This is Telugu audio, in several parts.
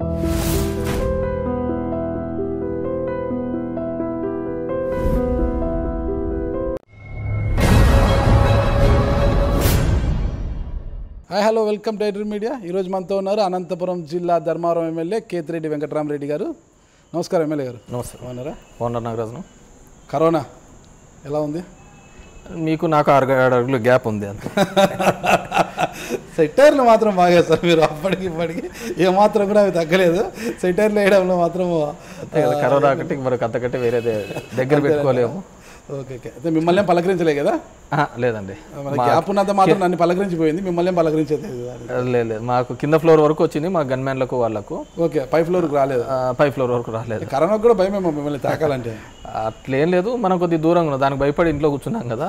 హాయ్ హలో వెల్కమ్ టు ఎడ్రీ మీడియా ఈరోజు మనతో ఉన్నారు అనంతపురం జిల్లా ధర్మవరం ఎమ్మెల్యే కేతిరెడ్డి వెంకటరామరెడ్డి గారు నమస్కారం ఎమ్మెల్యే గారు నమస్తే బాగున్నారా ఓనర్ నాగరాజును కరోనా ఎలా ఉంది మీకు నాకు ఆరు ఏడు అడుగులు గ్యాప్ ఉంది అంతే సెటైర్లు మాత్రం బాగేస్తారు మీరు అప్పటికి ఇప్పటికి ఏమాత్రం కూడా అవి తగ్గలేదు సెటైర్లు వేయడంలో మాత్రం అంతే కదా కరోనా ఒకటి మరొక అంతకంటే వేరేదే దగ్గర పెట్టుకోలేము ఓకే ఓకే అయితే మిమ్మల్ని ఏం పలకరించలే కదా ఆహా, లేదండి మన గ్యాప్ ఉన్నంత మాత్రం నన్ను పలకరించిపోయింది మిమ్మల్ని ఏం పలకరించేది లేదు లేదు మాకు కింద ఫ్లోర్ వరకు వచ్చింది మా గన్మ్యాన్లకు వాళ్ళకు ఓకే పై ఫ్లోర్కి రాలేదు ఆ, పై ఫ్లోర్ వరకు రాలేదు కరోనాకు కూడా భయమేమో మిమ్మల్ని తాకాలంటే అట్లేం లేదు మనం కొద్ది దూరంగా ఉన్నాం దానికి భయపడి ఇంట్లో కూర్చున్నాం కదా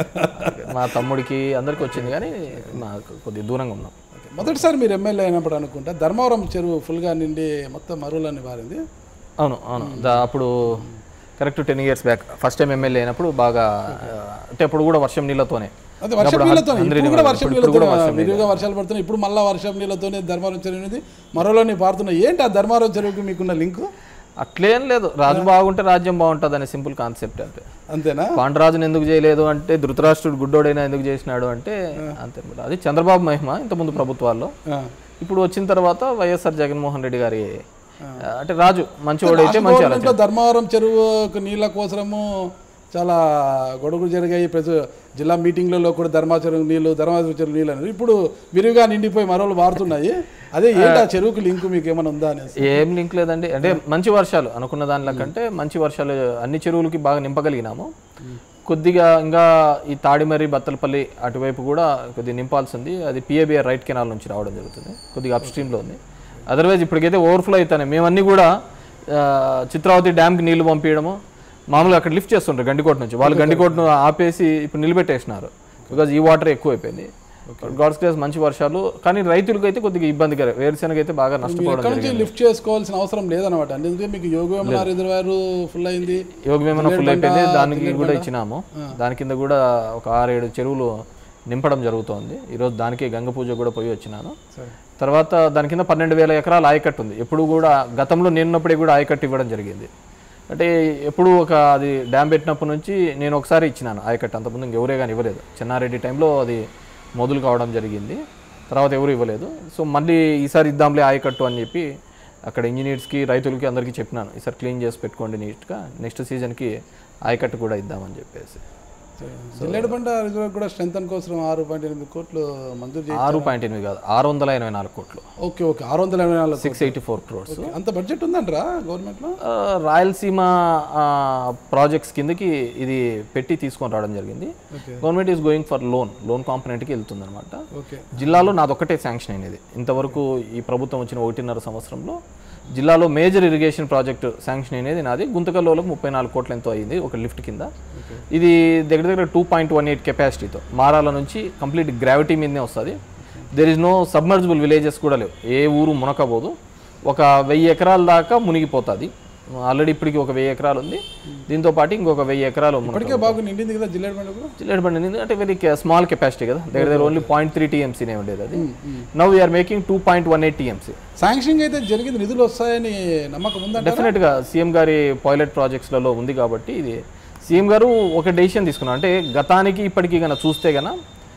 మా తమ్ముడికి అందరికి వచ్చింది కానీ మాకు కొద్ది దూరంగా ఉన్నాం ఓకే. మొదటిసారి మీరు ఎమ్మెల్యే అయినప్పుడు అనుకుంటా ధర్మవరం చెరువు ఫుల్గా నిండి మొత్తం మరువులన్నీ పారింది అవును అవును దా- అప్పుడు correct ten years back first time MLA అయినప్పుడు బాగా ఆ, అంటే అప్పుడు కూడా వర్షం నీళ్ళతోనే అదే వర్షం అప్పుడు నీళ్ళతో అందరి ఇప్పుడు కూడా వర్షం ఇప్పుడు నీళ్ళతో కూడా వర్షం విరివిగా వర్షాలు పడుతున్నాయి ఇప్పుడు మళ్ళీ వర్షం నీళ్ళతోనే ధర్మవరం చెరువు అనేది మరోలోని పారుతున్నాయి ఏంటి ఆ ధర్మవరం చెరువుకి మీకున్న లింకు అట్లేం లేదు రాజు బాగుంటే రాజ్యం బాగుంటుంది అనే సింపుల్ కాన్సెప్ట్ అంతే అంతేనా పాండరాజుని ఎందుకు చేయలేదు అంటే ధృతరాష్ట్రుడు గుడ్డోడైనా ఎందుకు చేసినాడు అంటే అంతే మరి. అది చంద్రబాబు మహిమ ఇంతకుముందు ప్రభుత్వాల్లో ఆ. ఇప్పుడు వచ్చిన తర్వాత వైఎస్ఆర్ జగన్మోహన్ రెడ్డి గారి అంటే రాజు మంచివాడైతే మంచి ఆలోచన గవర్నమెంట్లో ధర్మవరం చెరువుకు నీళ్ళ కోసము చాలా గొడవలు జరిగాయి ప్రతి జిల్లా మీటింగ్లలో కూడా ధర్మా చెరువు నీళ్ళు ధర్మాచరం చెరువు నీళ్ళు అనేది ఇప్పుడు విరివిగా నిండిపోయి మరోలు మారుతున్నాయి అదే ఏంటి ఆ చెరువుకి లింకు మీకు ఏమైనా ఉందా అనేసి ఏం లింక్ లేదండి అంటే మంచి వర్షాలు అనుకున్న దానిలో కంటే మంచి వర్షాలు అన్ని చెరువులకి బాగా నింపగలిగినాము కొద్దిగా ఇంకా ఈ తాడిమర్రి బత్తలపల్లి అటువైపు కూడా కొద్దిగా నింపాల్సి ఉంది అది పిఏబిఆర్ రైట్ కెనాల్ నుంచి రావడం జరుగుతుంది కొద్దిగా అప్ స్ట్రీమ్లో ఉంది అదర్వైజ్ ఇప్పటికైతే ఓవర్ఫ్లో అవుతాయి మేమన్నీ కూడా ఆ, చిత్రావతి డ్యామ్కి నీళ్లు పంపించడము మామూలుగా అక్కడ లిఫ్ట్ చేస్తుంటారు గండికోట నుంచి వాళ్ళు గండికోటను ఆపేసి ఇప్పుడు నిలబెట్టేసినారు బికాజ్ ఈ వాటర్ ఎక్కువ అయిపోయింది గాడ్స్ గ్రేస్ మంచి వర్షాలు కానీ రైతులకు అయితే కొద్దిగా ఇబ్బందిగా వేరుశెనగ అయితే బాగా నష్టపోవడం ఎక్కడి నుంచి లిఫ్ట్ చేసుకోవాల్సిన అవసరం లేదనమాట ఎందుకంటే మీకు యోగవేమన రిజర్వాయర్ ఫుల్ అయింది యోగమేమన్నా ఫుల్ అయిపోయింది దానికి కూడా ఇచ్చినాము దాని కింద కూడా ఒక ఆరేడు చెరువులు నింపడం జరుగుతోంది ఈరోజు దానికి గంగ పూజ కూడా పోయి వచ్చినాను సరే. తర్వాత దాని కింద పన్నెండు వేల ఎకరాల ఆయకట్టు ఉంది ఎప్పుడు కూడా గతంలో నేనున్నప్పుడే కూడా ఆయకట్టు ఇవ్వడం జరిగింది అంటే ఎప్పుడు ఒక అది డ్యామ్ పెట్టినప్పటి నుంచి నేను ఒకసారి ఇచ్చినాను ఆయకట్టు అంతకుముందు ఇంకెవరే కానీ ఇవ్వలేదు చెన్నారెడ్డి టైంలో అది మొదలు కావడం జరిగింది తర్వాత ఎవరు ఇవ్వలేదు సో మళ్ళీ ఈసారి ఇద్దాంలే ఆయకట్టు అని చెప్పి అక్కడ ఇంజనీర్స్కి రైతులకి అందరికీ చెప్పినాను ఈసారి క్లీన్ చేసి పెట్టుకోండి నీట్గా నెక్స్ట్ సీజన్కి ఆయకట్టు కూడా ఇద్దామని చెప్పేసి జిల్లేడుబండ రిజర్వాయర్ కూడా స్ట్రెంగ్ కోసం ఆరు పాయింట్ ఎనిమిది కోట్లు మంజూరు చేసి ఆరు పాయింట్ ఎనిమిది కాదు ఆరు వందల ఎనభై నాలుగు కోట్లు ఓకే ఓకే ఆరు వందల ఎనభై నాలుగు సిక్స్ ఎయిటీ ఫోర్ క్రోర్స్ అంత బడ్జెట్ ఉందంటరా గవర్నమెంట్లో ఆ, రాయలసీమ ఆ, ప్రాజెక్ట్స్ కిందకి ఇది పెట్టి తీసుకొని రావడం జరిగింది okay government is going for loan loan కాంపనెంట్కి వెళ్తుంది అనమాట ఓకే జిల్లాలో నాదొక్కటే శాంక్షన్ అయినది ఇంతవరకు ఈ ప్రభుత్వం వచ్చిన ఒకటిన్నర సంవత్సరంలో జిల్లాలో మేజర్ ఇరిగేషన్ ప్రాజెక్టు శాంక్షన్ అయినది నాది గుంతకల్లోలో ముప్పై నాలుగు కోట్ల ఎంతో అయింది ఒక లిఫ్ట్ కింద ఇది దగ్గర దగ్గర టూ పాయింట్ వన్ ఎయిట్ కెపాసిటీతో మారాల నుంచి కంప్లీట్ గ్రావిటీ మీదనే వస్తుంది there is no submersible villages కూడా లేవు ఏ ఊరు మునకబోదు ఒక వెయ్యి ఎకరాల దాకా మునిగిపోతుంది ఆల్రెడీ ఇప్పటికి ఒక వెయ్యి ఎకరాలు ఉంది దీంతో పాటు ఇంకొక వెయ్యి ఎకరాలు మునక ఇప్పటికే బాగా నిండింది కదా జిల్లేడుబండ కూడా చిల్లెడ్ బండి అనేది అంటే వెరీ స్మాల్ కెపాసిటీ కదా దగ్గర దగ్గర ఓన్లీ పాయింట్ త్రీ టీఎంసీనే ఉండేది అది now we are making two point one eight TMC sanction అయితే జరిగింది నిధులు వస్తాయని నమ్మకం ఉందంట డెఫినెట్గా సీఎం గారి పైలట్ ప్రాజెక్ట్స్లలో ఉంది కాబట్టి ఇది సీఎం గారు ఒక డెసిషన్ తీసుకున్నారు అంటే గతానికి ఇప్పటికీ గన చూస్తే గన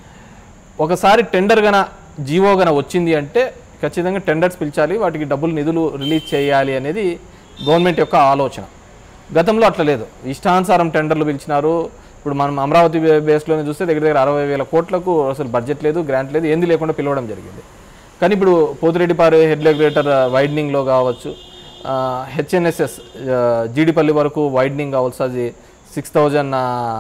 ఒకసారి టెండర్ గన జీవో గన వచ్చింది అంటే ఖచ్చితంగా టెండర్స్ పిలిచాలి వాటికి డబ్బులు నిధులు రిలీజ్ చేయాలి అనేది గవర్నమెంట్ యొక్క ఆలోచన గతంలో అట్లా లేదు ఇష్టానుసారం టెండర్లు పిలిచినారు ఇప్పుడు మనం అమరావతి బే- బేస్లోనే చూస్తే దగ్గర దగ్గర అరవై వేల కోట్లకు అసలు బడ్జెట్ లేదు గ్రాంట్ లేదు ఏంది లేకుండా పిలవడం జరిగింది కానీ ఇప్పుడు పోతిరెడ్డిపారు హెడ్ రెగ్యులేటర్ వైడనింగ్లో కావచ్చు హెచ్ఎన్ఎస్ఎస్ జీడిపల్లి వరకు వైడనింగ్ కావచ్చు అది సిక్స్ థౌజండ్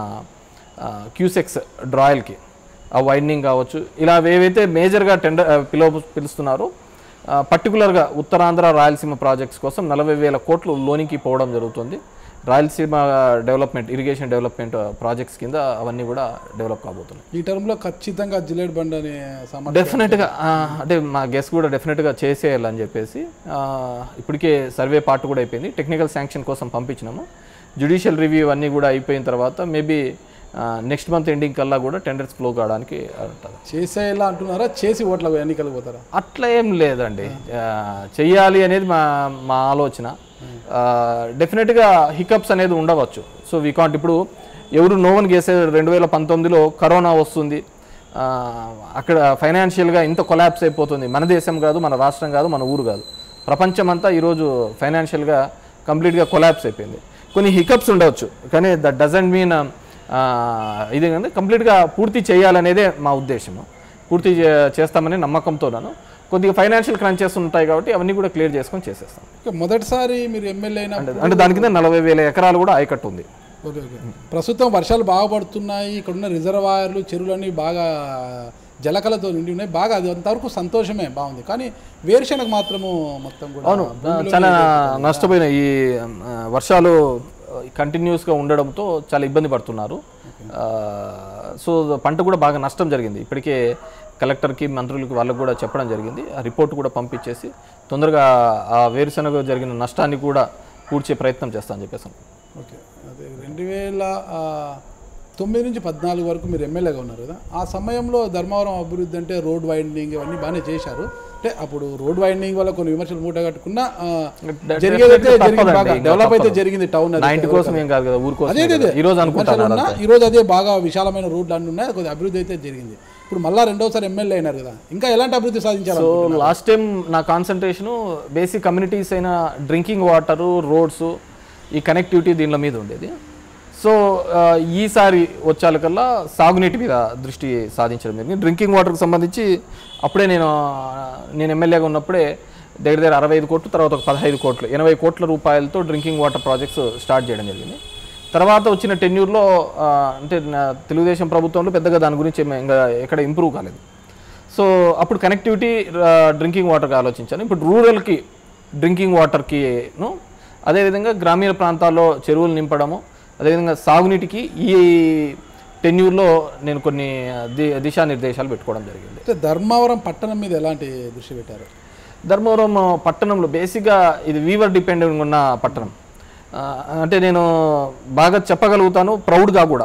క్యూసెక్స్ డ్రాయల్కి ఆ వైడనింగ్ కావచ్చు ఇలా ఏవైతే మేజర్గా టెండర్ పిలువ పిలుస్తున్నారో పర్టికులర్గా ఉత్తరాంధ్ర రాయలసీమ ప్రాజెక్ట్స్ కోసం నలభై వేల కోట్లు లోనికి పోవడం జరుగుతుంది Rayalaseema development irrigation development projects కింద అవన్నీ కూడా డెవలప్ కాబోతున్నాయి ఈ టర్మ్లో ఖచ్చితంగా జిల్లేడుబండ అనే సామాన్ డెఫినెట్గా ఆ, అంటే మా గెస్ట్ కూడా డెఫినెట్గా చేసేయాలని చెప్పేసి ఆ, ఇప్పటికే సర్వే పార్ట్ కూడా అయిపోయింది టెక్నికల్ శాంక్షన్ కోసం పంపించినాము జ్యుడిషియల్ రివ్యూ అన్నీ కూడా అయిపోయిన తర్వాత మేబీ నెక్స్ట్ మంత్ ఎండింగ్ కల్లా కూడా టెండర్స్ ఫ్లో కావడానికి ఉంటుంది చేసేలా అంటున్నారా చేసి ఓట్ల ఎన్నికలకు పోతారా అట్లా ఏం లేదండి ఆ, చెయ్యాలి అనేది మా మా ఆలోచన డెఫినెట్గా హికప్స్ అనేది ఉండవచ్చు సో వీ కాంట్ ఇప్పుడు ఎవరు నోవన్ గేసే రెండు వేల పంతొమ్మిదిలో కరోనా వస్తుంది ఆ, అక్కడ ఫైనాన్షియల్గా ఇంత కొలాప్స్ అయిపోతుంది మన దేశం కాదు మన రాష్ట్రం కాదు మన ఊరు కాదు ప్రపంచం అంతా ఈరోజు ఫైనాన్షియల్గా కంప్లీట్గా కొలాప్స్ అయిపోయింది కొన్ని హికప్స్ ఉండవచ్చు కానీ దట్ డజంట్ మీన్ ఇది కానీ కంప్లీట్గా పూర్తి చేయాలనేదే మా ఉద్దేశము పూర్తి చే- చేస్తామని నమ్మకంతోనాను కొద్దిగా ఫైనాన్షియల్ క్రంచెస్ ఉంటాయి కాబట్టి అవన్నీ కూడా క్లియర్ చేసుకొని చేసేస్తాం ఓకే, మొదటిసారి మీరు ఎమ్మెల్యే అయిన అంటే దాని కింద నలభై వేల ఎకరాలు కూడా ఆయకట్టు ఉంది ఓకే ఓకే ప్రస్తుతం వర్షాలు బాగా పడుతున్నాయి ఇక్కడున్న రిజర్వాయర్లు చెరువులన్నీ బాగా జలకలతో నిండి ఉన్నాయి బాగా అది అంతవరకు సంతోషమే బాగుంది కానీ వేరుశనగ మాత్రము మొత్తం కూడా అవును చాలా నష్టపోయిన ఈ ఆ, వర్షాలు కంటిన్యూస్గా ఉండడంతో చాలా ఇబ్బంది పడుతున్నారు ఆ, సో పంట కూడా బాగా నష్టం జరిగింది ఇప్పటికే కలెక్టర్కి మంత్రులకి వాళ్ళకి కూడా చెప్పడం జరిగింది ఆ రిపోర్ట్ కూడా పంపించేసి తొందరగా ఆ వేరుశనగ జరిగిన నష్టాన్ని కూడా పూడ్చే ప్రయత్నం చేస్తామని చెప్పేసి ఓకే అదే రెండు వేల ఆ, తొమ్మిది నుంచి పద్నాలుగు వరకు మీరు ఎమ్మెల్యేగా ఉన్నారు కదా ఆ సమయంలో ధర్మవరం అభివృద్ధి అంటే రోడ్ వైండింగ్ ఇవన్నీ బాగానే చేశారు అంటే అప్పుడు రోడ్ వైండింగ్ వల్ల కొన్ని విమర్శలు మూట కట్టుకున్నా ఆ, జరిగేదైతే జరిగింది బాగా డెవలప్ అయితే జరిగింది టౌన్ అది నా ఇంటి కోసం ఏం కాదు కదా ఊరి కోసం అదే అదే ఈ రోజు అనుకుంటాను విమర్శలు ఉన్నా ఈ రోజు అదే బాగా విశాలమైన రోడ్లు అన్ని ఉన్నాయి కొద్దిగా అభివృద్ధి అయితే జరిగింది ఇప్పుడు మళ్ళా రెండోసారి ఎమ్మెల్యే అయినారు కదా ఇంకా ఎలాంటి అభివృద్ధి సాధించారు సో లాస్ట్ టైం నా కాన్సన్ట్రేషను బేసిక్ కమ్యూనిటీస్ అయిన డ్రింకింగ్ వాటరు రోడ్స్ ఈ కనెక్టివిటీ దీనిల మీద ఉండేది సో ఆ, ఈసారి వచ్చాలకల్లా సాగునీటి మీద దృష్టి సాధించడం జరిగింది డ్రింకింగ్ వాటర్కి సంబంధించి అప్పుడే నేను ఆ, నేను ఎమ్మెల్యేగా ఉన్నప్పుడే దగ్గర దగ్గర అరవై ఐదు కోట్లు తర్వాత ఒక పదహైదు కోట్లు ఎనభై కోట్ల రూపాయలతో డ్రింకింగ్ వాటర్ ప్రాజెక్ట్స్ స్టార్ట్ చేయడం జరిగింది తర్వాత వచ్చిన టెన్యూర్లో అంటే నా తెలుగుదేశం ప్రభుత్వంలో పెద్దగా దాని గురించి ఏమీ ఇంకా ఎక్కడ ఇంప్రూవ్ కాలేదు సో అప్పుడు కనెక్టివిటీ డ్రింకింగ్ వాటర్కి ఆలోచించాను ఇప్పుడు రూరల్కి డ్రింకింగ్ వాటర్కిను అదేవిధంగా గ్రామీణ ప్రాంతాల్లో చెరువులు నింపడము అదేవిధంగా సాగునీటికి ఈ టెన్యూర్లో నేను కొన్ని ది దిశానిర్దేశాలు పెట్టుకోవడం జరిగింది అంటే ధర్మవరం పట్టణం మీద ఎలాంటి దృష్టి పెట్టారు ధర్మవరం పట్టణంలో బేసిక్గా ఇది వీవర్ డిపెండెంట్ ఉన్న పట్టణం ఆ, అంటే నేను బాగా చెప్పగలుగుతాను ప్రౌడ్గా కూడా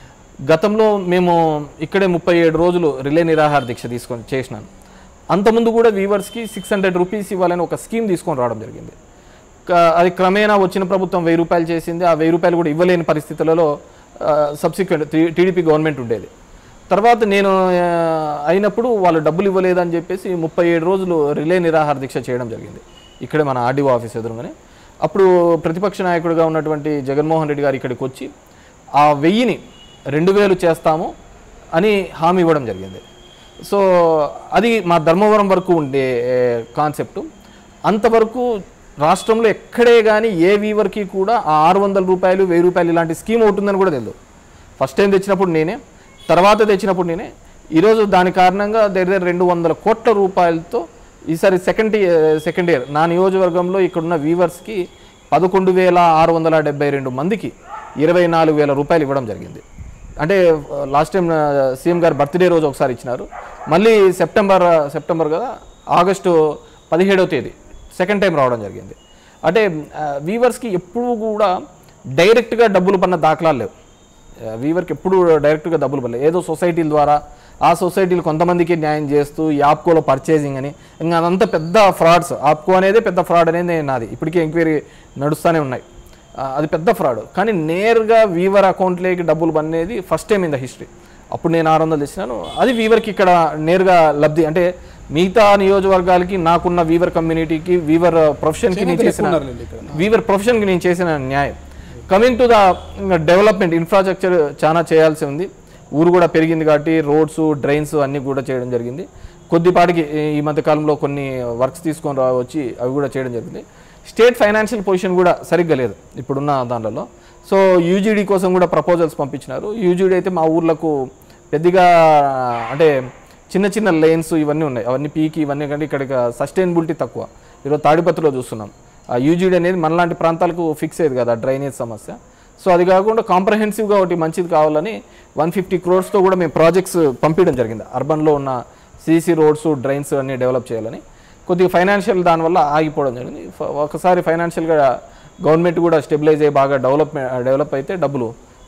గతంలో మేము ఇక్కడే ముప్పై ఏడు రోజులు రిలే నిరాహార దీక్ష తీసుకొని చేసినాను అంతకుముందు కూడా వీవర్స్కి సిక్స్ హండ్రెడ్ రూపీస్ ఇవ్వాలని ఒక స్కీమ్ తీసుకొని రావడం జరిగింది క- అది క్రమేణా వచ్చిన ప్రభుత్వం వెయ్యి రూపాయలు చేసింది ఆ వెయ్యి రూపాయలు కూడా ఇవ్వలేని పరిస్థితులలో సబ్సిక్వెంట్ టీడీపీ గవర్నమెంట్ ఉండేది తర్వాత నేను ఆ, అయినప్పుడు వాళ్ళు డబ్బులు ఇవ్వలేదని చెప్పేసి ముప్పై ఏడు రోజులు రిలే నిరాహార దీక్ష చేయడం జరిగింది ఇక్కడే మన ఆర్డీఓ ఆఫీస్ ఎదురుగానే అప్పుడు ప్రతిపక్ష నాయకుడిగా ఉన్నటువంటి జగన్మోహన్ రెడ్డి గారు ఇక్కడికి వచ్చి ఆ వెయ్యిని రెండు వేలు చేస్తాము అని హామీ ఇవ్వడం జరిగింది సో అది మా ధర్మవరం వరకు ఉండే కాన్సెప్ట్ అంతవరకు రాష్ట్రంలో ఎక్కడే కానీ ఏ వీవర్కి కూడా ఆ ఆరు వందల రూపాయలు వెయ్యి రూపాయలు ఇలాంటి స్కీమ్ ఉంటుందని కూడా తెలియదు ఫస్ట్ టైం తెచ్చినప్పుడు నేనే తర్వాత తెచ్చినప్పుడు నేనే ఈరోజు దాని కారణంగా దగ్గర దగ్గర రెండు వందల కోట్ల రూపాయలతో ఈసారి సెకండ్ సెకండ్ ఇయర్ నా నియోజకవర్గంలో ఇక్కడున్న వీవర్స్కి పదకొండు వేల ఆరు వందల డెబ్బై రెండు మందికి ఇరవై నాలుగు వేల రూపాయలు ఇవ్వడం జరిగింది అంటే లాస్ట్ టైం సీఎం గారు బర్త్డే రోజు ఒకసారి ఇచ్చినారు మళ్ళీ సెప్టెంబర్ సెప్టెంబర్ కదా ఆగస్టు పదిహేడవ తేదీ సెకండ్ టైం రావడం జరిగింది అంటే వీవర్స్కి ఎప్పుడు కూడా డైరెక్ట్గా డబ్బులు పన్న దాఖలాలు లేవు వీవర్కి ఎప్పుడు డైరెక్ట్గా డబ్బులు పడలేదు ఏదో సొసైటీల ద్వారా ఆ సొసైటీలు కొంతమందికి న్యాయం చేస్తూ ఈ ఆప్కోలో పర్చేసింగ్ అని ఇంకా అదంతా పెద్ద ఫ్రాడ్స్ ఆప్కో అనేది పెద్ద ఫ్రాడ్ అనేది నాది ఇప్పటికీ ఎంక్వైరీ నడుస్తూనే ఉన్నాయి ఆ, అది పెద్ద ఫ్రాడ్ కానీ నేరుగా వీవర్ అకౌంట్లోకి డబ్బులు పనేది first time in the history అప్పుడు నేను ఆరు వందలు తెచ్చినాను అది వీవర్కి ఇక్కడ నేరుగా లబ్ధి అంటే మిగతా నియోజకవర్గాలకి నాకున్న వీవర్ కమ్యూనిటీకి వీవర్ ప్రొఫెషన్కి నేను చేసిన ఉన్నారులేండి ఇక్కడ వీవర్ ప్రొఫెషన్కి నేను చేసిన న్యాయం coming to the development infrastructure చాలా చేయాల్సి ఉంది ఊరు కూడా పెరిగింది కాబట్టి రోడ్స్ డ్రైన్స్ అన్నీ కూడా చేయడం జరిగింది కొద్దిపాటికి ఈ- ఈ మధ్య కాలంలో కొన్ని వర్క్స్ తీసుకొని రా వచ్చి అవి కూడా చేయడం జరిగింది స్టేట్ ఫైనాన్షియల్ పొజిషన్ కూడా సరిగ్గా లేదు ఇప్పుడున్న దాంట్లో సో యూజీడీ కోసం కూడా ప్రపోజల్స్ పంపించినారు యూజీడీ అయితే మా ఊర్లకు పెద్దగా అంటే చిన్న చిన్న లేన్స్ ఇవన్నీ ఉన్నాయి అవన్నీ పీకి ఇవన్నీ కంటే ఇక్కడ సస్టైనబిలిటీ తక్కువ ఈరోజు తాడిపత్రిలో చూస్తున్నాం ఆ యూజీడీ అనేది మనలాంటి ప్రాంతాలకు ఫిక్స్ అయ్యేది కదా డ్రైనేజ్ సమస్య సో అది కాకుండా కాంప్రహెన్సివ్గా ఒకటి మంచిది కావాలని వన్ ఫిఫ్టీ క్రోర్స్తో కూడా మేము ప్రాజెక్ట్స్ పంపించడం జరిగింది అర్బన్లో ఉన్న సీసీ రోడ్స్ డ్రైన్స్ అన్ని డెవలప్ చేయాలని కొద్దిగా ఫైనాన్షియల్ దానివల్ల ఆగిపోవడం జరిగింది ఫ- ఒకసారి ఫైనాన్షియల్గా గవర్నమెంట్ కూడా స్టెబిలైజ్ అయ్యి బాగా డెవలప్ డెవలప్ అయితే డబ్బులు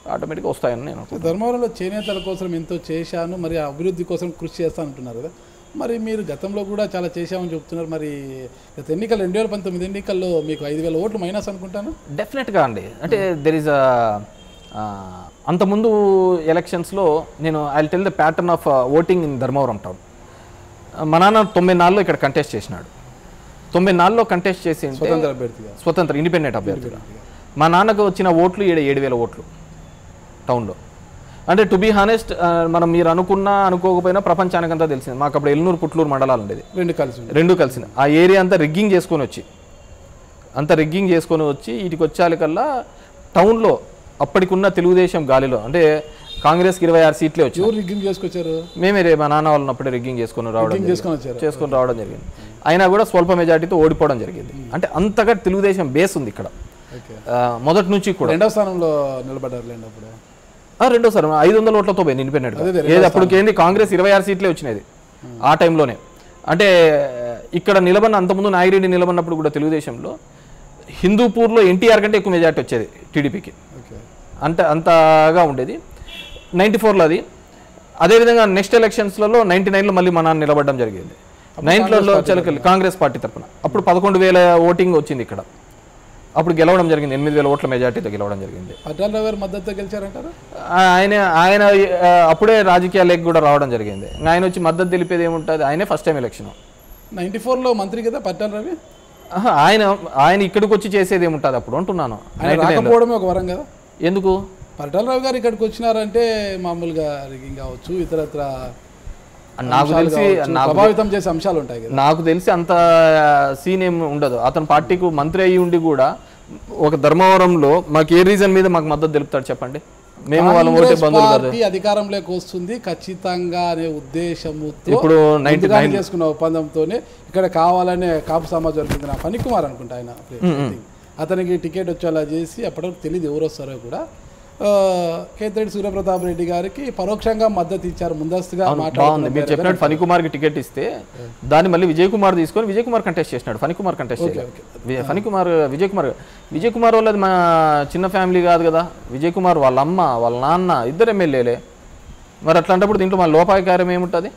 ఆటోమేటిక్గా వస్తాయని నేను అనుకుంటున్నాను. ధర్మవరంలో చేనేతల కోసం ఎంతో చేశాను మరి ఆ అభివృద్ధి కోసం కృషి చేస్తాను అంటున్నారు కదా మరి మీరు గతంలో కూడా చాలా చేశామని చెప్తున్నారు మరి గత ఎన్నికలు రెండు వేల పంతొమ్మిది ఎన్నికల్లో మీకు ఐదు వేల ఓట్లు మైనస్ అనుకుంటాను డెఫినెట్గా అండి అంటే దెర్ ఇస్ అంతకుముందు ఎలక్షన్స్లో నేను I tell the pattern of voting in Dharmavaram town మా నాన్న తొంభై నాలుగులో ఇక్కడ కంటెస్ట్ చేసినాడు తొంభై నాలుగులో కంటెస్ట్ చేసి ఉంటే స్వతంత్ర అభ్యర్థిగా స్వతంత్ర ఇండిపెండెంట్ అభ్యర్థిగా మా నాన్నకు వచ్చిన ఓట్లు ఏడు ఏడు వేల ఓట్లు టౌన్లో అంటే టు బీ హానెస్ట్ మనం మీరు అనుకున్నా అనుకోకపోయినా ప్రపంచానికంతా తెలిసింది మాకు అప్పుడు ఎల్నూరు పుట్లూరు మండలాలు ఉండేది రెండు కలిసి ఉంది. రెండు కలిసిన ఆ ఏరియా అంతా రిగ్గింగ్ చేసుకొని వచ్చి అంత రిగ్గింగ్ చేసుకొని వచ్చి ఇటుకి వచ్చాకల్లా టౌన్లో అప్పటికున్న తెలుగుదేశం గాలిలో అంటే కాంగ్రెస్కి ఇరవై ఆరు సీట్లే వచ్చి ఎవరు రిగ్గింగ్ చేసుకొచ్చారు మేమే రే మా నాన్న వాళ్ళని అప్పుడే రిగ్గింగ్ చేసుకొని రావడం రిగ్గింగ్ జరిగింది. చేసుకొని వచ్చారు చేసుకొని రావడం జరిగింది అయినా కూడా స్వల్ప మెజార్టీతో ఓడిపోవడం జరిగింది అంటే అంతగా తెలుగుదేశం బేస్ ఉంది ఇక్కడ ఓకే ఆ, మొదటి నుంచి కూడా రెండవ స్థానంలో నిలబడ్డారు లేండి అప్పుడు ఆ, రెండోసారి ఐదు వందల ఓట్లతో పోయింది ఇండిపెండెంట్ అదే, ఏది అప్పటికేంది కాంగ్రెస్ ఇరవై ఆరు సీట్లే వచ్చినది ఆ టైంలోనే అంటే ఇక్కడ నిలబడిన అంతకుముందు నాగిరెడ్డి నిలబడినప్పుడు కూడా తెలుగుదేశంలో హిందూపూర్లో ఎన్టీఆర్ కంటే ఎక్కువ మెజార్టీ వచ్చేది టీడీపీకి ఓకే అంత అంతగా ఉండేది నైంటీ ఫోర్లో అది అదేవిధంగా నెక్స్ట్ ఎలక్షన్స్లలో నైంటీ నైన్లో మళ్ళీ మా నాన్న నిలబడడం జరిగింది నైన్టీలో చిలకలు కాంగ్రెస్ పార్టీ తరపున అప్పుడు పదకొండు వేల ఓటింగ్ వచ్చింది ఇక్కడ అప్పుడు గెలవడం జరిగింది ఎనిమిది వేల ఓట్ల మెజార్టీతో గెలవడం జరిగింది పట్టాలరావు గారు మద్దతుతో గెలిచారంటారు ఆ- ఆయన ఆయన ఆ, అప్పుడే రాజకీయాలకు కూడా రావడం జరిగింది ఇంకా ఆయన వచ్చి మద్దతు తెలిపేది ఏముంటుంది ఆయనే ఫస్ట్ టైం ఎలక్షన్ నైన్టీ ఫోర్లో మంత్రి కదా పట్టాల రవి ఆయన ఆయన ఇక్కడికి వచ్చి చేసేది ఏముంటుంది అప్పుడు అంటున్నాను ఆయన రాకపోవడమే ఒక వరం కదా ఎందుకు పట్టాలరావు గారు ఇక్కడికి వచ్చినారంటే మామూలుగా రిగింగ్ కావచ్చు ఇతరత్ర నాకు అంశాలు తెలిసి కావచ్చు, నాకు ప్రభావితం చేసే అంశాలు ఉంటాయి కదా నాకు తెలిసి అంత సీన్ ఏం ఉండదు అతని పార్టీకి మంత్రి అయ్యి ఉండి కూడా ఒక ధర్మవరంలో మాకు ఏ రీజన్ మీద మాకు మద్దతు తెలుపుతాడు చెప్పండి మేము వాళ్ళ ఓటే కాంగ్రెస్ బంధువులు కాదు పార్టీ అధికారంలోకి వస్తుంది ఖచ్చితంగా అనే ఉద్దేశముతో ఇప్పుడు 99 ముందుగానే చేసుకున్న ఒప్పందంతోనే ఇక్కడ కావాలనే కాపు సమాజం చెందిన ఫణికుమార్ అనుకుంటా ఆయన అతనికి టికెట్ వచ్చేలా చేసి అప్పటివరకు తెలియదు ఎవరు వస్తారో కూడా ఆ, కేతిరెడ్డి సూర్యప్రతాప్ రెడ్డి గారికి పరోక్షంగా మద్దతు ఇచ్చారు ముందస్తుగా బాగుంది మీరు మాట్లాడుతున్నారు చెప్పినట్టు ఫణి కుమార్కి టికెట్ ఇస్తే దాన్ని మళ్ళీ విజయ్ కుమార్ తీసుకొని విజయ్ కుమార్ కంటెస్ట్ చేసినాడు ఫణి కుమార్ కంటెస్ట్ చేయలేదు వి- ఫణి కుమార్ విజయ్ కుమార్ విజయ్ కుమార్ వాళ్ళది మా చిన్న ఫ్యామిలీ కాదు కదా విజయ్ కుమార్ వాళ్ళ అమ్మ వాళ్ళ నాన్న ఇద్దరు ఎమ్మెల్యేలే మరి అట్లాంటప్పుడు దీంట్లో మా లోపాయకారం ఏముంటుంది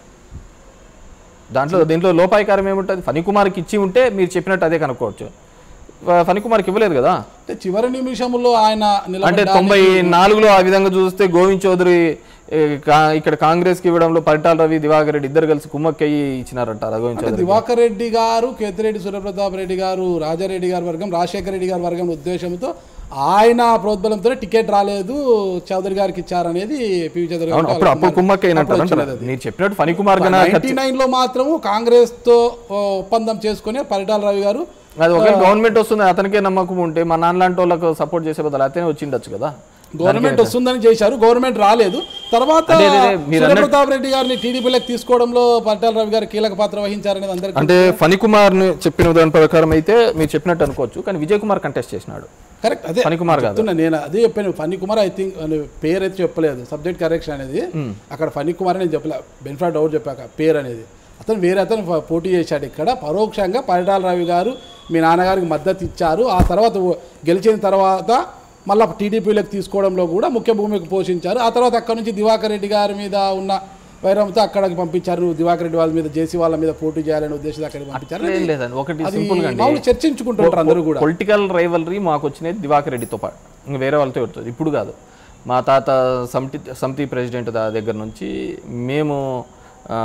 దాంట్లో దీంట్లో లోపాయకారం ఏముంటుంది ఫణి కుమార్కి ఇచ్చి ఉంటే మీరు చెప్పినట్టు అదే కనుక్కోవచ్చు ఫ- ఫణి కుమార్కి ఇవ్వలేదు కదా అంటే చివరి నిమిషంలో ఆయన అంటే నిలబడ్డా తొంభై నాలుగులో ఆ విధంగా చూస్తే గోవింద్ చౌదరి ఏ, కా- ఇక్కడ కాంగ్రెస్ కి ఇవ్వడంలో పరిటాల రవి దివాకర్ రెడ్డి ఇద్దరు కలిసి కుమ్మక్కయ్యి ఇచ్చినారంటారు గోవింద్ చౌదరి దివాకర్ రెడ్డి గారు కేతిరెడ్డి సూర్యప్రతాప్ రెడ్డి గారు రాజారెడ్డి గారి వర్గం రాజశేఖర రెడ్డి గారి వర్గం ఉద్దేశంతో ఆయన ప్రోద్బలంతో టికెట్ రాలేదు చౌదరి గారికి ఇచ్చారనేది పివి చౌదరి అవును అప్పుడు అప్పుడు కుమ్మక్కయ్య అంటారు అంటారు మీరు చెప్పినట్టు ఫణి కుమార్ గన నైన్టీ నైన్ లో మాత్రము కాంగ్రెస్ తో ఓ, ఒప్పందం చేసుకుని పరిటాల రవి గారు అది ఒకవేళ గవర్నమెంట్ వస్తుంది అతనికే నమ్మకం ఉంటే మా నాన్న లాంటి వాళ్ళకు సపోర్ట్ చేసే బదులు అతనే వచ్చిండొచ్చు కదా గవర్నమెంట్ వస్తుందని చేశారు గవర్నమెంట్ రాలేదు తర్వాత అదే, అదే, మీరు సూర్యప్రతాప్ రెడ్డి గారిని టీడీపీలోకి తీసుకోవడంలో పరిటాల రవి గారు కీలక పాత్ర వహించారనేది అందరికీ అంటే ఫణి కుమార్ ని చెప్పిన దాని ప్రకారం అయితే మీరు చెప్పినట్టు అనుకోవచ్చు కానీ విజయ్ కుమార్ కంటెస్ట్ చేసినాడు కరెక్ట్ అదే ఫణి కుమార్ కాదు చెప్తున్నా నేను అదే చెప్పాను ఫనీ కుమార్ ఐ థింక్ పేరు అయితే చెప్పలేదు సబ్జెక్ట్ కరెక్షన్ అనేది అక్కడ ఫనీ కుమార్ అని చెప్పలే బెనిఫిట్ డౌట్ చెప్పాక పేరు అనేది అతను వేరే అతను ఫ- పోటీ చేశాడు ఇక్కడ పరోక్షంగా పరిటాల రవి గారు మీ నాన్నగారికి మద్దతు ఇచ్చారు ఆ తర్వాత ఓ- గెలిచిన తర్వాత మళ్ళీ టీడీపీలోకి తీసుకోవడంలో కూడా ముఖ్య భూమికి పోషించారు ఆ తర్వాత అక్కడ నుంచి దివాకర్ రెడ్డి గారి మీద ఉన్న వైరంతో అక్కడికి పంపించారు నువ్వు దివాకర్ రెడ్డి వాళ్ళ మీద జేసీ వాళ్ళ మీద పోటీ చేయాలనే ఉద్దేశంతో అక్కడికి పంపించారు ఏం లేదండి ఒకటి అది సింపుల్ గా మామూలు చర్చించుకుంటుంటారు అందరూ కూడా పొలిటికల్ రైవలరీ మాకు వచ్చినది దివాకర్ రెడ్డితో పాటు ఇంకా వేరే వాళ్ళతో వస్తుంది ఇప్పుడు కాదు మా తాత సమితి సమితి ప్రెసిడెంట్ దా- దగ్గర నుంచి మేము ఆ,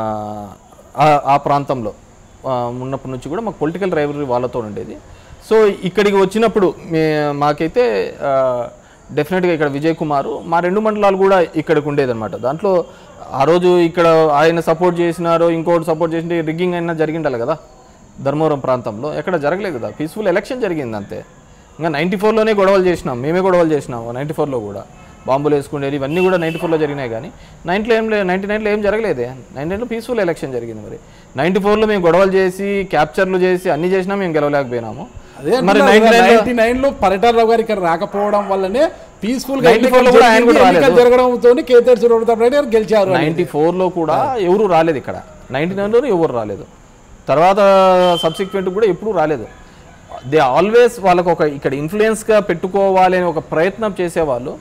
ఆ- ఆ ప్రాంతంలో ఆ, ఉన్నప్పటి నుంచి కూడా మాకు పొలిటికల్ రైవలరీ వాళ్ళతో ఉండేది సో ఇక్కడికి వచ్చినప్పుడు మే మాకైతే డెఫినెట్గా ఇక్కడ విజయ్ కుమారు మా రెండు మండలాలు కూడా ఇక్కడికి ఉండేదన్నమాట దాంట్లో ఆ రోజు ఇక్కడ ఆయన సపోర్ట్ చేసినారో ఇంకోటి సపోర్ట్ చేసింటే రిగ్గింగ్ అయినా జరిగిండాలి కదా ధర్మవరం ప్రాంతంలో ఎక్కడ జరగలేదు కదా పీస్ఫుల్ ఎలక్షన్ జరిగింది అంతే ఇంకా నైంటీ ఫోర్లోనే గొడవలు చేసినాం మేమే గొడవలు చేసినాం నైంటీ ఫోర్లో కూడా బాంబులు వేసుకునేది ఇవన్నీ కూడా నైంటీ ఫోర్లో జరిగినాయి కానీ నైన్టీలో ఏం లేదు నైంటీ నైన్లో ఏం జరగలేదే నైన్టీ నైన్లో పీస్ఫుల్ ఎలక్షన్ జరిగింది మరి నైంటీ ఫోర్లో మేము గొడవలు చేసి క్యాప్చర్లు చేసి అన్ని చేసినా మేము గెలవలేకపోయినాము అదే మరి నైన్టీ నైన్ నైన్టీ నైన్ లో పరిటాల గారు ఇక్కడ రాకపోవడం వల్లనే పీస్ఫుల్ గా 94 లో కూడా ఆయన కూడా రాలేదు. జరగడంతో కేటీఆర్ సూర్యప్రతాప్ రెడ్డి గారు గెలిచారు నైంటీ ఫోర్లో కూడా ఎవరు రాలేదు ఇక్కడ నైంటీ నైన్లో ఎవరు రాలేదు తర్వాత సబ్సిక్వెంట్ కూడా ఎప్పుడూ రాలేదు దే ఆల్వేస్ వాళ్ళకు ఒక ఇక్కడ ఇన్ఫ్లుయెన్స్గా పెట్టుకోవాలి అని ఒక ప్రయత్నం చేసేవాళ్ళు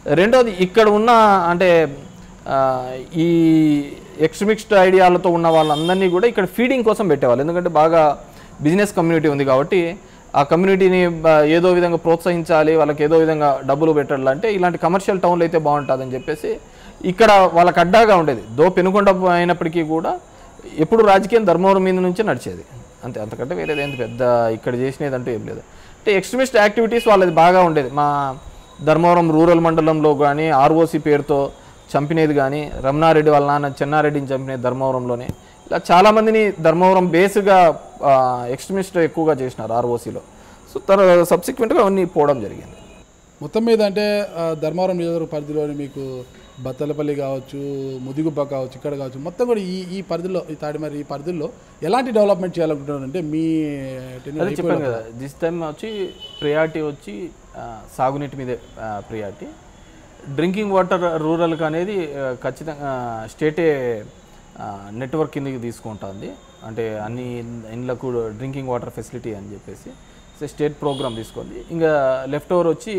రెండోది ఇక్కడ ఉన్న అంటే ఆ, ఈ ఎక్స్ట్రీమిస్ట్ ఐడియాలతో ఉన్న వాళ్ళందరినీ కూడా ఇక్కడ ఫీడింగ్ కోసం పెట్టేవాళ్ళు ఎందుకంటే బాగా బిజినెస్ కమ్యూనిటీ ఉంది కాబట్టి ఆ కమ్యూనిటీని బ- ఏదో విధంగా ప్రోత్సహించాలి వాళ్ళకి ఏదో విధంగా డబ్బులు పెట్టాలంటే ఇలాంటి కమర్షియల్ టౌన్లు అయితే బాగుంటుందని చెప్పేసి ఇక్కడ వాళ్ళకి అడ్డాగా ఉండేది దో పెనుకొండ అయినప్పటికీ కూడా ఎప్పుడు రాజకీయం ధర్మవరం మీద నుంచే నడిచేది అంతే అంతకంటే వేరేది ఏంటి పెద్ద ఇక్కడ చేసినది అంటూ ఏం లేదు అంటే ఎక్స్ట్రీమిస్ట్ యాక్టివిటీస్ వాళ్ళది బాగా ఉండేది మా ధర్మవరం రూరల్ మండలంలో కానీ ఆర్ఓసి పేరుతో చంపినది కానీ రమణారెడ్డి వాళ్ళ నాన్న చెన్నారెడ్డిని చంపినది ధర్మవరంలోనే ఇలా చాలామందిని ధర్మవరం బేస్గా ఎక్స్ట్రీమిస్ట్ ఎక్కువగా చేసినారు ఆర్ఓసిలో సో తర్వాత సబ్సిక్వెంట్గా అవన్నీ పోవడం జరిగింది మొత్తం మీద అంటే ఆ, ధర్మవరం నియోజకవర్గ పరిధిలోని మీకు బత్తలపల్లి కావచ్చు ముదిగుబ్బ కావచ్చు ఇక్కడ కావచ్చు మొత్తం కూడా ఈ ఈ పరిధిలో ఈ తాడిమరి ఈ పరిధిలో ఎలాంటి డెవలప్మెంట్ చేయాలనుకుంటున్నారు అంటే మీ tenure అదే చెప్పాను కదా దిస్ టైం వచ్చి ప్రియారిటీ వచ్చి ఆ, సాగునీటి మీదే ప్రియారిటీ డ్రింకింగ్ వాటర్ రూరల్కి అనేది ఆ, ఖచ్చితంగా స్టేటే నెట్వర్క్ కిందకి తీసుకుంటుంది అంటే అన్ని ఇండ్లకు డ్రింకింగ్ వాటర్ ఫెసిలిటీ అని చెప్పేసి సో స్టేట్ ప్రోగ్రామ్ తీసుకుంది ఇంకా లెఫ్ట్ ఓవర్ వచ్చి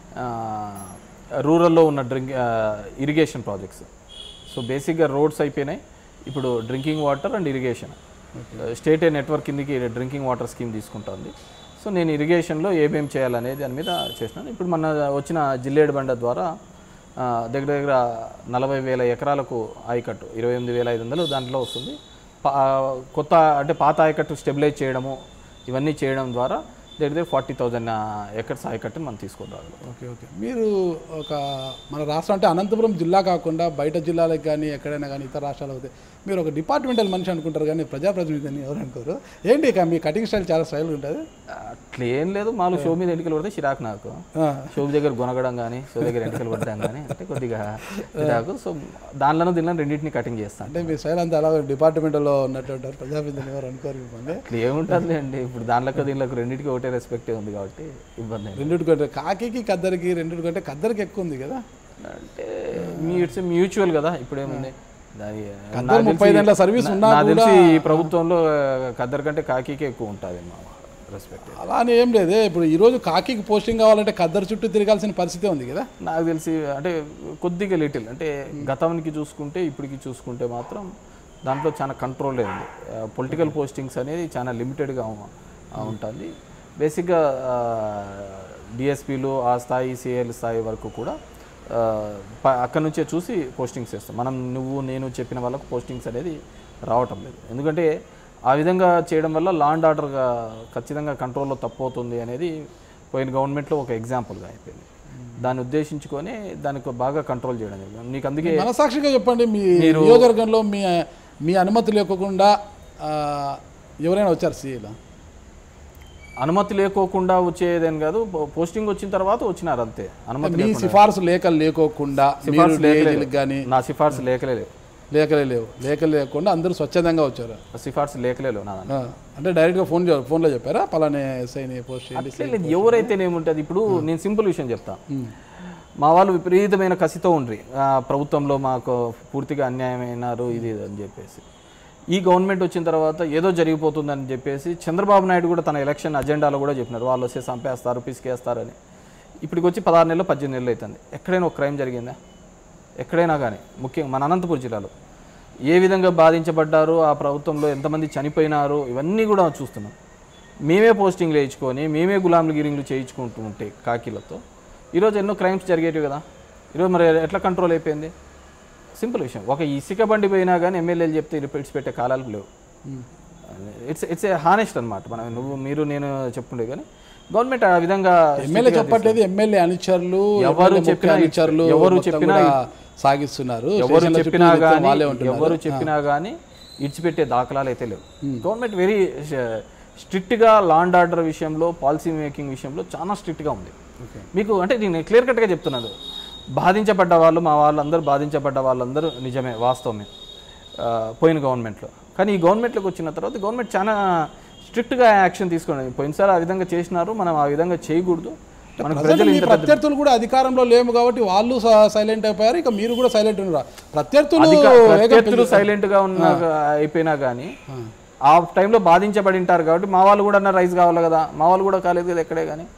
రూరల్లో ఉన్న డ్రింక్ ఇరిగేషన్ ప్రాజెక్ట్స్ సో బేసిక్గా రోడ్స్ అయిపోయినాయి ఇప్పుడు drinking water and irrigation state network కిందకి డ్రింకింగ్ వాటర్ స్కీమ్ తీసుకుంటుంది సో నేను ఇరిగేషన్లో ఏమేం చేయాలనేది దాని మీద చేసినాను ఇప్పుడు మన వచ్చిన జిల్లేడు బండ ద్వారా ఆ, దగ్గర దగ్గర నలభై వేల ఎకరాలకు ఆయకట్టు ఇరవై ఎనిమిది వేల ఐదు వందలు దాంట్లో వస్తుంది పా- కొత్త అంటే పాత ఆయకట్టు స్టెబిలైజ్ చేయడము ఇవన్నీ చేయడం ద్వారా దగ్గర దగ్గర ఫార్టీ థౌజండ్ ఎకర్స్ ఆయకట్టుని మనం తీసుకొని రావాలి ఓకే ఓకే మీరు ఒక మన రాష్ట్రం అంటే అనంతపురం జిల్లా కాకుండా బయట జిల్లాలకు కానీ ఎక్కడైనా కానీ ఇతర రాష్ట్రాలకు పోతే మీరు ఒక డిపార్ట్మెంటల్ మనిషి అనుకుంటారు కానీ ప్రజాప్రతినిధి అని ఎవరు అనుకోరు ఏంటి ఇక మీ కటింగ్ స్టైల్ చాలా స్టైల్ ఉంటుంది అట్లా ఏం లేదు మామూలు షో మీద ఎన్నికలు పడితే చిరాకు నాకు షో దగ్గర కొనగడం కానీ షో దగ్గర ఎంటికలు పడడం కానీ అంటే కొద్దిగా చిరాకు సో దానిలోనూ దీనిలో రెండింటిని కటింగ్ చేస్తాను అంటే మీ స్టైల్ అంతా అలా డిపార్ట్మెంట్లో ఉన్నట్టు ఉంటారు ప్రజాప్రతినిధిని ఎవరు అనుకోరు మిమ్మల్ని ఇట్లా ఏముంటుంది అండి ఇప్పుడు దానిలో దీనిలోకి రెండింటికి ఒకటే రెస్పెక్టే ఉంది కాబట్టి ఇబ్బంది ఏం రెండింటి కంటే కాకికి కద్దరికి రెండింటి కంటే కద్దరికి ఎక్కువ ఉంది కదా లేదు. అంటే మీ ఇట్స్ మ్యూచువల్ కదా ఇప్పుడు ఏముంది దాని కద్దరు నాకు ముప్పై తెలిసి- ఐదేళ్ల సర్వీస్ ఉన్నా నాకు తెలిసి ఈ ప్రభుత్వంలో కద్దరు కంటే కాకీకే ఎక్కువ ఉంటుంది మా రెస్పెక్ట్ అలా అని ఏం లేదే ఇప్పుడు ఈరోజు కాకికి పోస్టింగ్ కావాలంటే కద్దరు చుట్టూ తిరగాల్సిన పరిస్థితి ఉంది కదా నాకు తెలిసి అంటే కొద్దిగా లిటిల్ అంటే గతానికి చూసుకుంటే ఇప్పటికి చూసుకుంటే మాత్రం దాంట్లో చాలా కంట్రోలే ఉంది పొలిటికల్ పోస్టింగ్స్ అనేది చాలా లిమిటెడ్గా ఉంటుంది బేసిక్గా డిఎస్పీలు ఆ స్థాయి సిఎల్ స్థాయి వరకు కూడా ఆ, ప- అక్కడ నుంచే చూసి పోస్టింగ్స్ చేస్తాం మనం నువ్వు నేను చెప్పిన వాళ్ళకు పోస్టింగ్స్ అనేది రావటం లేదు ఎందుకంటే ఆ విధంగా చేయడం వల్ల లా అండ్ ఆర్డర్గా ఖచ్చితంగా కంట్రోల్లో తప్పవుతుంది అనేది పోయిన గవర్నమెంట్లో ఒక ఎగ్జాంపుల్గా అయిపోయింది దాన్ని ఉద్దేశించుకొని దానికి బాగా కంట్రోల్ చేయడం జరిగింది నీకు అందుకే మనసాక్షిగా చెప్పండి మీ నియోజకవర్గంలో మీ మీ అనుమతి లేకోకుండా ఆ, ఎవరైనా వచ్చారు సీఏలా అనుమతి లేకోకుండా వచ్చేదేం కాదు పో- పోస్టింగ్ వచ్చిన తర్వాత వచ్చినారు అంతే అనుమతి మీ సిఫార్సు లేఖలు లేకోకుండా మీరు సిఫార్సు లేఖలే DIG లకు కానీ నా సిఫార్సు లేఖలే లేవు లేఖలే లేవు లేఖలు లేకుండా అందరూ స్వచ్ఛందంగా వచ్చారు సిఫార్సు లేఖలే లేవు నా దాంట్లో. ఆ, అంటే డైరెక్ట్గా ఫోన్ చే- ఫోన్లో చెప్పారా పలానే ఎస్ఐని పోస్ట్ చేయండి అట్లే లేదు ఎవరైతేనేముంటుంది ఇప్పుడు నేను సింపుల్ విషయం చెప్తా మా వాళ్ళు విపరీతమైన కసితో ఉండ్రి ఆ, ప్రభుత్వంలో మాకు పూర్తిగా అన్యాయమైనారు ఇది ఇది అని చెప్పేసి ఈ గవర్నమెంట్ వచ్చిన తర్వాత ఏదో జరిగిపోతుందని చెప్పేసి చంద్రబాబు నాయుడు కూడా తన ఎలక్షన్ అజెండాలో కూడా చెప్పినారు వాళ్ళు వస్తే చంపేస్తారు పిసికేస్తారని ఇప్పటికి వచ్చి పదహారు నెలలు పద్దెనిమిది నెలలు అవుతుంది ఎక్కడైనా ఒక క్రైమ్ జరిగిందా ఎక్కడైనా కానీ ముఖ్యంగా మన అనంతపురం జిల్లాలో ఏ విధంగా బాధించబడ్డారు ఆ ప్రభుత్వంలో ఎంతమంది చనిపోయినారు ఇవన్నీ కూడా చూస్తున్నాం మేమే పోస్టింగ్లు వేయించుకొని మేమే గులాంలు గిరింగ్లు చేయించుకుంటూ ఉంటే కాకీలతో ఈరోజు ఎన్నో క్రైమ్స్ జరిగేటివి కదా ఈరోజు మరి ఎట్లా కంట్రోల్ అయిపోయింది సింపుల్ విషయం ఒక ఇసుక బండి పోయినా కానీ ఎమ్మెల్యేలు చెప్తే రిపీట్స్ పెట్టే కాలాలు లేవు ఇట్స్ ఇట్స్ ఏ హానెస్ట్ అనమాట మనం నువ్వు మీరు నేను చెప్పుండే కానీ గవర్నమెంట్ ఆ విధంగా ఎమ్మెల్యే చెప్పట్లేదు ఎమ్మెల్యే అనుచరులు ఎవరు ఎమ్మెల్యే ముఖ్య చెప్పినా అనుచరులు ఎవరు మొత్తం చెప్పినా కూడా సాగిస్తున్నారు ఎవరు స్టేషన్ల చుట్టూ చెప్పినా మొత్తం కానీ వాళ్ళే ఉంటున్నారు ఎవరు చెప్పినా కానీ ఇడిచిపెట్టే దాఖలాలు అయితే లేవు గవర్నమెంట్ వెరీ స్ట్రిక్ట్గా లా అండ్ ఆర్డర్ విషయంలో పాలసీ మేకింగ్ విషయంలో చాలా స్ట్రిక్ట్గా ఉంది మీకు అంటే నేను క్లియర్ కట్గా చెప్తున్నాను బాధించబడ్డ వాళ్ళు మా వాళ్ళందరూ బాధించబడ్డ వాళ్ళందరూ నిజమే వాస్తవమే ఆ, పోయిన గవర్నమెంట్లో కానీ ఈ గవర్నమెంట్లోకి వచ్చిన తర్వాత గవర్నమెంట్ చాలా స్ట్రిక్ట్గా యాక్షన్ తీసుకున్నది పోయినసారి ఆ విధంగా చేసినారు మనం ఆ విధంగా చేయకూడదు మనకు ప్రజలు ప్రజలు మీ ప్రత్యర్థులు కూడా అధికారంలో లేము కాబట్టి వాళ్ళు సైలెంట్ అయిపోయారు ఇక మీరు కూడా సైలెంట్ ఉన్నారు ప్రత్యర్థులు అధిక- వేగం ప్రత్యర్థులు సైలెంట్ గా ఉన్న అయిపోయినా కానీ ఆ టైంలో బాధించబడి ఉంటారు కాబట్టి మా వాళ్ళు కూడా రైజ్ కావాలి కదా మా వాళ్ళు కూడా కాలేదు కదా ఎక్కడే కానీ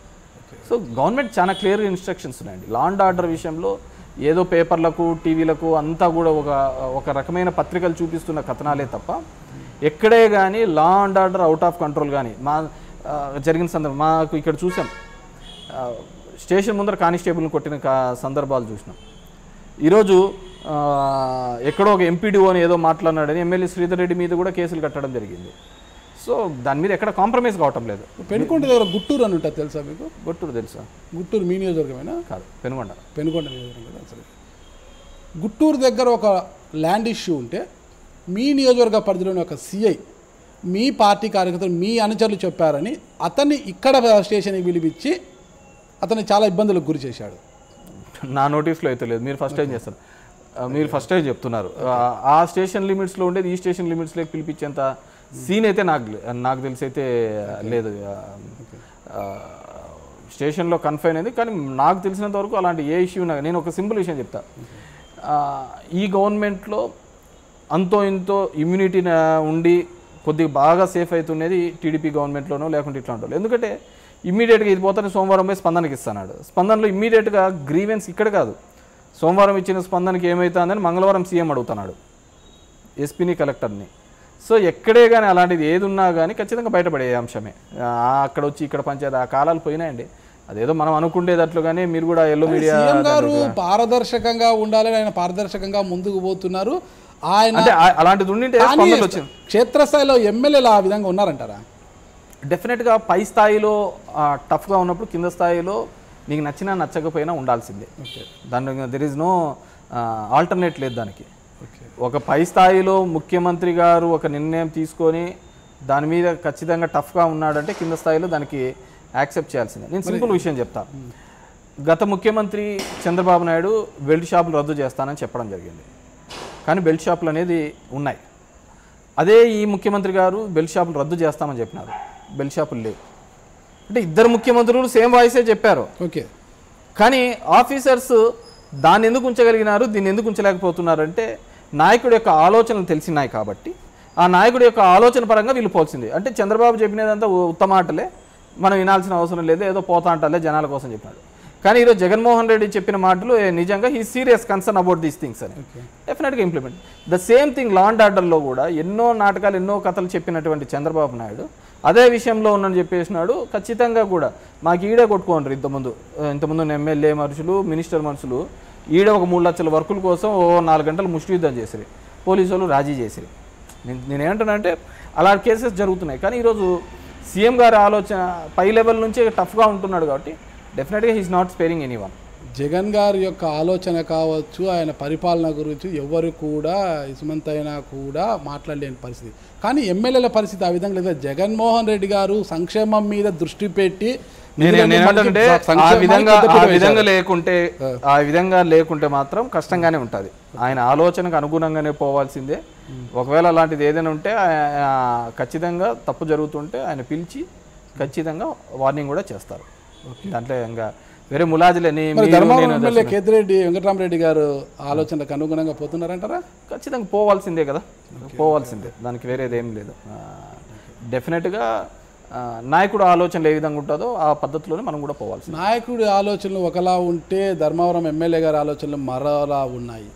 సో గవర్నమెంట్ చాలా క్లియర్గా ఇన్స్ట్రక్షన్స్ ఉన్నాయండి లా అండ్ ఆర్డర్ విషయంలో ఏదో పేపర్లకు టీవీలకు అంతా కూడా ఒక ఒక రకమైన పత్రికలు చూపిస్తున్న కథనాలే తప్ప ఎక్కడే కానీ law and order out of control కానీ మా ఆ, జరిగిన సందర్భం మాకు ఇక్కడ చూసాం ఆ, స్టేషన్ ముందర కానిస్టేబుల్ని కొట్టిన కా- సందర్భాలు చూసినాం ఈరోజు ఆ, ఎక్కడో ఒక ఎంపీడీఓ అని ఏదో మాట్లాడినాడని ఎమ్మెల్యే శ్రీధర్ రెడ్డి మీద కూడా కేసులు కట్టడం జరిగింది సో దాని మీద ఎక్కడ కాంప్రమైజ్ కావటం లేదు పెనుకొండ దగ్గర గుట్టూరు అని ఉంటుంది తెలుసా మీకు గుట్టూరు తెలుసా గుట్టూరు మీ నియోజకవర్గమేనా కాదు పెనుగొండ పెనుకొండ నియోజకవర్గం కదా అసలు గుట్టూరు దగ్గర ఒక ల్యాండ్ ఇష్యూ ఉంటే మీ నియోజకవర్గ పరిధిలోని ఒక సిఐ మీ పార్టీ కార్యకర్తలు మీ అనుచరులు చెప్పారని అతన్ని ఇక్కడ స్టేషన్కి పిలిపించి అతన్ని చాలా ఇబ్బందులకు గురి చేశాడు నా నోటీస్లో అయితే లేదు మీరు ఫస్ట్ టైం చేస్తారు ఆ, మీరు ఫస్ట్ టైం చెప్తున్నారు ఆ, ఆ స్టేషన్ లిమిట్స్లో ఉండేది ఈ స్టేషన్ లిమిట్స్లోకి పిలిపించేంత సీన్ అయితే నాకు లే- నాకు తెలిసి అయితే లేదు ఆ, ఆ, స్టేషన్లో కన్ఫైన్ అయింది కానీ నాకు తెలిసినంత వరకు అలాంటి ఏ ఇష్యూ నాకు నేను ఒక సింపుల్ విషయం చెప్తా ఆ, ఈ గవర్నమెంట్లో అంతో ఇంతో ఇమ్యూనిటీ ఉండి కొద్దిగా బాగా సేఫ్ అవుతున్నది టీడీపీ గవర్నమెంట్లోనో లేకుంటే ఇట్లా ఉంటుంది ఎందుకంటే ఇమ్మీడియట్గా ఇది పోతానే సోమవారం పోయి స్పందనకి ఇస్తున్నాడు స్పందనలో ఇమ్మీడియట్గా గ్రీవెన్స్ ఇక్కడ కాదు సోమవారం ఇచ్చిన స్పందనకి ఏమవుతుందని మంగళవారం సీఎం అడుగుతున్నాడు ఎస్పీని కలెక్టర్ని సో ఎక్కడే కానీ అలాంటిది ఏది ఉన్నా కానీ ఖచ్చితంగా బయటపడే అంశమే ఆ, అక్కడ వచ్చి ఇక్కడ పంచాయతీ ఆ కాలాలు పోయినాయండి అదేదో మనం అనుకుండేటట్లుగానే మీరు కూడా ఎల్లో మీడియా సీఎం గారు పారదర్శకంగా ఉండాలని ఆయన పారదర్శకంగా ముందుకు పోతున్నారు ఆయన అంటే ఆ- అలాంటిది ఉండింటే కానీ స్పందనలు వచ్చింది క్షేత్రస్థాయిలో ఎమ్మెల్యేలు ఆ విధంగా ఉన్నారంటారా డెఫినెట్గా పై స్థాయిలో ఆ, టఫ్గా ఉన్నప్పుడు కింద స్థాయిలో నీకు నచ్చినా నచ్చకపోయినా ఉండాల్సిందే దాని దెర్ ఇస్ నో ఆల్టర్నేట్ లేదు దానికి ఓకే ఒక పై స్థాయిలో ముఖ్యమంత్రి గారు ఒక నిర్ణయం తీసుకొని దాని మీద ఖచ్చితంగా టఫ్గా ఉన్నాడంటే కింద స్థాయిలో దానికి యాక్సెప్ట్ చేయాల్సిందే నేను సింపుల్ విషయం చెప్తా గత ముఖ్యమంత్రి చంద్రబాబు నాయుడు బెల్ట్ షాపులు రద్దు చేస్తానని చెప్పడం జరిగింది కానీ బెల్ట్ షాపులు అనేది ఉన్నాయి అదే ఈ ముఖ్యమంత్రి గారు బెల్ట్ షాపులు రద్దు చేస్తామని చెప్పినారు బెల్ట్ షాపులు లేవు అంటే ఇద్దరు ముఖ్యమంత్రులు సేమ్ వాయిసే చెప్పారు ఓకే కానీ ఆఫీసర్స్ దాన్ని ఎందుకు ఉంచగలిగినారు దీన్ని ఎందుకు ఉంచలేకపోతున్నారు అంటే నాయకుడి యొక్క ఆలోచనలు తెలిసినాయి కాబట్టి ఆ నాయకుడి యొక్క ఆలోచన పరంగా వీళ్ళు పోల్సింది అంటే చంద్రబాబు చెప్పినదంతా ఉ- ఉత్తమ ఆటలే మనం వినాల్సిన అవసరం లేదు ఏదో పోతా అంటాలే జనాల కోసం చెప్పినాడు కానీ ఈరోజు జగన్మోహన్ రెడ్డి చెప్పిన మాటలు ఏ, నిజంగా he serious concern about these things అని డెఫినెట్గా implement the same thing law and ఆర్డర్లో కూడా ఎన్నో నాటకాలు ఎన్నో కథలు చెప్పినటువంటి చంద్రబాబు నాయుడు అదే విషయంలో ఉన్నని చెప్పేసినాడు ఖచ్చితంగా కూడా మాకు ఈడే కొట్టుకోండి ఇంతకుముందు ఆ, ఇంతకుముందు ఎమ్మెల్యే మనుషులు మినిస్టర్ మనుషులు ఈడ ఒక మూడు లక్షల వర్కుల కోసం ఓ నాలుగు గంటలు ముష్టి యుద్ధం చేసిరి పోలీసు వాళ్ళు రాజీ చేసిరి నేను నేనేమంటానంటే అలాంటి కేసెస్ జరుగుతున్నాయి కానీ ఈరోజు సీఎం గారి ఆలోచన పై లెవెల్ నుంచి టఫ్గా ఉంటున్నాడు కాబట్టి డెఫినెట్గా he's not sparing any one Jagan గారి యొక్క ఆలోచన కావచ్చు ఆయన పరిపాలన గురించి ఎవరు కూడా ఇసుమంతైనా కూడా మాట్లాడలేని పరిస్థితి కానీ ఎమ్మెల్యేల పరిస్థితి ఆ విధంగా లేదు జగన్మోహన్ రెడ్డి గారు సంక్షేమం మీద దృష్టి పెట్టి నేను నిధులన్నీ నేనేమంటే మనకి ఆ సంక్షేమానికి విధంగా ఆ పెద్దపీట విధంగా వేశారు. లేకుంటే ఆ విధంగా లేకుంటే మాత్రం కష్టంగానే ఉంటుంది ఆయన ఆలోచనకు అనుగుణంగానే పోవాల్సిందే ఒకవేళ అలాంటిది ఏదైనా ఉంటే ఆ- ఆ ఖచ్చితంగా తప్పు జరుగుతుంటే ఆయన పిలిచి ఖచ్చితంగా వార్నింగ్ కూడా చేస్తారు దాంట్లో ఇంకా వేరే ములాజిలే నీ- మరి మీరు ధర్మవరం నేను ఎమ్మెల్యే కేతిరెడ్డి వెంకటరామరెడ్డి గారు ఆలోచనకు అనుగుణంగా పోతున్నారంటారా ఖచ్చితంగా పోవాల్సిందే కదా పోవాల్సిందే దానికి వేరేది ఏం లేదు ఆ, డెఫినెట్గా ఆ, నాయకుడు ఆలోచనలు ఏ విధంగా ఉంటుందో ఆ పద్ధతిలోనే మనం కూడా పోవాల్సిందే నాయకుడి ఆలోచనలు ఒకలా ఉంటే ధర్మవరం ఎమ్మెల్యే గారి ఆలోచనలు మరోలా ఉన్నాయి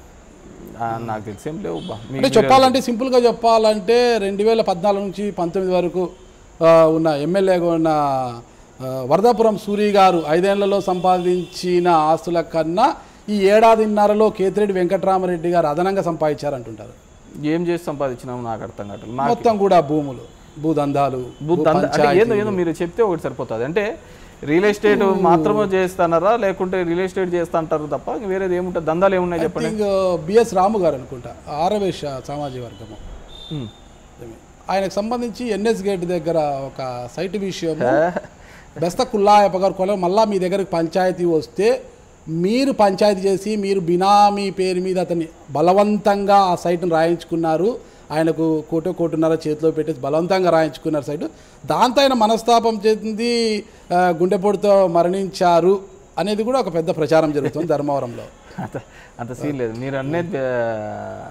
ఆ, నాకు తెలిసేం లేవు బా. మీ- అంటే చెప్పాలంటే సింపుల్గా చెప్పాలంటే రెండు వేల పద్నాలుగు నుంచి పంతొమ్మిది వరకు ఆ, ఉన్న ఎమ్మెల్యేగా ఉన్న ఆ, వరదాపురం సూరి గారు ఐదేళ్లలో సంపాదించిన ఆస్తుల కన్నా ఈ ఏడాదిన్నరలో కేతిరెడ్డి వెంకటరామరెడ్డి గారు అదనంగా సంపాదించారంటుంటారు ఏం చేసి సంపాదించినాము నాకు అర్థం కావట్లేదు మా మొత్తం కూడా భూములు భూదందాలు భూ దంద అంటే ఏదో ఏదో మీరు చెప్తే ఒకటి సరిపోతుంది అంటే రియల్ ఎస్టేట్ మాత్రమే చేస్తానారా లేకుంటే రియల్ ఎస్టేట్ చేస్తా అంటారు తప్ప ఇంక వేరేది ఏముంటుంది దందాలు ఏమున్నాయి చెప్పండి థింక్ బిఎస్ రాము గారు అనుకుంటా ఆరవేశ సామాజిక వర్గము ఉమ్. ఆయనకు సంబంధించి ఎన్ఎస్ గేట్ దగ్గర ఒక సైట్ విషయము బెస్త కుల్లాయప్ప గారు కొల మళ్ళా మీ దగ్గరకు పంచాయతీ వస్తే మీరు పంచాయతీ చేసి మీరు బినామీ పేరు మీద అతన్ని బలవంతంగా ఆ సైట్ను రాయించుకున్నారు ఆయనకు కోటో కోటున్నర చేతిలో పెట్టేసి బలవంతంగా రాయించుకున్నారు సైటు దాంతో ఆయన మనస్తాపం చెంది ఆ, గుండెపోటుతో మరణించారు అనేది కూడా ఒక పెద్ద ప్రచారం జరుగుతుంది ధర్మవరంలో అంత అంత సీన్ లేదు మీరు అనేది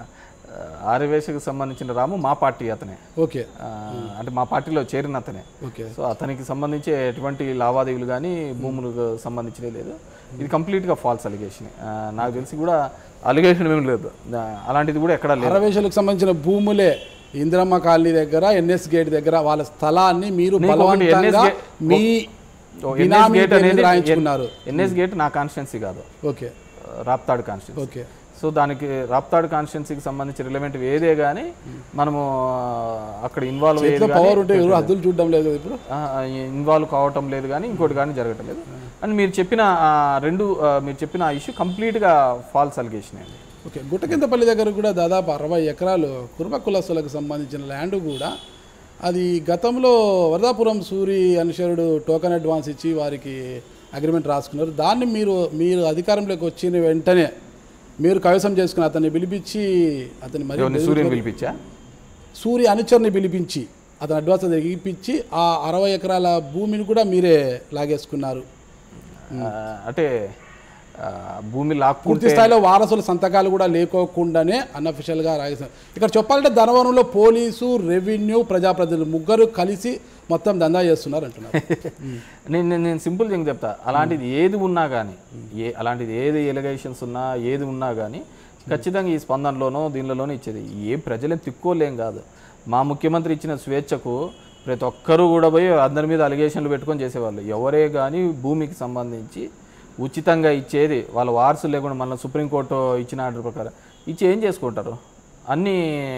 ఆర్యవేశకు సంబంధించిన రాము మా పార్టీ అతనే ఓకే ఆ, అంటే మా పార్టీలో చేరిన అతనే ఓకే సో అతనికి సంబంధించి ఎటువంటి లావాదేవీలు కానీ భూములకు సంబంధించినవి లేదు ఇది కంప్లీట్గా ఫాల్స్ అలిగేషన్ నాకు తెలిసి కూడా అలిగేషన్ ఏమి లేదు ఆ, అలాంటిది కూడా ఎక్కడా లేదు అరవేశలకు సంబంధించిన భూములే ఇందిరమ్మ కాలనీ దగ్గర ఎన్ఎస్ గేట్ దగ్గర వాళ్ళ స్థలాన్ని మీరు నీకు ఒకటి బలవంతంగా NS మీ ఓ, బినామీ గేట్ పేరు మీద అనేది రాయించుకున్నారు ఎన్ఎస్ గేట్ నా కాన్స్టిట్యున్సీ కాదు okay Raptadu constituency okay so దానికి రాప్తాడు కాన్స్టిట్యున్సీకి సంబంధించి రిలవెంట్ ఏదే కానీ మనము అక్కడ ఇన్వాల్వ్ చేతిలో అయ్యేది పవర్ ఉంటే ఎవరు హద్దులు చూడడం లేదు కదా ఇప్పుడు ఇన్వాల్వ్ కావటం లేదు కానీ ఇంకోటి కానీ జరగటం లేదు అండ్ మీరు చెప్పిన ఆ, రెండు ఆ, మీరు చెప్పిన ఆ ఇష్యూ కంప్లీట్గా ఫాల్స్ అలిగేషన్ అండి ఓకే గుట్టకిందపల్లి దగ్గర కూడా దాదాపు అరవై ఎకరాలు కుర్మ కులస్తులకు సంబంధించిన ల్యాండ్ కూడా అది గతంలో వరదాపురం సూరి అనుచరుడు టోకన్ అడ్వాన్స్ ఇచ్చి వారికి అగ్రిమెంట్ రాసుకున్నారు దాన్ని మీరు మీరు అధికారంలోకి వచ్చిన వెంటనే మీరు కైవసం చేసుకుని అతన్ని పిలిపించి అతన్ని మరి ఎవరిని సూర్యుని పిలిపించా సూర్య అనుచరుని పిలిపించి అతని అడ్వాన్స్ ఇప్పించి ఆ అరవై ఎకరాల భూమిని కూడా మీరే లాగేసుకున్నారు ఆ, అంటే ఆ, భూమి లాక్కుంటే పూర్తి స్థాయిలో వారసుల సంతకాలు కూడా లేకోకుండానే అన్అఫిషియల్గా రాగేశారు ఇక్కడ చెప్పాలంటే ధనవరంలో పోలీసు రెవెన్యూ ప్రజాప్రతినిధులు ముగ్గురు కలిసి మొత్తం దందా చేస్తున్నారు అంటున్నారు నేను నేను నేను సింపుల్ థింగ్ చెప్తా అలాంటిది ఏది ఉన్నా కానీ ఏ అలాంటిది ఏది ఎలిగేషన్స్ ఉన్నా ఏది ఉన్నా కానీ ఖచ్చితంగా ఈ స్పందనలోనో దీనిలోనో ఇచ్చేది ఏ ప్రజలేం తిక్కోలేం కాదు మా ముఖ్యమంత్రి ఇచ్చిన స్వేచ్ఛకు ప్రతి ఒక్కరూ కూడా పోయి అందరి మీద అలిగేషన్లు పెట్టుకొని చేసేవాళ్ళు ఎవరే కానీ భూమికి సంబంధించి ఉచితంగా ఇచ్చేది వాళ్ళ వారసులు లేకుండా మళ్ళీ సుప్రీంకోర్టు ఇచ్చిన ఆర్డర్ ప్రకారం ఇచ్చి ఏం చేసుకుంటారు అన్నీ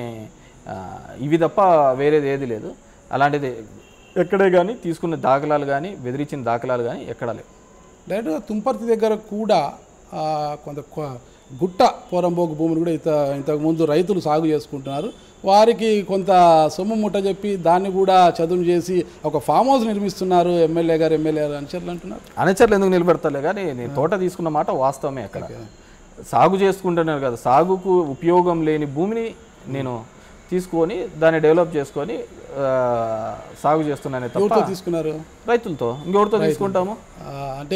ఆ, ఇవి తప్ప వేరేది ఏది లేదు అలాంటిది ఎక్కడే కానీ తీసుకున్న దాఖలాలు కానీ బెదిరించిన దాఖలాలు కానీ ఎక్కడా లేవు డైరెక్ట్గా తుంపర్తి దగ్గర కూడా ఆ, కొంత కొ- గుట్ట పోరంబోకు భూమిని కూడా ఇంత ఇంతకుముందు రైతులు సాగు చేసుకుంటున్నారు వారికి కొంత సొమ్ము ముట్ట చెప్పి దాన్ని కూడా చదువు చేసి ఒక ఫామ్ హౌస్ నిర్మిస్తున్నారు ఎమ్మెల్యే గారు ఎమ్మెల్యే గారు అనుచరులు అంటున్నారు అనచర్లు ఎందుకు నిలబెడతలే కానీ నేను తోట తీసుకున్న మాట వాస్తవమే అక్కడ సాగు చేసుకుంటున్నారు కదా సాగుకు ఉపయోగం లేని భూమిని నేను తీసుకొని దాన్ని డెవలప్ చేసుకొని ఆ, సాగు చేస్తున్నానే తప్ప ఎవరితో తీసుకున్నారు రైతులతో ఇంకెవరితో తీసుకుంటాము ఆ, అంటే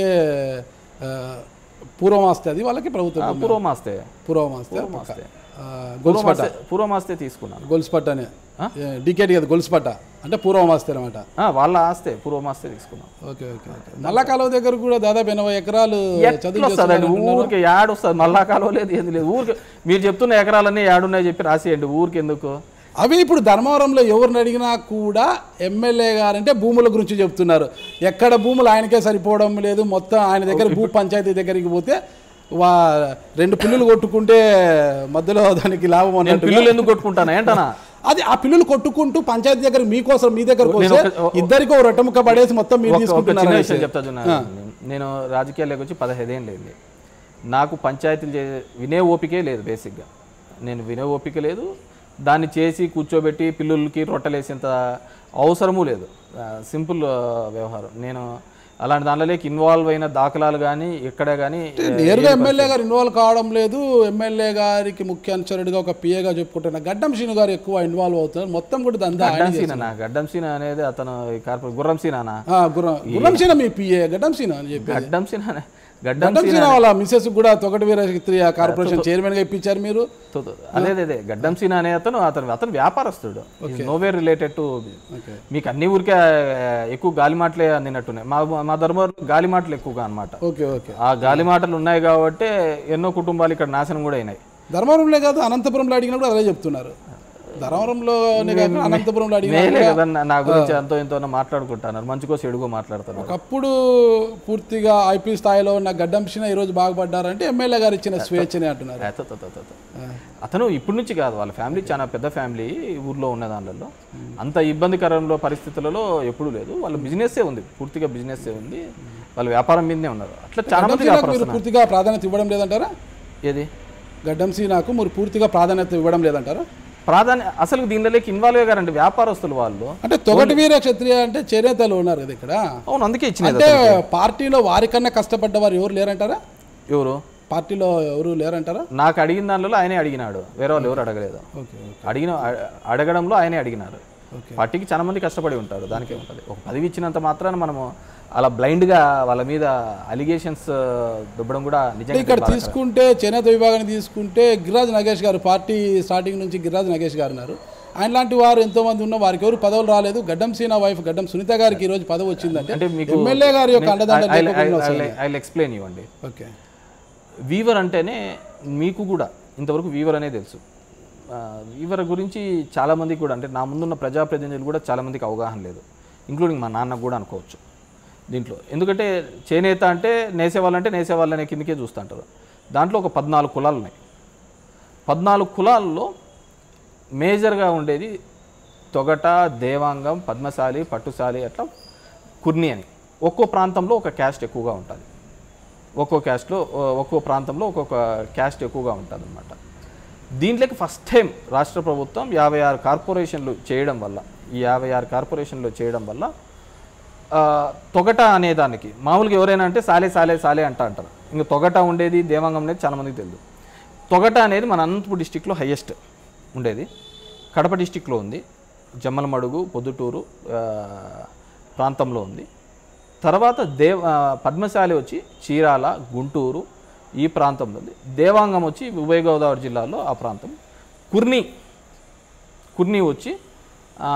ఆ, పూర్వమాస్తే అది వాళ్ళకి ప్రభుత్వం పూర్వమాస్తే పూర్వమాస్తే పూర్వమాస్తే ఆ, గొలుసుపట్ట పూర్వమాస్తే పూర్వమాస్తే తీసుకున్నాను గొలుసుపట్ట అనే డికేట్ కదా గొలుసుపట్ట అంటే పూర్వమాస్తే అనమాట ఆ, వాళ్ళ ఆస్తే పూర్వమాస్తే తీసుకున్నాం ఓకే ఓకే ఓకే నల్ల కాలువ దగ్గర కూడా దాదాపు ఎనభై ఎకరాలు చదువు ఎట్లా వస్తుందండి ఊరికి యాడ్ వస్తుంది మళ్ళా కాలం లేదు ఏంది లేదు ఊరికి మీరు చెప్తున్న ఎకరాలన్నీ యాడున్నాయి చెప్పి రాసేయండి ఊరికి ఎందుకు అవి ఇప్పుడు ధర్మవరంలో ఎవరిని అడిగినా కూడా ఎమ్మెల్యే గారంటే భూముల గురించి చెప్తున్నారు ఎక్కడ భూములు ఆయనకే సరిపోవడం లేదు మొత్తం ఆయన దగ్గర భూ పంచాయతీ దగ్గరికి పోతే వా రెండు పిల్లులు కొట్టుకుంటే మధ్యలో దానికి లాభం నేను అన్నట్టు పిల్లలు ఎందుకు కొట్టుకుంటాను ఏంటనా అది ఆ పిల్లులు కొట్టుకుంటూ పంచాయతీ దగ్గర మీకోసం మీ దగ్గరకు నేను వస్తే ఒక- ఇద్దరికి ఒక రొట్టెముక్క పడేసి మొత్తం మీరు ఒక- ఒక చిన్న తీసుకుంటున్నారు విషయం చెప్తా చూడండి. నేను రాజకీయాల్లోకి వచ్చి పదహైదేళ్ళు అయింది నాకు పంచాయతీలు చే వినే ఓపికే లేదు బేసిక్గా నేను వినే ఓపిక లేదు దాన్ని చేసి కూర్చోబెట్టి పిల్లులకి రొట్టెలేసేంత అవసరము లేదు సింపుల్ వ్యవహారం నేను అలాంటి దాంట్లోకి ఇన్వాల్వ్ అయిన దాఖలాలు కానీ ఎక్కడ కానీ నేరుగా ఎమ్మెల్యే గారు ఇన్వాల్వ్ కావడం లేదు ఎమ్మెల్యే గారికి ముఖ్య అనుచరుడిగా ఒక పిఏగా చెప్పుకుంటున్న గడ్డం శ్రీను గారు ఎక్కువ ఇన్వాల్వ్ అవుతున్నారు మొత్తం కూడా దందా ఆయన గడ్డం సీనా గడ్డం సీనా అనేది అతను ఈ కార్పొరేట్ గుర్రం సీనానా ఆ, గుర్రం గుర్రం సీన మీ పిఏ గడ్డం సీన అని చెప్పి గడ్డం సీనానే గడ్డం గడ్డం సీన వాళ్ళ మిసెస్ కూడా తొగటి వీరశక్తి కార్పొరేషన్ చైర్మన్ గా ఇప్పించారు మీరు తో- తో- అదే అదే అదే గడ్డం సీనా అనే అతను అతను అతను వ్యాపారస్తుడు నోవేర్ రిలేటెడ్ టు ఓకే మీకు అన్ని ఊరికే ఎక్కువ గాలి మాటలే అందినట్టున్నాయి మా మా ధర్మవరం గాలి మాటలు ఎక్కువగా అన్నమాట ఓకే ఓకే ఆ గాలి మాటలు ఉన్నాయి కాబట్టి ఎన్నో కుటుంబాలు ఇక్కడ నాశనం కూడా అయినాయి ధర్మవరంలో కాదు అనంతపురంలో అడిగినా కూడా అదే చెప్తున్నారు ధర్మవరంలోనే కాదు అనంతపురంలో అడిగినా మేలే కదా నా- నా గురించి ఎంతో ఎంతో మాట్లాడుకుంటున్నారు మంచికో చెడుగో మాట్లాడుతున్నారు ఒకప్పుడు పూర్తిగా ఐపీ స్థాయిలో ఉన్న గడ్డం సీన ఈ రోజు బాగుపడ్డారంటే ఎమ్మెల్యే గారు ఇచ్చిన స్వేచ్ఛనే అంటున్నారు తో- తో- తో- తో- తో. అతను ఇప్పటి నుంచి కాదు వాళ్ళ ఫ్యామిలీ చాలా పెద్ద ఫ్యామిలీ ఊర్లో ఉన్న దానిలో అంత ఇబ్బందికరంలో పరిస్థితులలో ఎప్పుడూ లేదు వాళ్ళ బిజినెస్సే ఉంది పూర్తిగా బిజినెస్సే ఉంది వాళ్ళ వ్యాపారం మీదనే ఉన్నారు అట్లా చాలా గడ్డం మంది సీనాకు వ్యాపారం మీరు పూర్తిగా ప్రాధాన్యత ఇవ్వడం లేదంటారా ఏది గడ్డం సీనాకు మీరు పూర్తిగా ప్రాధాన్యత ఇవ్వడం లేదంటారా ప్రాధాన్య అసలు దీనిలోకి ఇన్వాల్వ్ అయ్యారండి వ్యాపారస్తులు వాళ్ళు అంటే తొగటి వీర క్షత్రియ అంటే చేనేతలు ఉన్నారు కదా ఇక్కడ అవును అందుకే ఇచ్చినది అంటే పార్టీలో వారికన్నా కష్టపడ్డ వారు ఎవరు లేరంటారా ఎవరు పార్టీలో ఎవరు లేరంటారా నాకు అడిగిన దానిలో ఆయనే అడిగినాడు వేరే వాళ్ళు ఎవరు అడగలేదు ఓకే అడిగిన అ- అడగడంలో ఆయనే అడిగినారు ఓకే పార్టీకి చాలా మంది కష్టపడి ఉంటారు దానికే ఉంటుంది ఒక పదవి ఇచ్చినంత మాత్రాన మనము అలా బ్లైండ్గా వాళ్ళ మీద అలిగేషన్స్ దుబ్బడం కూడా అంటే నిజంగా ఇక్కడ తీసుకుంటే చేనేత విభాగాన్ని తీసుకుంటే గిరిరాజ్ నగేష్ గారు పార్టీ స్టార్టింగ్ నుంచి గిరిరాజ్ నగేష్ గారు ఉన్నారు ఆయన లాంటి వారు ఎంతో మంది ఉన్న వారికి ఎవరు పదవులు రాలేదు గడ్డం సీనా వైఫ్ గడ్డం సునీత గారికి ఈ రోజు పదవి వచ్చిందంటే అంటే మీకు ఎమ్మెల్యే గారి యొక్క అండదండ లేకపోయినా వస్తుంది. ఐ ఎక్స్ప్లెయిన్ ఇవ్వండి ఓకే వీవర్ అంటేనే మీకు కూడా ఇంతవరకు వీవర్ అనే తెలుసు ఆ, వీవర్ గురించి చాలామందికి కూడా అంటే నా ముందున్న ప్రజాప్రతినిధులు కూడా చాలామందికి అవగాహన లేదు ఇంక్లూడింగ్ మా నాన్నకు కూడా అనుకోవచ్చు దీంట్లో ఎందుకంటే చేనేత అంటే నేసేవాళ్ళంటే నేసేవాళ్ళనే కిందకే చూస్తుంటారు దాంట్లో ఒక పద్నాలుగు కులాలు ఉన్నాయి పద్నాలుగు కులాల్లో మేజర్గా ఉండేది తొగట దేవాంగం పద్మశాలి పట్టుశాలి అట్లా కుర్ని అని ఒక్కో ప్రాంతంలో ఒక క్యాస్ట్ ఎక్కువగా ఉంటుంది ఒక్కో క్యాస్ట్లో ఒక్కో ప్రాంతంలో ఒక్కొక్క క్యాస్ట్ ఎక్కువగా ఉంటుంది అనమాట దీంట్లోకి ఫస్ట్ టైం రాష్ట్ర ప్రభుత్వం యాభై ఆరు కార్పొరేషన్లు చేయడం వల్ల ఈ యాభై ఆరు కార్పొరేషన్లు చేయడం వల్ల ఆ, తొగట అనేదానికి మామూలుగా ఎవరైనా అంటే సాలే సాలే సాలే అంట అంటారు ఇంకా తొగట ఉండేది దేవాంగం అనేది చాలామందికి తెలియదు తొగట అనేది మన అనంతపురం డిస్టిక్లో హయ్యెస్ట్ ఉండేది కడప డిస్టిక్లో ఉంది జమ్మలమడుగు పొద్దుటూరు ఆ, ప్రాంతంలో ఉంది తర్వాత దేవ ఆ, పద్మశాలి వచ్చి చీరాల గుంటూరు ఈ ప్రాంతంలో ఉంది దేవాంగం వచ్చి ఉభయ గోదావరి జిల్లాలో ఆ ప్రాంతం కుర్ని కుర్ని వచ్చి ఆ,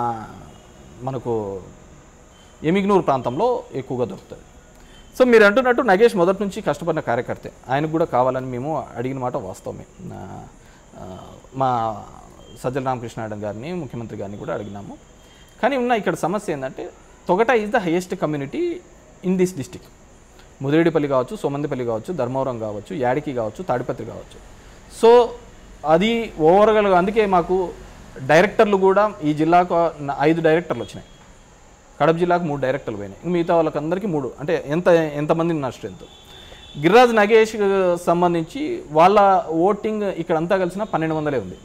మనకు ఎమిగ్నూరు ప్రాంతంలో ఎక్కువగా దొరుకుతుంది సో మీరు అంటున్నట్టు నగేష్ మొదటి నుంచి కష్టపడిన కార్యకర్తే ఆయనకు కూడా కావాలని మేము అడిగిన మాట వాస్తవమే ఆ, ఆ, మా సజ్జల రామకృష్ణారాయణ గారిని ముఖ్యమంత్రి గారిని కూడా అడిగినాము కానీ ఉన్న ఇక్కడ సమస్య ఏంటంటే Thogata is the highest community in this district Mudiredipalli కావచ్చు సోమందిపల్లి కావచ్చు ధర్మవరం కావచ్చు యాడికి కావచ్చు తాడిపత్రి కావచ్చు సో అది ఓవరాల్గా అందుకే మాకు డైరెక్టర్లు కూడా ఈ జిల్లాకు న- ఐదు డైరెక్టర్లు వచ్చినాయి కడప జిల్లాకు మూడు డైరెక్టర్లు పోయినాయి ఇంక మిగతా వాళ్ళకందరికీ మూడు అంటే ఎంత ఎంతమంది నా స్ట్రెంత్ గిరిరాజ్ నగేష్ సంబంధించి వాళ్ళ ఓటింగ్ ఇక్కడ అంతా కలిసిన పన్నెండు వందలే ఉంది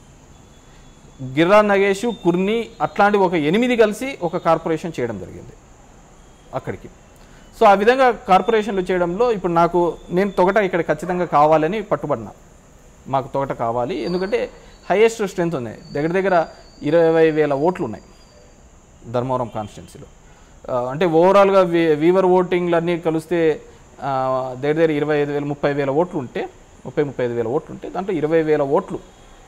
గిరిరాజ్ నగేష్ కుర్ని అట్లాంటి ఒక ఎనిమిది కలిసి ఒక కార్పొరేషన్ చేయడం జరిగింది అక్కడికి సో ఆ విధంగా కార్పొరేషన్లు చేయడంలో ఇప్పుడు నాకు నేను తొగట ఇక్కడ ఖచ్చితంగా కావాలని పట్టుబడినా మాకు తొగట కావాలి ఎందుకంటే హైయెస్ట్ స్ట్రెంత్ ఉంది దగ్గర దగ్గర ఇరవై వేల ఓట్లు ఉన్నాయి ధర్మవరం కాన్స్టిట్యున్సీలో అంటే ఓవరాల్గా వీ వీవర్ ఓటింగ్లు అన్నీ కలిస్తే ఆ, దగ్గర దగ్గర ఇరవై ఐదు వేల ముప్పై వేల ఓట్లు ఉంటే ముప్పై ముప్పై ఐదు వేల ఓట్లు ఉంటే దాంట్లో ఇరవై వేల ఓట్లు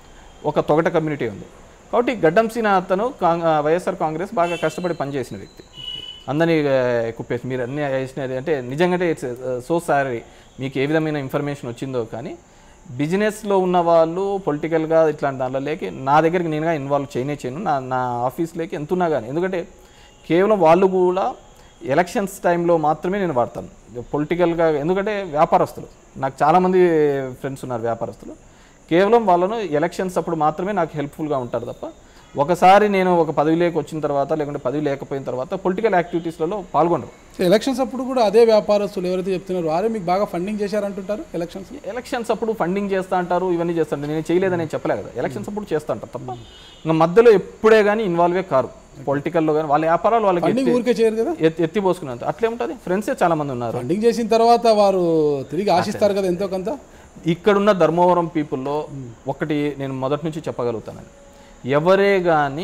ఒక తొగట కమ్యూనిటీ ఉంది కాబట్టి గడ్డం సీన అతను కాంగ్ ఆ, వైఎస్ఆర్ కాంగ్రెస్ బాగా కష్టపడి పనిచేసిన వ్యక్తి అందరినీ ఆ, కుప్పేసి మీరు అన్నీ చేసినది అంటే నిజంగానే ఇట్స్ సో సారీ మీకు ఏ విధమైన ఇన్ఫర్మేషన్ వచ్చిందో కానీ బిజినెస్లో ఉన్న వాళ్ళు పొలిటికల్గా ఇట్లాంటి దాంట్లో లేకి నా దగ్గరికి నేనుగా ఇన్వాల్వ్ చేయనే చేయను నా నా ఆఫీస్లోకి ఎంత ఉన్నా కానీ ఎందుకంటే కేవలం వాళ్ళు కూడా ఎలక్షన్స్ టైంలో మాత్రమే నేను వాడతాను పొలిటికల్గా ఎందుకంటే వ్యాపారస్తులు నాకు చాలామంది ఫ్రెండ్స్ ఉన్నారు వ్యాపారస్తులు కేవలం వాళ్ళను ఎలక్షన్స్ అప్పుడు మాత్రమే నాకు హెల్ప్ఫుల్గా ఉంటారు తప్ప ఒకసారి నేను ఒక పదవిలోకి వచ్చిన తర్వాత లేకుంటే పదవి లేకపోయిన తర్వాత పొలిటికల్ యాక్టివిటీస్లలో పాల్గొనరు సో ఎలక్షన్స్ అప్పుడు కూడా అదే వ్యాపారస్తులు ఎవరైతే చెప్తున్నారో వారే మీకు బాగా ఫండింగ్ చేశారంటుంటారు ఎలక్షన్స్ ఎలక్షన్స్ అప్పుడు ఫండింగ్ చేస్తా అంటారు ఇవన్నీ చేస్తా అంటారు నేను చేయలేదని నేను చెప్పలే కదా ఎలక్షన్స్ అప్పుడు చేస్తా అంటారు తప్ప ఇంకా మధ్యలో ఎప్పుడే కానీ ఇన్వాల్వే కారు పొలిటికల్లో కానీ వాళ్ళ వ్యాపారాలు వాళ్ళకి ఫండింగ్ ఊరికే చేయరు కదా ఎత్తి ఎత్తి పోసుకున్నంత అట్లే ఉంటుంది ఫ్రెండ్సే చాలా మంది ఉన్నారు ఫండింగ్ చేసిన తర్వాత వారు తిరిగి ఆశిస్తారు కదా ఎంతో కొంత ఇక్కడున్న ధర్మవరం పీపుల్లో ఒకటి నేను మొదటి నుంచి చెప్పగలుగుతాను ఎవరే కానీ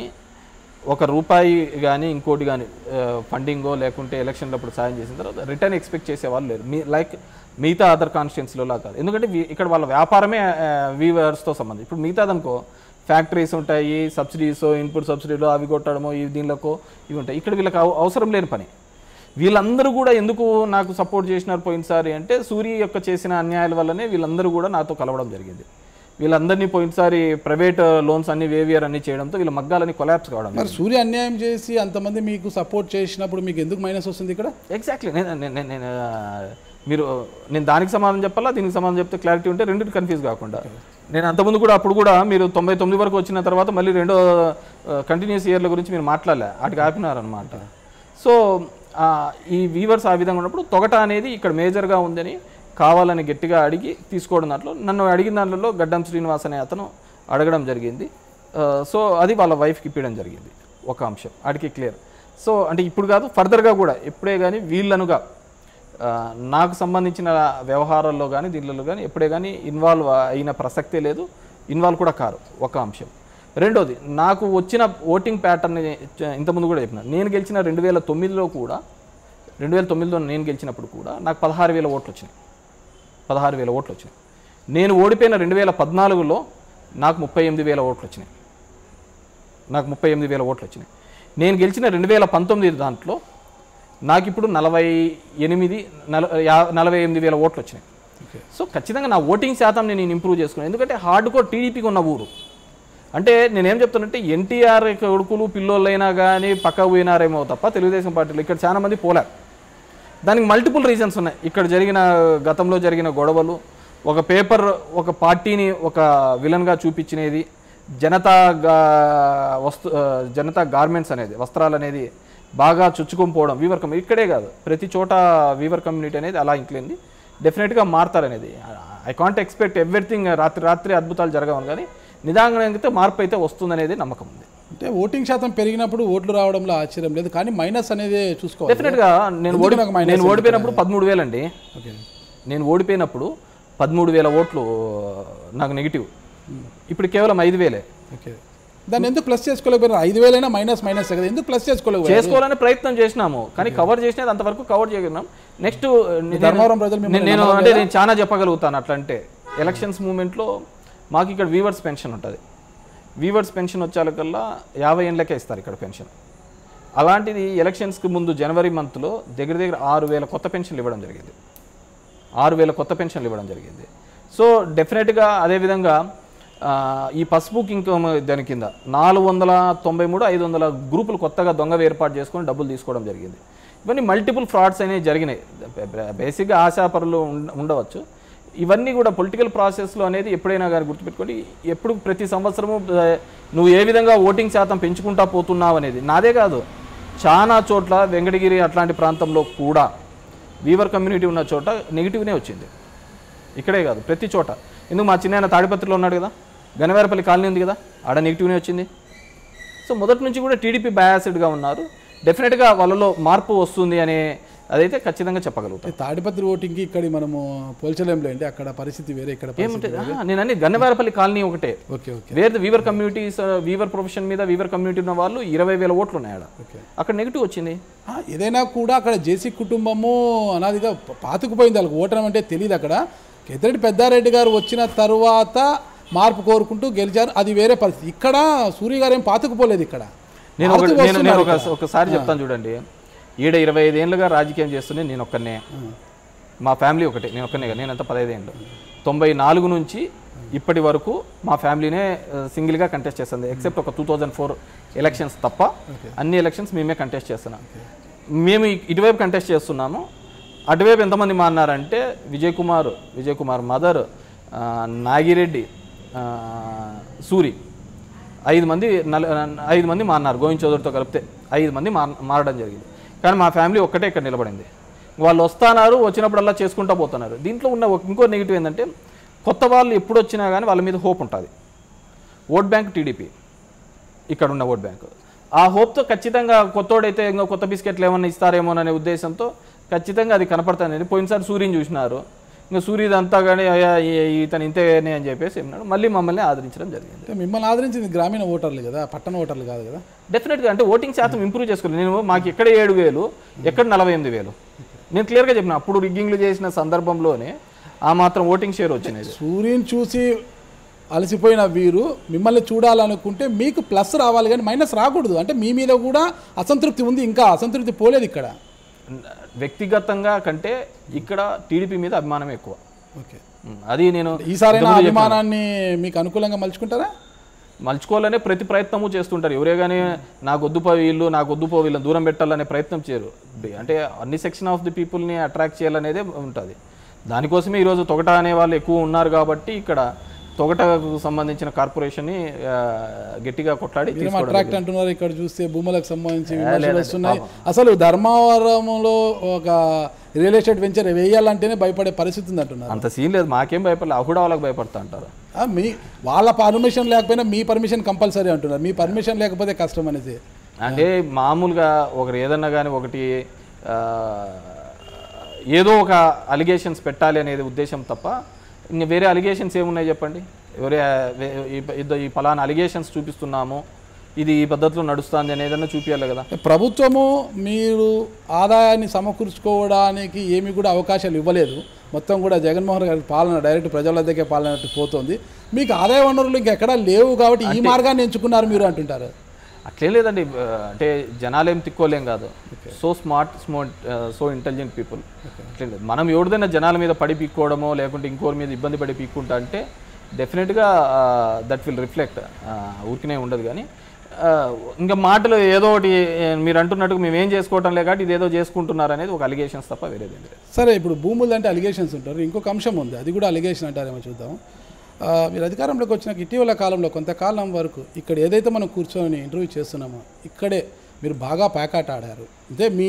ఒక రూపాయి కానీ ఇంకోటి కానీ ఫండింగో లేకుంటే ఎలక్షన్లో సాయం చేసిన తర్వాత రిటర్న్ ఎక్స్పెక్ట్ చేసే వాళ్ళు లేరు మీ లైక్ మిగతా అదర్ కాన్స్టిట్యున్సీలో కాదు ఎందుకంటే వీ- ఇక్కడ వాళ్ళ వ్యాపారమే వీవర్స్తో సంబంధం ఇప్పుడు మిగతాదనుకో ఫ్యాక్టరీస్ ఉంటాయి సబ్సిడీస్ ఇన్పుట్ సబ్సిడీలు అవి కొట్టడమో ఇవి దీనిలకో ఇవి ఉంటాయి ఇక్కడ వీళ్ళకి అవ- అవసరం లేని పని వీళ్ళందరూ కూడా ఎందుకు నాకు సపోర్ట్ చేసినారు పోయినసారి అంటే సూర్య యొక్క చేసిన అన్యాయాల వల్లనే వీళ్ళందరూ కూడా నాతో కలవడం జరిగింది వీళ్ళందరినీ పోయినసారి ప్రైవేట్ లోన్స్ అన్ని వేవియర్ అన్ని చేయడంతో వీళ్ళ మగ్గాలని కొలాప్స్ కావడం మరి సూర్య అన్యాయం చేసి అంతమంది మీకు సపోర్ట్ చేసినప్పుడు మీకు ఎందుకు మైనస్ వస్తుంది ఇక్కడ ఎగ్జాక్ట్లీ నేను నేను- నేను నేను, ఆ, మీరు నేను దానికి సమాధానం చెప్పాలా దీనికి సమాధానం చెప్తే క్లారిటీ ఉంటే రెండింటి కన్ఫ్యూజ్ కాకుండా నేను అంతకుముందు కూడా అప్పుడు కూడా మీరు తొంభై తొమ్మిది వరకు వచ్చిన తర్వాత మళ్ళీ రెండో కంటిన్యూస్ ఇయర్ల గురించి మీరు మాట్లాడలే వాటికి ఆపినారనమాట సో ఆ, ఈ వీవర్స్ ఆ విధంగా ఉన్నప్పుడు తొగట అనేది ఇక్కడ మేజర్గా ఉందని కావాలని గట్టిగా అడిగి తీసుకోవడం దాంట్లో నన్ను అడిగిన దాంట్లో గడ్డం శ్రీనివాస్ అనే అతను అడగడం జరిగింది ఆ, సో అది వాళ్ళ వైఫ్కి ఇప్పించడం జరిగింది ఒక అంశం ఆడికి క్లియర్ సో అంటే ఇప్పుడు కాదు ఫర్దర్గా కూడా ఎప్పుడే కానీ వీళ్ళనుగా ఆ, నాకు సంబంధించిన వ్యవహారాల్లో కానీ దీనిలో కానీ ఎప్పుడే కానీ ఇన్వాల్వ్ అయిన ప్రసక్తే లేదు ఇన్వాల్వ్ కూడా కారు ఒక అంశం రెండోది నాకు వచ్చిన ఓటింగ్ ప్యాటర్న్ ఇంతకుముందు కూడా చెప్పిన నేను గెలిచిన రెండు వేల తొమ్మిదిలో కూడా రెండు వేల తొమ్మిదిలో నేను గెలిచినప్పుడు కూడా నాకు పదహారు వేల ఓట్లు వచ్చినాయి పదహారు వేల ఓట్లు వచ్చినాయి నేను ఓడిపోయిన రెండు వేల పద్నాలుగులో నాకు ముప్పై ఎనిమిది వేల ఓట్లు వచ్చినాయి నాకు ముప్పై ఎనిమిది వేల ఓట్లు వచ్చినాయి నేను గెలిచిన రెండు వేల పంతొమ్మిది దాంట్లో నాకు ఇప్పుడు నలభై ఎనిమిది నల యా- నలభై ఎనిమిది వేల ఓట్లు వచ్చినాయి ఓకే సో ఖచ్చితంగా నా ఓటింగ్ శాతం నేను ఇంప్రూవ్ చేసుకున్నాను ఎందుకంటే హార్డ్ కోర్ టీడీపీకి ఉన్న ఊరు అంటే నేనేం చెప్తానంటే ఎన్టీఆర్ కొడుకులు పిల్లోళ్ళైనా కానీ పక్క పోయినారేమో తప్ప తెలుగుదేశం పార్టీలో ఇక్కడ చాలా మంది పోలేరు దానికి మల్టిపుల్ రీజన్స్ ఉన్నాయి ఇక్కడ జరిగిన గతంలో జరిగిన గొడవలు ఒక పేపర్ ఒక పార్టీని ఒక విలన్గా చూపించినది జనతా గా- వస్తు ఆ, జనతా గార్మెంట్స్ అనేది వస్త్రాలు అనేది బాగా చుచ్చుకొని పోవడం వీవర్ కమ్యూనిటీ ఇక్కడే కాదు ప్రతి చోట వీవర్ కమ్యూనిటీ అనేది అలా ఇంక్లేంది డెఫినెట్గా మారుతారనేది ఐ కాంట్ ఎక్స్పెక్ట్ ఎవ్రీథింగ్ రాత్రి రాత్రి అద్భుతాలు జరగవని కానీ నిదానంగా మార్పు అయితే వస్తుందనేది నమ్మకం ఉంది అంటే ఓటింగ్ శాతం పెరిగినప్పుడు ఓట్లు రావడంలో ఆశ్చర్యం లేదు కానీ మైనస్ అనేది చూసుకోవాలి డెఫినెట్గా నేను ఓడి నాకు minus నేను ఓడిపోయినప్పుడు పదమూడు వేలండి ఓకే నేను ఓడిపోయినప్పుడు పదమూడు వేల ఓట్లు నాకు నెగిటివ్ ఇప్పుడు కేవలం ఐదు వేలే ఓకే దాన్ని ఎందుకు ప్లస్ చేసుకోలేకపోయారు ఐదు వేలైనా మైనస్ మైనస్ కదా ఎందుకు ప్లస్ చేసుకోలేకపోయారు చేసుకోవాలని ప్రయత్నం చేసినాము కానీ కవర్ చేసినది అంతవరకు కవర్ చేయగలిగినాం నెక్స్ట్ ధర్మవరం ప్రజలు మిమ్మల్ని నేను అంటే నేను చాలా చెప్పగలుగుతాను అట్లా అంటే ఎలక్షన్స్ మూమెంట్లో మాకు ఇక్కడ వీవర్స్ పెన్షన్ ఉంటుంది వీవర్స్ పెన్షన్ వచ్చేకల్లా యాభై ఏళ్ళకే ఇస్తారు ఇక్కడ పెన్షన్ అలాంటిది ఎలక్షన్స్కి ముందు జనవరి మంత్లో దగ్గర దగ్గర ఆరు వేల కొత్త పెన్షన్లు ఇవ్వడం జరిగింది ఆరు వేల కొత్త పెన్షన్లు ఇవ్వడం జరిగింది సో డెఫినెట్గా అదేవిధంగా ఆ, ఈ పసుపు ఇంకమ్ దాని కింద నాలుగు వందల తొంభై మూడు ఐదు వందల గ్రూపులు కొత్తగా దొంగ ఏర్పాటు చేసుకొని డబ్బులు తీసుకోవడం జరిగింది ఇవన్నీ మల్టిపుల్ ఫ్రాడ్స్ అనేవి జరిగినాయి బేసిక్గా ఆశాపరులు ఉండ- ఉండవచ్చు ఇవన్నీ కూడా పొలిటికల్ ప్రాసెస్లో అనేది ఎప్పుడైనా కానీ గుర్తుపెట్టుకోండి ఎప్పుడు ప్రతి సంవత్సరము ఆ, నువ్వు ఏ విధంగా ఓటింగ్ శాతం పెంచుకుంటా పోతున్నావు అనేది నాదే కాదు చాలా చోట్ల వెంకటగిరి అట్లాంటి ప్రాంతంలో కూడా వీవర్ కమ్యూనిటీ ఉన్న చోట నెగిటివ్నే వచ్చింది ఇక్కడే కాదు ప్రతి చోట ఎందుకు మా చిన్న తాడిపత్రిలో ఉన్నాడు కదా గనవేరపల్లి కాలనీ ఉంది కదా ఆడ నెగిటివ్నే వచ్చింది సో మొదటి నుంచి కూడా టీడీపీ బయాసిడ్గా ఉన్నారు డెఫినెట్గా వాళ్ళలో మార్పు వస్తుంది అనే అదైతే ఖచ్చితంగా చెప్పగలుగుతాం తాడిపత్రి ఓటింగ్కి ఇక్కడ మనము పోల్చలేంలేండి అక్కడ పరిస్థితి వేరే ఇక్కడ పరిస్థితి ఏముంటుంది నేను అన్ని గన్నవారపల్లి కాలనీ ఒకటే okay okay where weaver communities weaver profession మీద వీవర్ కమ్యూనిటీ ఉన్న వాళ్ళు ఇరవై వేల ఓట్లు ఉన్నాయి ఆడ ఓకే అక్కడ నెగిటివ్ వచ్చింది ఆ, ఏదైనా కూడా అక్కడ జేసీ కుటుంబము అనాదిగా ప- పాతుకుపోయింది వాళ్ళకి ఓటరం అంటే తెలియదు అక్కడ కెద్రెడ్డి పెద్దారెడ్డి గారు వచ్చిన తర్వాత మార్పు కోరుకుంటూ గెలిచారు అది వేరే పరిస్థితి ఇక్కడ సూర్య గారు ఏం పాతుకుపోలేదు ఇక్కడ నేను ఒక పాతుకు నేను నేను వస్తున్నారు ఒక ఒకసారి చెప్తాను చూడండి ఈడ ఇరవై ఐదేళ్ళుగా రాజకీయం చేస్తూనే నేను ఒక్కనే మా ఫ్యామిలీ ఒకటే నేను ఒక్కనే కదా నేనంతా పదహైదు ఏళ్ళు తొంభై నాలుగు నుంచి ఇప్పటి వరకు మా ఫ్యామిలీనే సింగిల్గా కంటెస్ట్ చేస్తుంది ఎక్సెప్ట్ ఒక టూ థౌజండ్ ఫోర్ ఎలక్షన్స్ తప్ప అన్ని ఎలక్షన్స్ మేమే కంటెస్ట్ చేస్తున్నాం మేము ఇ- ఇటువైపు కంటెస్ట్ చేస్తున్నాము అటువైపు ఎంతమంది మారినారంటే విజయ్ కుమార్ విజయ్ కుమార్ మదర్ ఆ, నాగిరెడ్డి ఆ, సూరి ఐదు మంది నల ఐదు మంది మారినారు గోవింద్ చౌదరితో కలిపితే ఐదు మంది మార్ మారడం జరిగింది కానీ మా ఫ్యామిలీ ఒక్కటే ఇక్కడ నిలబడింది వాళ్ళు వస్తున్నారు వచ్చినప్పుడల్లా చేసుకుంటూ పోతున్నారు దీంట్లో ఉన్న ఒక- ఇంకో నెగిటివ్ ఏంటంటే కొత్త వాళ్ళు ఎప్పుడు వచ్చినా కానీ వాళ్ళ మీద హోప్ ఉంటుంది ఓట్ బ్యాంక్ టీడీపీ ఇక్కడ ఉన్న ఓట్ బ్యాంక్ ఆ హోప్తో ఖచ్చితంగా కొత్తోడైతే ఇంకా కొత్త బిస్కెట్లు ఏమన్నా ఇస్తారేమోననే ఉద్దేశంతో ఖచ్చితంగా అది కనపడతానని పోయినసారి సూర్యుని చూసినారు ఇంకా సూర్యుదంతా కానీ అయ్యా ఈ- ఇతను ఇంతేనే అని చెప్పేసి ఏమన్నాడు మళ్ళీ మమ్మల్ని ఆదరించడం జరిగింది అంటే మిమ్మల్ని ఆదరించింది గ్రామీణ ఓటర్లు కదా పట్టణ ఓటర్లు కాదు కదా డెఫినెట్గా అంటే ఓటింగ్ శాతం ఇంప్రూవ్ చేసుకోవాలి నేను మాకు ఎక్కడ ఏడు వేలు ఎక్కడ నలభై ఎనిమిది వేలు నేను క్లియర్గా చెప్పిన అప్పుడు రిగ్గింగ్లు చేసిన సందర్భంలోనే ఆ మాత్రం ఓటింగ్ షేర్ వచ్చినది సూర్యుని చూసి అలసిపోయిన వీరు మిమ్మల్ని చూడాలనుకుంటే మీకు ప్లస్ రావాలి కానీ మైనస్ రాకూడదు అంటే మీ మీద కూడా అసంతృప్తి ఉంది ఇంకా అసంతృప్తి పోలేదు ఇక్కడ వ్యక్తిగతంగా కంటే ఇక్కడ టీడీపీ మీద అభిమానం ఎక్కువ ఓకే ఉమ్, అది నేను ఈసారైనా అభిమానాన్ని మీకు అనుకూలంగా మలుచుకుంటారా మలుచుకోవాలనే ప్రతి ప్రయత్నము చేస్తుంటారు ఎవరే కానీ నాకు వద్దుపో వీళ్ళు నాకు వద్దుపో వీళ్ళని దూరం పెట్టాలనే ప్రయత్నం చేయరు అంటే అన్ని సెక్షన్ ఆఫ్ ది పీపుల్ని అట్రాక్ట్ చేయాలనేదే ఉంటుంది దానికోసమే ఈరోజు తొగట అనే వాళ్ళు ఎక్కువ ఉన్నారు కాబట్టి ఇక్కడ తొగటకు సంబంధించిన కార్పొరేషన్ని ఆ, గట్టిగా కొట్లాడి ఏం తీసుకోవడం అట్రాక్ట్ అంటున్నారు ఇక్కడ చూస్తే భూములకు సంబంధించి విమర్శలు వస్తున్నాయి అసలు ధర్మవరంలో ఒక రియల్ ఎస్టేట్ వెంచర్ వేయాలంటేనే భయపడే పరిస్థితి ఉంది అంటున్నారు అంత సీన్ లేదు మాకేం భయపడలేదు అహుడా వాళ్ళకి భయపడతా అంటారు ఆ, మీ వాళ్ళ పర్మిషన్ లేకపోయినా మీ పర్మిషన్ కంపల్సరీ అంటున్నారు మీ పర్మిషన్ లేకపోతే కష్టం అనేసి అంటే మామూలుగా ఒకరు ఏదన్నా కానీ ఒకటి ఆ, ఏదో ఒక అలిగేషన్స్ పెట్టాలి అనేది ఉద్దేశం తప్ప ఇంక వేరే అలిగేషన్స్ ఏమున్నాయి చెప్పండి ఎవరే వే- ఈ- ఇద్ద- ఈ ఫలానా అలిగేషన్స్ చూపిస్తున్నాము ఇది ఈ పద్ధతిలో నడుస్తుంది అనేదన్నా చూపించాలి కదా ప్రభుత్వము మీరు ఆదాయాన్ని సమకూర్చుకోవడానికి ఏమి కూడా అవకాశాలు ఇవ్వలేదు మొత్తం కూడా జగన్మోహన్ గారి పాలన డైరెక్ట్ ప్రజల దగ్గర పాలన పోతుంది మీకు ఆదాయ వనరులు ఇంకెక్కడా లేవు కాబట్టి ఈ మార్గాన్ని ఎంచుకున్నారు మీరు అంటుంటారు అట్లే లేదండి ఆ, అంటే జనాలేం తిక్కోలేం కాదు so smart smart so intelligent people అట్లే లేదు మనం ఎవరిదైనా జనాల మీద పడి పీక్కోవడమో లేకుంటే ఇంకోరి మీద ఇబ్బంది పడి పీక్కుంటా అంటే డెఫినెట్గా దట్ విల్ రిఫ్లెక్ట్ ఊరికనే ఉండదు కానీ ఆ, ఇంకా మాటలు ఏదో ఒకటి ఏ, మీరు అంటున్నట్టుగా మేము ఏం చేసుకోవటం లే కాబట్టి ఇదేదో చేసుకుంటున్నారు అనేది ఒక అలిగేషన్స్ తప్ప వేరేది లేదు సరే ఇప్పుడు భూములు అంటే అలిగేషన్స్ ఉంటారు ఇంకొక అంశం ఉంది అది కూడా అలిగేషన్ అంటారేమో చూద్దాం ఆ, మీరు అధికారంలోకి వచ్చినాక ఇటీవల కాలంలో కొంతకాలం వరకు ఇక్కడ ఏదైతే మనం కూర్చొని ఇంటర్వ్యూ చేస్తున్నామో ఇక్కడే మీరు బాగా ప్యాకాట్ ఆడారు అంటే మీ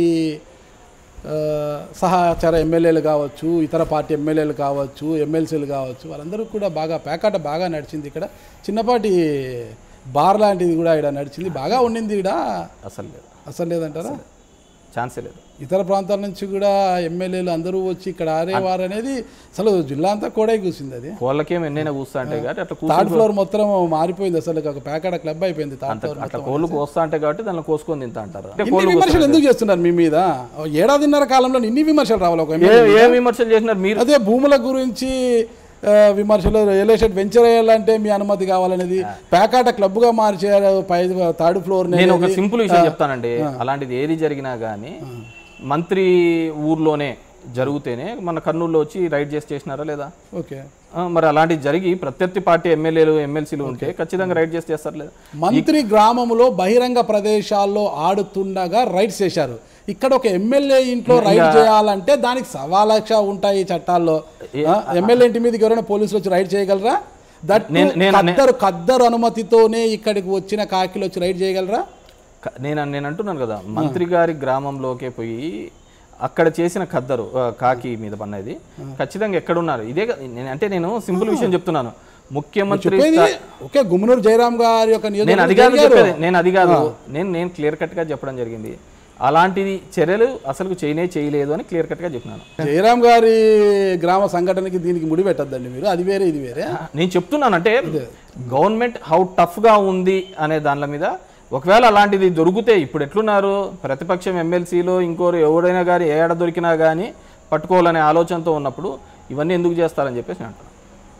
ఆ, సహచర ఎమ్మెల్యేలు కావచ్చు ఇతర పార్టీ ఎమ్మెల్యేలు కావచ్చు ఎమ్మెల్సీలు కావచ్చు వాళ్ళందరూ కూడా బాగా ప్యాకాట బాగా నడిచింది ఇక్కడ చిన్నపాటి బార్ లాంటిది కూడా ఇక్కడ నడిచింది బాగా ఉండింది ఇక్కడ అసలు లేదు అసలు లేదంటారా ఛాన్సే లేదు ఇతర ప్రాంతాల నుంచి కూడా ఎమ్మెల్యేలు అందరూ వచ్చి ఇక్కడ ఆరేవారు అనేది అసలు జిల్లా అంతా కూడా కూర్చుంది అది కోళ్ళకేం ఎన్నైనా కూస్తా అంటే కాబట్టి అట్లా కూ థర్డ్ ఫ్లోర్ మొత్తం మారిపోయింది అసలు ఒక ప్యాకెట్ క్లబ్ అయిపోయింది థర్డ్ ఫ్లోర్ అట్లా కోళ్ళు కోస్తా అంటే కాబట్టి దానిలో కోసుకొని తింటా అంటారు అంటే ఇన్ని విమర్శలు ఎందుకు చేస్తున్నారు మీ మీద ఏడాదిన్నర కాలంలో ఇన్ని విమర్శలు రావాలి ఒక ఎమ్మెల్యే ఏ- ఏం విమర్శలు చేసినారు మీరు అదే భూముల గురించి ఆ, విమర్శలు రియల్ ఎస్టేట్ వెంచర్ అయ్యాలంటే మీ అనుమతి కావాలనేది ప్యాకాట క్లబ్ గా మార్చారు పై థర్డ్ ఫ్లోర్ నేను ఒక సింపుల్ విషయం చెప్తానండి అలాంటిది ఏది జరిగినా కానీ మంత్రి ఊర్లోనే జరిగితేనే మన కర్నూలులో వచ్చి రైడ్ చేసి చేసినారా లేదా ఓకే ఆ, మరి అలాంటిది జరిగి ప్రత్యర్థి పార్టీ ఎమ్మెల్యేలు ఎమ్మెల్సీలు ఉంటే ఖచ్చితంగా రైడ్ చేసి చేస్తారు లేదా మంత్రి గ్రామంలో బహిరంగ ప్రదేశాల్లో ఆడుతుండగా రైడ్స్ చేశారు ఇక్కడ ఒక ఎమ్మెల్యే ఇంట్లో రైడ్ చేయాలంటే దానికి సవా లక్ష ఉంటాయి ఈ చట్టాల్లో ఆ, ఎమ్మెల్యే ఇంటి మీదకి ఎవరైనా పోలీసులు వచ్చి రైడ్ చేయగలరా దట్ నేను- నేను- ఖద్దరు ఖద్దరు అనుమతితోనే ఇక్కడికి వచ్చిన కాకిలు వచ్చి రైడ్ చేయగలరా క- నేను నేను అంటున్నాను కదా మంత్రి గారి గ్రామంలోకే పోయి అక్కడ చేసిన ఖద్దరు ఆ, కాకి మీద పన్నది ఖచ్చితంగా ఎక్కడున్నారు ఇదే కదా- నేను అంటే నేను సింపుల్ విషయం చెప్తున్నాను ముఖ్యమంత్రి చెప్పేది ఓకే గుమ్మనూరు జయరాం గారి యొక్క నేను నియోజకవర్గం అది కాదు జరిగారు. చెప్పేది నేను అది కాదు నేను నేను క్లియర్ కట్ గా చెప్పడం జరిగింది అలాంటిది చర్యలు అసలు చేయనే చేయలేదు అని క్లియర్ కట్ గా చెప్పినాను జయరాం గారి గ్రామ సంఘటనకి దీనికి ముడి పెట్టద్దండి మీరు అది వేరే ఇది వేరే నేను చెప్తున్నాను అంటే గవర్నమెంట్ హౌ టఫ్ గా ఉంది అనే దానిల మీద ఒకవేళ అలాంటిది దొరికితే ఇప్పుడు ఎట్లున్నారు ప్రతిపక్షం ఎమ్మెల్సీలో ఇంకోరు ఎవడైనా కానీ ఏడ దొరికినా కానీ పట్టుకోవాలనే ఆలోచనతో ఉన్నప్పుడు ఇవన్నీ ఎందుకు చేస్తారని చెప్పేసి నేను అంటున్నాను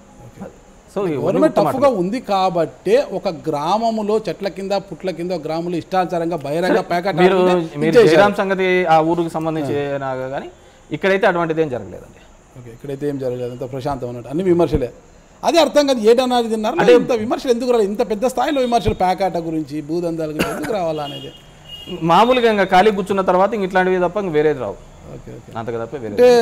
సో ఇవన్నీ గవర్నమెంట్ టఫ్ గా ఉంది కాబట్టే ఒక గ్రామములో చెట్ల కింద పుట్ల కింద ఒక గ్రామంలో ఇష్టానుసారంగా బహిరంగ ప్యాకెట్ మీరు ఆడుతుంటే మీరు జయరాం సంగతి ఆ ఊరికి సంబంధించి కానీ ఇక్కడైతే అటువంటిది ఏం జరగలేదండి ఓకే ఇక్కడైతే ఏం జరగలేదు అంత ప్రశాంతం అన్నట్టు అన్ని విమర్శలే అదే అర్థం కాదు ఏటన్నది తిన్నారు అంటే ఇంత విమర్శలు ఎందుకు రావాలి ఇంత పెద్ద స్థాయిలో విమర్శలు ప్యాకాట గురించి భూదందాల గురించి ఎందుకు రావాలా అనేది మామూలుగా ఇంకా ఖాళీ కూర్చున్న తర్వాత ఇంక ఇట్లాంటివి తప్ప ఇంక వేరేది రావు ఓకే ఓకే అంతకు తప్ప వేరే అంటే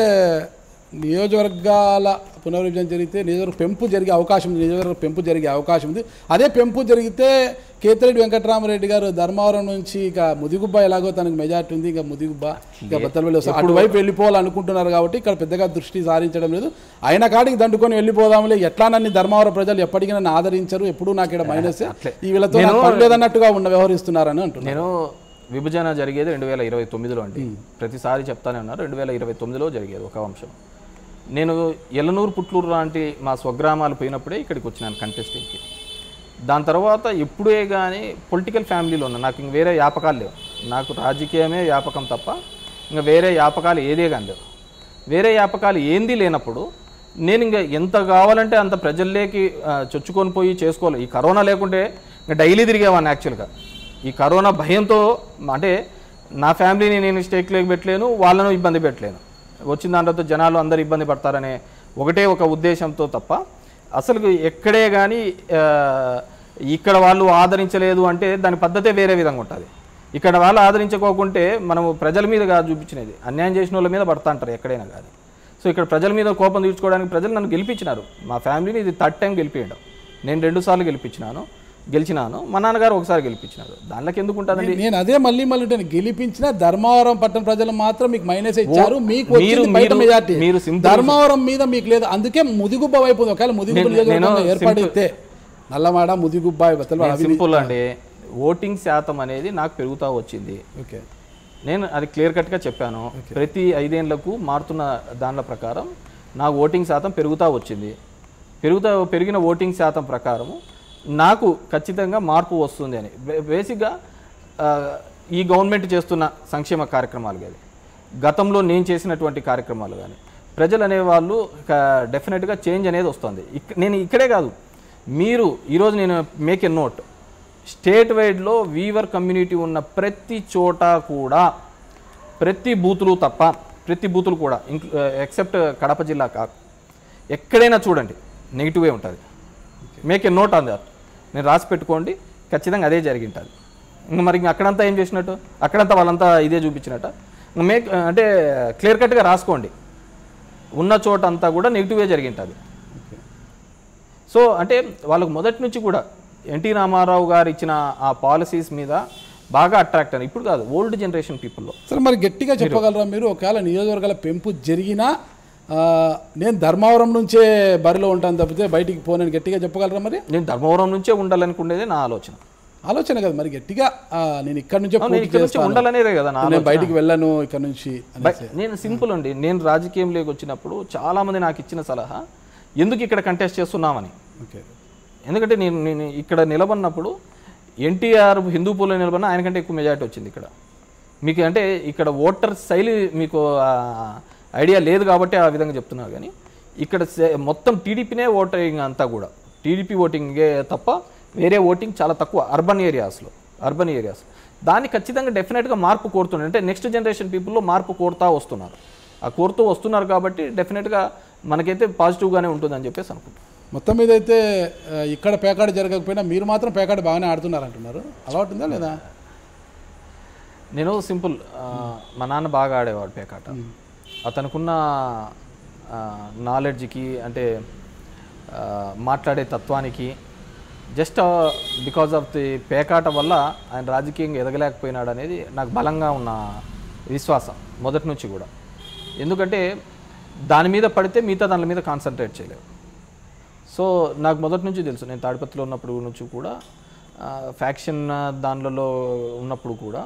నియోజకవర్గాల పునర్విభజన జరిగితే నియోజకవర్గ పెంపు జరిగే అవకాశం ఉంది నియోజకవర్గ పెంపు జరిగే అవకాశం ఉంది అదే పెంపు జరిగితే కేతిరెడ్డి వెంకటరామరెడ్డి గారు ధర్మవరం నుంచి ఇక ముదిగుబ్బ ఎలాగో తనకు మెజార్టీ ఉంది ఇక ముదిగుబ్బ ఇక బత్తలవెల్లి వస్తారు అటువైపు వెళ్ళిపోవాలనుకుంటున్నారు కాబట్టి ఇక్కడ పెద్దగా దృష్టి సారించడం లేదు అయిన కాడికి దండుకొని వెళ్ళిపోదాంలే ఎట్లా నన్ను ధర్మవరం ప్రజలు ఎప్పటికీ నన్ను ఆదరించరు ఎప్పుడు నాకు ఇక్కడ మైనస్ ఈ వీళ్ళతో నాకు పర్లేదన్నట్టుగా ఉన్న వ్యవహరిస్తున్నారని అంటున్నారు నేను విభజన జరిగేది రెండు వేల ఇరవై తొమ్మిదిలో అండి ప్రతిసారి చెప్తానే ఉన్నారు రెండు వేల ఇరవై తొమ్మిదిలో జరిగేది ఒక అంశం నేను ఎల్లనూరు పుట్లూరు లాంటి మా స్వగ్రామాలు పోయినప్పుడే ఇక్కడికి వచ్చినాను కంటెస్టింగ్కి దాని తర్వాత ఎప్పుడే కానీ పొలిటికల్ ఫ్యామిలీలో ఉన్నా నాకు ఇంక వేరే వ్యాపకాలు లేవు నాకు రాజకీయమే వ్యాపకం తప్ప ఇంకా వేరే వ్యాపకాలు ఏదే కానీ లేవు వేరే వ్యాపకాలు ఏంది లేనప్పుడు నేను ఇంకా ఎంత కావాలంటే అంత ప్రజల్లోకి ఆ, చొచ్చుకొని పోయి చేసుకోవాలి ఈ కరోనా లేకుంటే ఇంకా డైలీ తిరిగేవాడిని యాక్చువల్గా ఈ కరోనా భయంతో అంటే నా ఫ్యామిలీని నేను స్టేక్లోకి పెట్టలేను వాళ్ళను ఇబ్బంది పెట్టలేను వచ్చిన దాంట్లో జనాలు అందరు ఇబ్బంది పడతారనే ఒకటే ఒక ఉద్దేశంతో తప్ప అసలు ఎక్కడే కానీ ఇక్కడ వాళ్ళు ఆదరించలేదు అంటే దాని పద్ధతే వేరే విధంగా ఉంటుంది ఇక్కడ వాళ్ళు ఆదరించుకోకుంటే మనము ప్రజల మీద కాదు చూపించినది అన్యాయం చేసిన వాళ్ళ మీద పడతా అంటారు ఎక్కడైనా కానీ సో ఇక్కడ ప్రజల మీద కోపం తీర్చుకోవడానికి ప్రజలు నన్ను గెలిపించినారు మా ఫ్యామిలీని ఇది థర్డ్ టైం గెలిపించడం నేను రెండు సార్లు గెలిపించినాను గెలిచినాను మా నాన్నగారు ఒకసారి గెలిపించినారు దానిలోకి ఎందుకు ఉంటుందండి నేను అదే మళ్ళీ మళ్ళీ ఉంటాను గెలిపించిన ధర్మవరం పట్టణ ప్రజలు మాత్రం మీకు మైనస్ ఇచ్చారు మీకు మీరు- వచ్చింది బయట మీరు- మెజార్టీ మీరు simple- ధర్మవరం మీద మీకు లేదు అందుకే ముదిగుబ్బ వైపు ఉంది. ఒకవేళ ముదిగుబ్బ నేను- నియోజకవర్గంలో నేను ఏర్పడితే నల్లమాడ ముదిగుబ్బ బతలు అవి సింపుల్ అండి ఓటింగ్ శాతం అనేది నాకు పెరుగుతూ వచ్చింది ఓకే నేను అది క్లియర్ కట్గా చెప్పాను ప్రతి ఐదేళ్లకు మారుతున్న దానిల ప్రకారం నా ఓటింగ్ శాతం పెరుగుతూ వచ్చింది పెరుగుతా పెరిగిన ఓటింగ్ శాతం ప్రకారము నాకు ఖచ్చితంగా మార్పు వస్తుంది అని బే- బేసిక్గా ఆ, ఈ గవర్నమెంట్ చేస్తున్న సంక్షేమ కార్యక్రమాలు కానీ గతంలో నేను చేసినటువంటి కార్యక్రమాలు కానీ ప్రజలు అనేవాళ్ళు క- డెఫినెట్గా చేంజ్ అనేది వస్తుంది ఇక్ నేను ఇక్కడే కాదు మీరు ఈరోజు నేను మేక్ ఎ నోట్ స్టేట్ వైడ్లో వీవర్ కమ్యూనిటీ ఉన్న ప్రతి చోట కూడా ప్రతి బూతులు తప్ప ప్రతి బూతులు కూడా ఇంక్ ఎక్సెప్ట్ కడప జిల్లా కాదు ఎక్కడైనా చూడండి నెగిటివే ఉంటుంది make a note on that నేను రాసి పెట్టుకోండి ఖచ్చితంగా అదే జరిగింటుంది ఇంకా మరి ఇంక అక్కడంతా ఏం చేసినట్టు అక్కడంతా వాళ్ళంతా ఇదే చూపించినట్ట ఇంక మేక్ అంటే క్లియర్ కట్గా రాసుకోండి ఉన్న చోట అంతా కూడా నెగిటివే జరిగింటుంది ఓకే సో అంటే వాళ్ళకు మొదటి నుంచి కూడా ఎన్టీ రామారావు గారు ఇచ్చిన ఆ పాలసీస్ మీద బాగా అట్రాక్ట్ అని ఇప్పుడు కాదు ఓల్డ్ జనరేషన్ పీపుల్లో సరే మరి గట్టిగా చెప్పగలరా మీరు ఒకవేళ నియోజకవర్గాల పెంపు జరిగినా ఆ, నేను ధర్మవరం నుంచే బరిలో ఉంటాను తప్పితే బయటికి పోనని గట్టిగా చెప్పగలరా మరి నేను ధర్మవరం నుంచే ఉండాలనుకునేదే నా ఆలోచన ఆలోచన కదా మరి గట్టిగా ఆ, నేను ఇక్కడ నుంచే నేను పోటీ ఇక్కడ నుంచి చేస్తాను. ఉండాలనేదే కదా నా నేను బయటికి వెళ్ళను ఇక్కడ నుంచి అని. బై- నేను సింపుల్ అండి నేను రాజకీయంలోకి వచ్చినప్పుడు చాలా మంది నాకు ఇచ్చిన సలహా ఎందుకు ఇక్కడ కంటెస్ట్ చేస్తున్నామని ఓకే ఎందుకంటే నేను నేను ఇక్కడ నిలబడినప్పుడు ఎన్టీఆర్ హిందూపూర్లో నిలబడిన ఆయనకంటే ఎక్కువ మెజారిటీ వచ్చింది ఇక్కడ మీకు అంటే ఇక్కడ ఓటర్ శైలి మీకు ఆ, ఐడియా లేదు కాబట్టి ఆ విధంగా చెప్తున్నారు కానీ ఇక్కడ సే- మొత్తం టీడీపీనే ఓటింగ్ అంతా కూడా టీడీపీ ఓటింగే తప్ప వేరే ఓటింగ్ చాలా తక్కువ అర్బన్ ఏరియాస్లో అర్బన్ ఏరియాస్ దాన్ని ఖచ్చితంగా డెఫినెట్గా మార్పు కోరుతున్నారు అంటే నెక్స్ట్ జనరేషన్ పీపుల్లో మార్పు కోరుతా వస్తున్నారు ఆ కోరుతూ వస్తున్నారు కాబట్టి డెఫినెట్గా మనకైతే పాజిటివ్గానే ఉంటుందని చెప్పేసి అనుకుంటున్నాను మొత్తం మీద అయితే ఆ, ఇక్కడ పేకాడ జరగకపోయినా మీరు మాత్రం పేకాడ బాగానే ఆడుతున్నారు అంటున్నారు అలవాటు ఉందా లేదా నేను సింపుల్ ఆ, మా నాన్న బాగా ఆడేవాడు పేకాట అతనుకున్న నాలెడ్జ్కి అంటే ఆ, మాట్లాడే తత్వానికి జస్ట్ బికాజ్ ఆఫ్ ది పేకాట వల్ల ఆయన రాజకీయంగా ఎదగలేకపోయినాడు అనేది నాకు బలంగా ఉన్న విశ్వాసం మొదటి నుంచి కూడా ఎందుకంటే దాని మీద పడితే మిగతా దాని మీద కాన్సన్ట్రేట్ చేయలేవు సో నాకు మొదటి నుంచి తెలుసు నేను తాడిపత్రిలో ఉన్నప్పుడు నుంచి కూడా ఫ్యాక్షన్ దానిలలో ఉన్నప్పుడు కూడా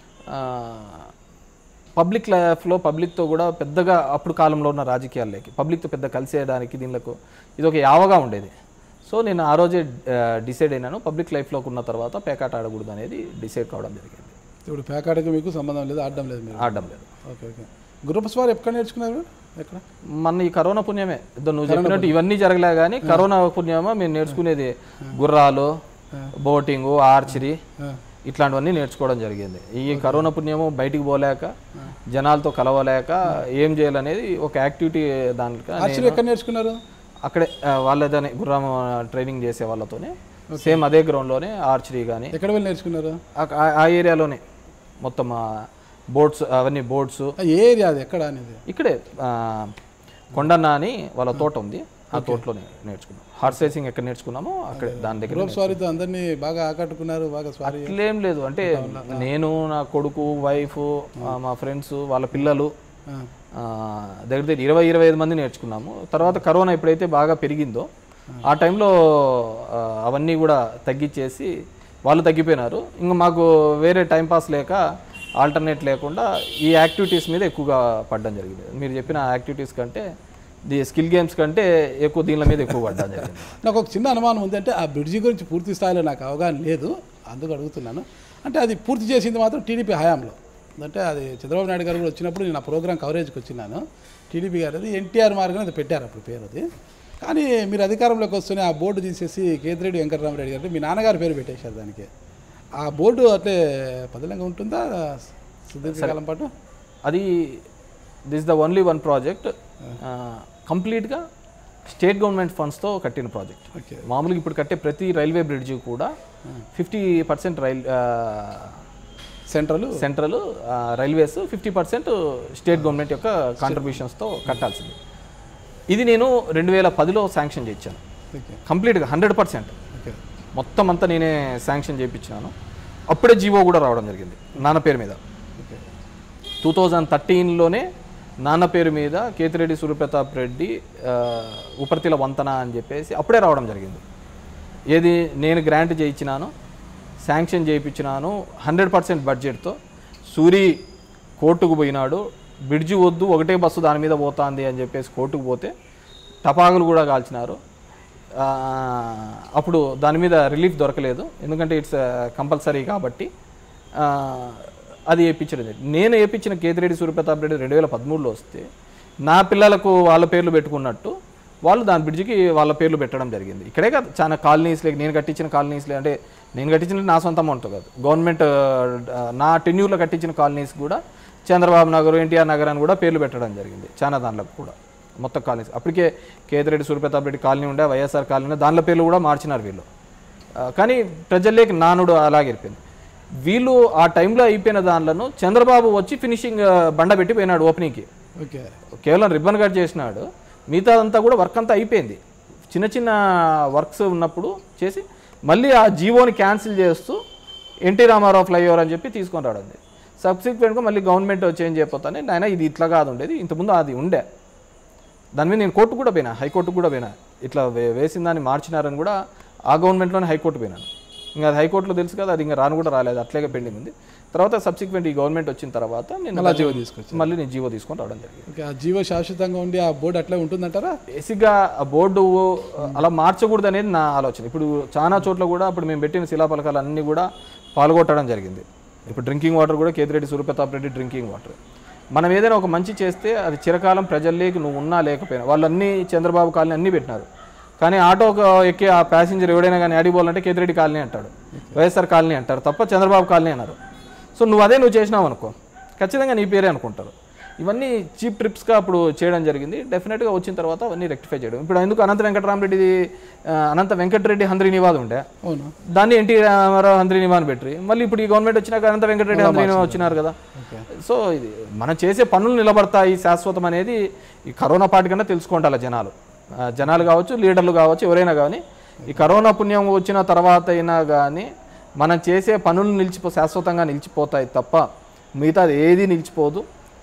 పబ్లిక్ లైఫ్లో పబ్లిక్తో కూడా పెద్దగా అప్పుడు కాలంలో ఉన్న రాజకీయాల్లోకి పబ్లిక్తో పెద్ద కలిసేయడానికి దీనిలకు ఇది ఒక యావగా ఉండేది సో నేను ఆ రోజే డిసైడ్ అయినాను పబ్లిక్ లైఫ్లోకి ఉన్న తర్వాత పేకాట ఆడకూడదు అనేది డిసైడ్ కావడం జరిగింది ఇప్పుడు పేకాడకి మీకు సంబంధం లేదు ఆడడం లేదు మీరు ఆడడం లేదు ఓకే ఓకే గ్రూప్ స్వార్ ఎక్కడ నేర్చుకున్నారు ఎక్కడ మన ఈ కరోనా పుణ్యమే ఇదో నువ్వు చెప్పినట్టు ఇవన్నీ జరగలే కానీ కరోనా పుణ్యమా మేము నేర్చుకునేది గుర్రాలు బోటింగ్ ఆర్చరీ ఆ, ఇట్లాంటివన్నీ నేర్చుకోవడం జరిగింది ఈ కరోనా పుణ్యము బయటికి పోలేక జనాలతో కలవలేక ఏం చేయాలనేది ఒక యాక్టివిటీ దానికి ఆర్చరీ ఎక్కడ నేర్చుకున్నారు అక్కడే ఆ, వాళ్ళదని గుర్రం ట్రైనింగ్ చేసే వాళ్ళతోనే సేమ్ అదే గ్రౌండ్లోనే ఆర్చరీ కానీ ఎక్కడ వెళ్ళి నేర్చుకున్నారు ఆ ఏరియాలోనే మొత్తం బోట్స్ అవన్నీ బోట్స్ ఆ, ఏ ఏరియా అది ఎక్కడ అనేది ఇక్కడే ఆ, కొండన్న అని వాళ్ళ తోట ఉంది ఆ తోటలోనే నేర్చుకున్నాం హార్స్ రేసింగ్ ఎక్కడ నేర్చుకున్నామో అక్కడే దాని దగ్గర గ్రూప్ స్వారీతో అందరినీ బాగా ఆకట్టుకున్నారు బాగా స్వారీ అట్లేం లేదు అంటే నేను నా కొడుకు వైఫ్ మా ఫ్రెండ్స్ వాళ్ళ పిల్లలు ఆ, ఆ, దగ్గర దగ్గర ఇరవై ఇరవై ఐదు మంది నేర్చుకున్నాము తర్వాత కరోనా ఎప్పుడైతే బాగా పెరిగిందో ఆ టైంలో ఆ, అవన్నీ కూడా తగ్గించేసి వాళ్ళు తగ్గిపోయినారు ఇంకా మాకు వేరే టైం పాస్ లేక ఆల్టర్నేట్ లేకుండా ఈ యాక్టివిటీస్ మీద ఎక్కువగా పడడం జరిగింది మీరు చెప్పిన యాక్టివిటీస్ కంటే ది స్కిల్ గేమ్స్ కంటే ఎక్కువ దీనిల మీద ఎక్కువ పడడం జరిగింది నాకు ఒక చిన్న అనుమానం ఉంది అంటే ఆ బ్రిడ్జి గురించి పూర్తి స్థాయిలో నాకు అవగాహన లేదు అందుకు అడుగుతున్నాను అంటే అది పూర్తి చేసింది మాత్రం టీడీపీ హయాంలో అంటే అది చంద్రబాబు నాయుడు గారు కూడా వచ్చినప్పుడు నేను ఆ ప్రోగ్రామ్ కవరేజ్కి వచ్చినాను టీడీపీ గారు అది ఎన్టీఆర్ మార్గం అది పెట్టారు అప్పుడు పేరు అది కానీ మీరు అధికారంలోకి వస్తూనే ఆ బోర్డు తీసేసి కేతిరెడ్డి వెంకటరామరెడ్డి గారు మీ నాన్నగారు పేరు పెట్టేశారు దానికి ఆ బోర్డు అట్లే పదిలంగా ఉంటుందా సుదీర్ఘకాలం పాటు అది this the only one project కంప్లీట్గా స్టేట్ గవర్నమెంట్ ఫండ్స్తో కట్టిన ప్రాజెక్ట్ ఓకే మామూలుగా ఇప్పుడు కట్టే ప్రతి రైల్వే బ్రిడ్జ్ కూడా fifty percent rail central central railways fifty percent state government యొక్క కాంట్రిబ్యూషన్స్తో కట్టాల్సింది ఇది నేను రెండు వేల పదిలో శాంక్షన్ చేయించాను ఓకే కంప్లీట్గా హండ్రెడ్ పర్సెంట్ ఓకే మొత్తం అంతా నేనే శాంక్షన్ చేయించినాను అప్పుడే జీవో కూడా రావడం జరిగింది నాన్న పేరు మీద ఓకే టూ థౌజండ్ థర్టీన్లోనే నాన్న పేరు మీద కేతిరెడ్డి సూర్యప్రతాప్ రెడ్డి ఆ, ఉపరితిల వంతన అని చెప్పేసి అప్పుడే రావడం జరిగింది ఏది నేను గ్రాంట్ చేయించినాను శాంక్షన్ చేయించినాను హండ్రెడ్ పర్సెంట్ బడ్జెట్తో సూరి కోర్టుకు పోయినాడు బ్రిడ్జి వద్దు ఒకటే బస్సు దాని మీద పోతాంది అని చెప్పేసి కోర్టుకు పోతే టపాకులు కూడా కాల్చినారు ఆ, అప్పుడు దాని మీద రిలీఫ్ దొరకలేదు ఎందుకంటే ఇట్స్ కంపల్సరీ కాబట్టి ఆ, అది వేయించడం జరిగింది. నేను వేయించిన కేతిరెడ్డి సూర్యప్రతాప్ రెడ్డి రెండు వేల పదమూడులో వస్తే నా పిల్లలకు వాళ్ళ పేర్లు పెట్టుకున్నట్టు వాళ్ళు దాని బ్రిడ్జికి వాళ్ళ పేర్లు పెట్టడం జరిగింది ఇక్కడే కాదు చాలా కాలనీస్లే నేను కట్టించిన కాలనీస్లే అంటే నేను కట్టించిన నా సొంత అమౌంట్ కాదు గవర్నమెంట్ ఆ, నా టెన్యూర్లో కట్టించిన కాలనీస్ కూడా చంద్రబాబు నగర్ ఎన్టీఆర్ నగర్ అని కూడా పేర్లు పెట్టడం జరిగింది చాలా దాంట్లో కూడా మొత్తం కాలనీస్ అప్పటికే కేతిరెడ్డి సూర్యప్రతాప్ రెడ్డి కాలనీ ఉండే వైఎస్ఆర్ కాలనీ ఉండే దాంట్లో పేర్లు కూడా మార్చినారు వీళ్ళు ఆ, కానీ ప్రజల్లోకి నానుడు అలాగే అయిపోయింది వీళ్ళు ఆ టైంలో అయిపోయిన దానిలను చంద్రబాబు వచ్చి ఫినిషింగ్ ఆ, బండ పెట్టి పోయినాడు ఓపెనింగ్కి ఓకే కేవలం రిబ్బన్ కట్ చేసినాడు మిగతా అంతా కూడా వర్క్ అంతా అయిపోయింది చిన్న చిన్న వర్క్స్ ఉన్నప్పుడు చేసి మళ్ళీ ఆ జీవోని క్యాన్సిల్ చేస్తూ ఎన్టీ రామారావు ఫ్లైఓవర్ అని చెప్పి తీసుకొని రావడం సబ్సిక్వెంట్గా మళ్ళీ గవర్నమెంట్ చేంజ్ అయిపోతానే ఆయన ఇది ఇట్లా కాదు ఉండేది ఇంతకుముందు అది ఉండే దాని మీద నేను కోర్టు కూడా పోయినా హైకోర్టుకు కూడా పోయినా ఇట్లా వే- వేసిన దాన్ని మార్చినారని కూడా ఆ గవర్నమెంట్లోనే హైకోర్టు పోయినాను ఇంకా అది హైకోర్టులో తెలుసు కదా అది ఇంకా రాను కూడా రాలేదు అట్లాగే పెండింగ్ ఉంది తర్వాత సబ్సిక్వెంట్ ఈ గవర్నమెంట్ వచ్చిన తర్వాత నేను మళ్ళా జీవో తీసుకొచ్చి మళ్ళీ నేను జీవో తీసుకొని రావడం జరిగింది ఓకే ఆ జీవో శాశ్వతంగా ఉండి ఆ బోర్డు అట్లే ఉంటుందంటారా బేసిక్గా ఆ బోర్డు అలా మార్చకూడదు అనేది నా ఆలోచన ఇప్పుడు చాలా చోట్ల కూడా ఇప్పుడు మేము పెట్టిన శిలాపలకాలు అన్నీ కూడా పాల్గొట్టడం జరిగింది ఇప్పుడు డ్రింకింగ్ వాటర్ కూడా కేతిరెడ్డి సూర్యప్రతాప్ రెడ్డి డ్రింకింగ్ వాటర్ మనం ఏదైనా ఒక మంచి చేస్తే అది చిరకాలం ప్రజల్లోకి నువ్వు ఉన్నా లేకపోయినా వాళ్ళు అన్ని చంద్రబాబు కాలనీ అన్నీ పెట్టినారు కానీ ఆటో ఎక్కి ఆ ప్యాసింజర్ ఎవడైనా కానీ అడిపోవాలంటే కేతిరెడ్డి కాలనీ అంటాడు వైఎస్ఆర్ కాలనీ అంటారు తప్ప చంద్రబాబు కాలనీ అన్నారు సో నువ్వు అదే నువ్వు చేసినావు అనుకో ఖచ్చితంగా నీ పేరే అనుకుంటారు ఇవన్నీ చీప్ ట్రిప్స్గా అప్పుడు చేయడం జరిగింది డెఫినెట్గా వచ్చిన తర్వాత అవన్నీ రెక్టిఫై చేయడం ఇప్పుడు ఎందుకు అనంత వెంకటరామరెడ్డి ఆ, అనంత వెంకటరెడ్డి హంద్రి నివాద్ ఉండే అవును దాన్ని ఎన్టీ రామారావు హంద్రి నివాన్ పెట్టి మళ్ళీ ఇప్పుడు ఈ గవర్నమెంట్ వచ్చినాక అనంత వెంకటరెడ్డి హంద్రి నివాన్ వచ్చినారు కదా సో ఇది మనం చేసే పనులు నిలబడతాయి శాశ్వతం అనేది ఈ కరోనా పాటి కన్నా తెలుసుకుంటారు జనాలు ఆ, జనాలు కావచ్చు లీడర్లు కావచ్చు ఎవరైనా కానీ ఈ కరోనా పుణ్యం వచ్చిన తర్వాత అయినా కానీ మనం చేసే పనులు నిలిచిపో శాశ్వతంగా నిలిచిపోతాయి తప్ప మిగతాది ఏది నిలిచిపోదు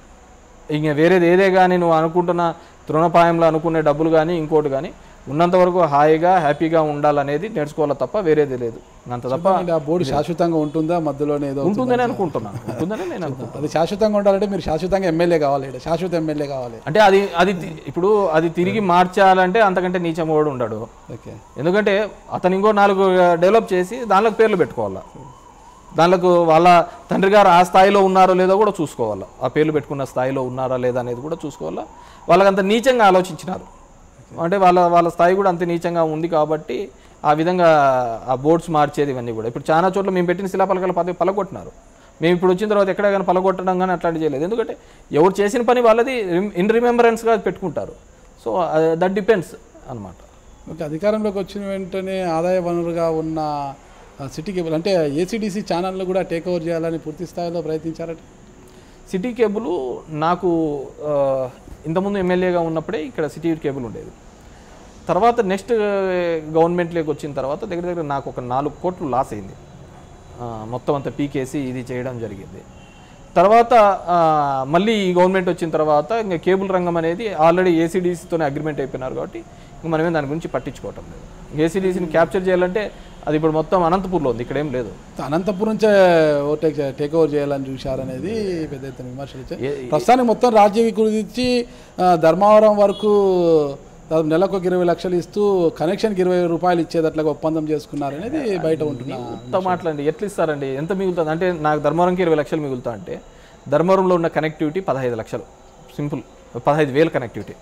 ఇంక వేరేది ఏదే కానీ నువ్వు అనుకుంటున్న తృణపాయంలో అనుకునే డబ్బులు కానీ ఇంకోటి కానీ ఉన్నంత వరకు హాయిగా హ్యాపీగా ఉండాలనేది నేర్చుకోవాలి తప్ప వేరేది లేదు అంత తప్ప అంటే ఆ బోర్డు శాశ్వతంగా ఉంటుందా మధ్యలోనే ఏదో ఉంటుందని అనుకుంటున్నాను ఉంటుందని నేను అనుకుంటున్నాను అది శాశ్వతంగా ఉండాలంటే మీరు శాశ్వతంగా ఎమ్మెల్యే కావాలి ఈడ. శాశ్వత ఎమ్మెల్యే కావాలి అంటే అది అది తి- ఇప్పుడు అది తిరిగి మార్చాలంటే అంతకంటే నీచమోడు ఉండడు ఓకే ఎందుకంటే అతను ఇంకో నాలుగు డెవలప్ చేసి దానిలోకి పేర్లు పెట్టుకోవాలా దానిలకు వాళ్ళ తండ్రి గారు ఆ స్థాయిలో ఉన్నారో లేదో కూడా చూసుకోవాలా ఆ పేర్లు పెట్టుకున్న స్థాయిలో ఉన్నారా లేదా అనేది కూడా చూసుకోవాలా వాళ్ళకంత నీచంగా ఆలోచించినారు అంటే వాళ్ళ వాళ్ళ స్థాయి కూడా అంత నీచంగా ఉంది కాబట్టి ఆ విధంగా ఆ బోర్డ్స్ మార్చేది ఇవన్నీ కూడా ఇప్పుడు చాలా చోట్ల మేము పెట్టిన శిలాపలకాల పదవి పలగొట్టినారు మేము ఇప్పుడు వచ్చిన తర్వాత ఎక్కడ కానీ పలగొట్టడం కానీ అట్లాంటి చేయలేదు ఎందుకంటే ఎవరు చేసిన పని వాళ్ళది ఇన్ రిమెంబరెన్స్గా పెట్టుకుంటారు సో దట్ డిపెండ్స్ అన్నమాట ఓకే అధికారంలోకి వచ్చిన వెంటనే ఆదాయ వనరుగా ఉన్న ఆ, సిటీ కేబుల్ అంటే ఏసీడీసీ ఛానళ్ళు కూడా టేక్ ఓవర్ చేయాలని పూర్తి స్థాయిలో ప్రయత్నించారట సిటీ కేబుల్ నాకు ఆ, ఇంతకుముందు ఎమ్మెల్యేగా ఉన్నప్పుడే ఇక్కడ సిటీ కేబుల్ ఉండేది తర్వాత నెక్స్ట్ గవర్నమెంట్లోకి వచ్చిన తర్వాత దగ్గర దగ్గర నాకు ఒక నాలుగు కోట్లు లాస్ అయింది ఆ, మొత్తం అంతా పీకేసి ఇది చేయడం జరిగింది తర్వాత ఆ, మళ్ళీ ఈ గవర్నమెంట్ వచ్చిన తర్వాత ఇంకా కేబుల్ రంగం అనేది ఆల్రెడీ ఏసీడీసీతోనే అగ్రిమెంట్ అయిపోయినారు కాబట్టి ఇంక మనమే దాని గురించి పట్టించుకోవటం లేదు ఏసీడీసీని క్యాప్చర్ చేయాలంటే అది ఇప్పుడు మొత్తం అనంతపూర్లో ఉంది ఇక్కడ ఏం లేదు అనంతపురం నుంచే ఓవర్టేక్ చే- టేక్ ఓవర్ చేయాలని చూశారనేది పెద్ద ఎత్తున విమర్శలు వచ్చాయి ఏ- ప్రస్తుతానికి మొత్తం రాజ్య కుదిర్చి ఆ, ధర్మవరం వరకు దాదాపు నెలకు ఒక ఇరవై లక్షలు ఇస్తూ కనెక్షన్కి ఇరవై రూపాయలు ఇచ్చేటట్లుగా ఒప్పందం చేసుకున్నారనేది బయట ఉంటున్నా ఎంత మాట్లాడండి ఎట్లా ఇస్తారండి ఎంత మిగులుతుంది అంటే నాకు ధర్మవరంకి ఇరవై లక్షలు మిగులుతా అంటే ధర్మవరంలో ఉన్న కనెక్టివిటీ పదహైదు లక్షలు సింపుల్ పదహైదు వేల కనెక్టివిటీ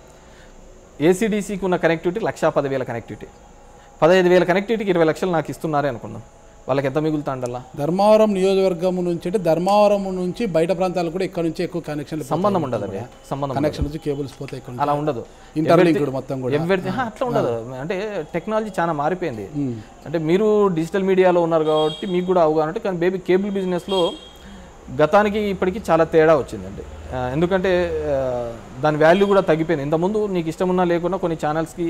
ఏసీడీసీకి ఉన్న కనెక్టివిటీ లక్షా పదివేల కనెక్టివిటీ పదహైదు వేల కనెక్టివిటీకి ఇరవై లక్షలు నాకు ఇస్తున్నారే అనుకుందాం వాళ్ళకి ఎంత మిగులుతా అండల్లా ధర్మవరం నియోజకవర్గం నుంచి అంటే ధర్మవరం నుంచి బయట ప్రాంతాలకు కూడా ఇక్కడ నుంచి ఎక్కువ కనెక్షన్లు సంబంధం ఉండదండి సంబంధం ఉండదు. కనెక్షన్ నుంచి కేబుల్స్ పోతాయి ఇక్కడ నుంచి. అలా ఉండదు ఇంటర్లింక్డ్ మొత్తం కూడా ఎవరి అట్లా ఉండదు అంటే టెక్నాలజీ చాలా మారిపోయింది అంటే మీరు డిజిటల్ మీడియాలో ఉన్నారు కాబట్టి మీకు కూడా అవగాహన అంటే కానీ బేబీ కేబుల్ బిజినెస్లో గతానికి ఇప్పటికి చాలా తేడా వచ్చిందండి ఆ, ఎందుకంటే ఆ, దాని వాల్యూ కూడా తగ్గిపోయింది ఇంతకుముందు నీకు ఇష్టం ఉన్నా లేకున్నా కొన్ని ఛానల్స్కి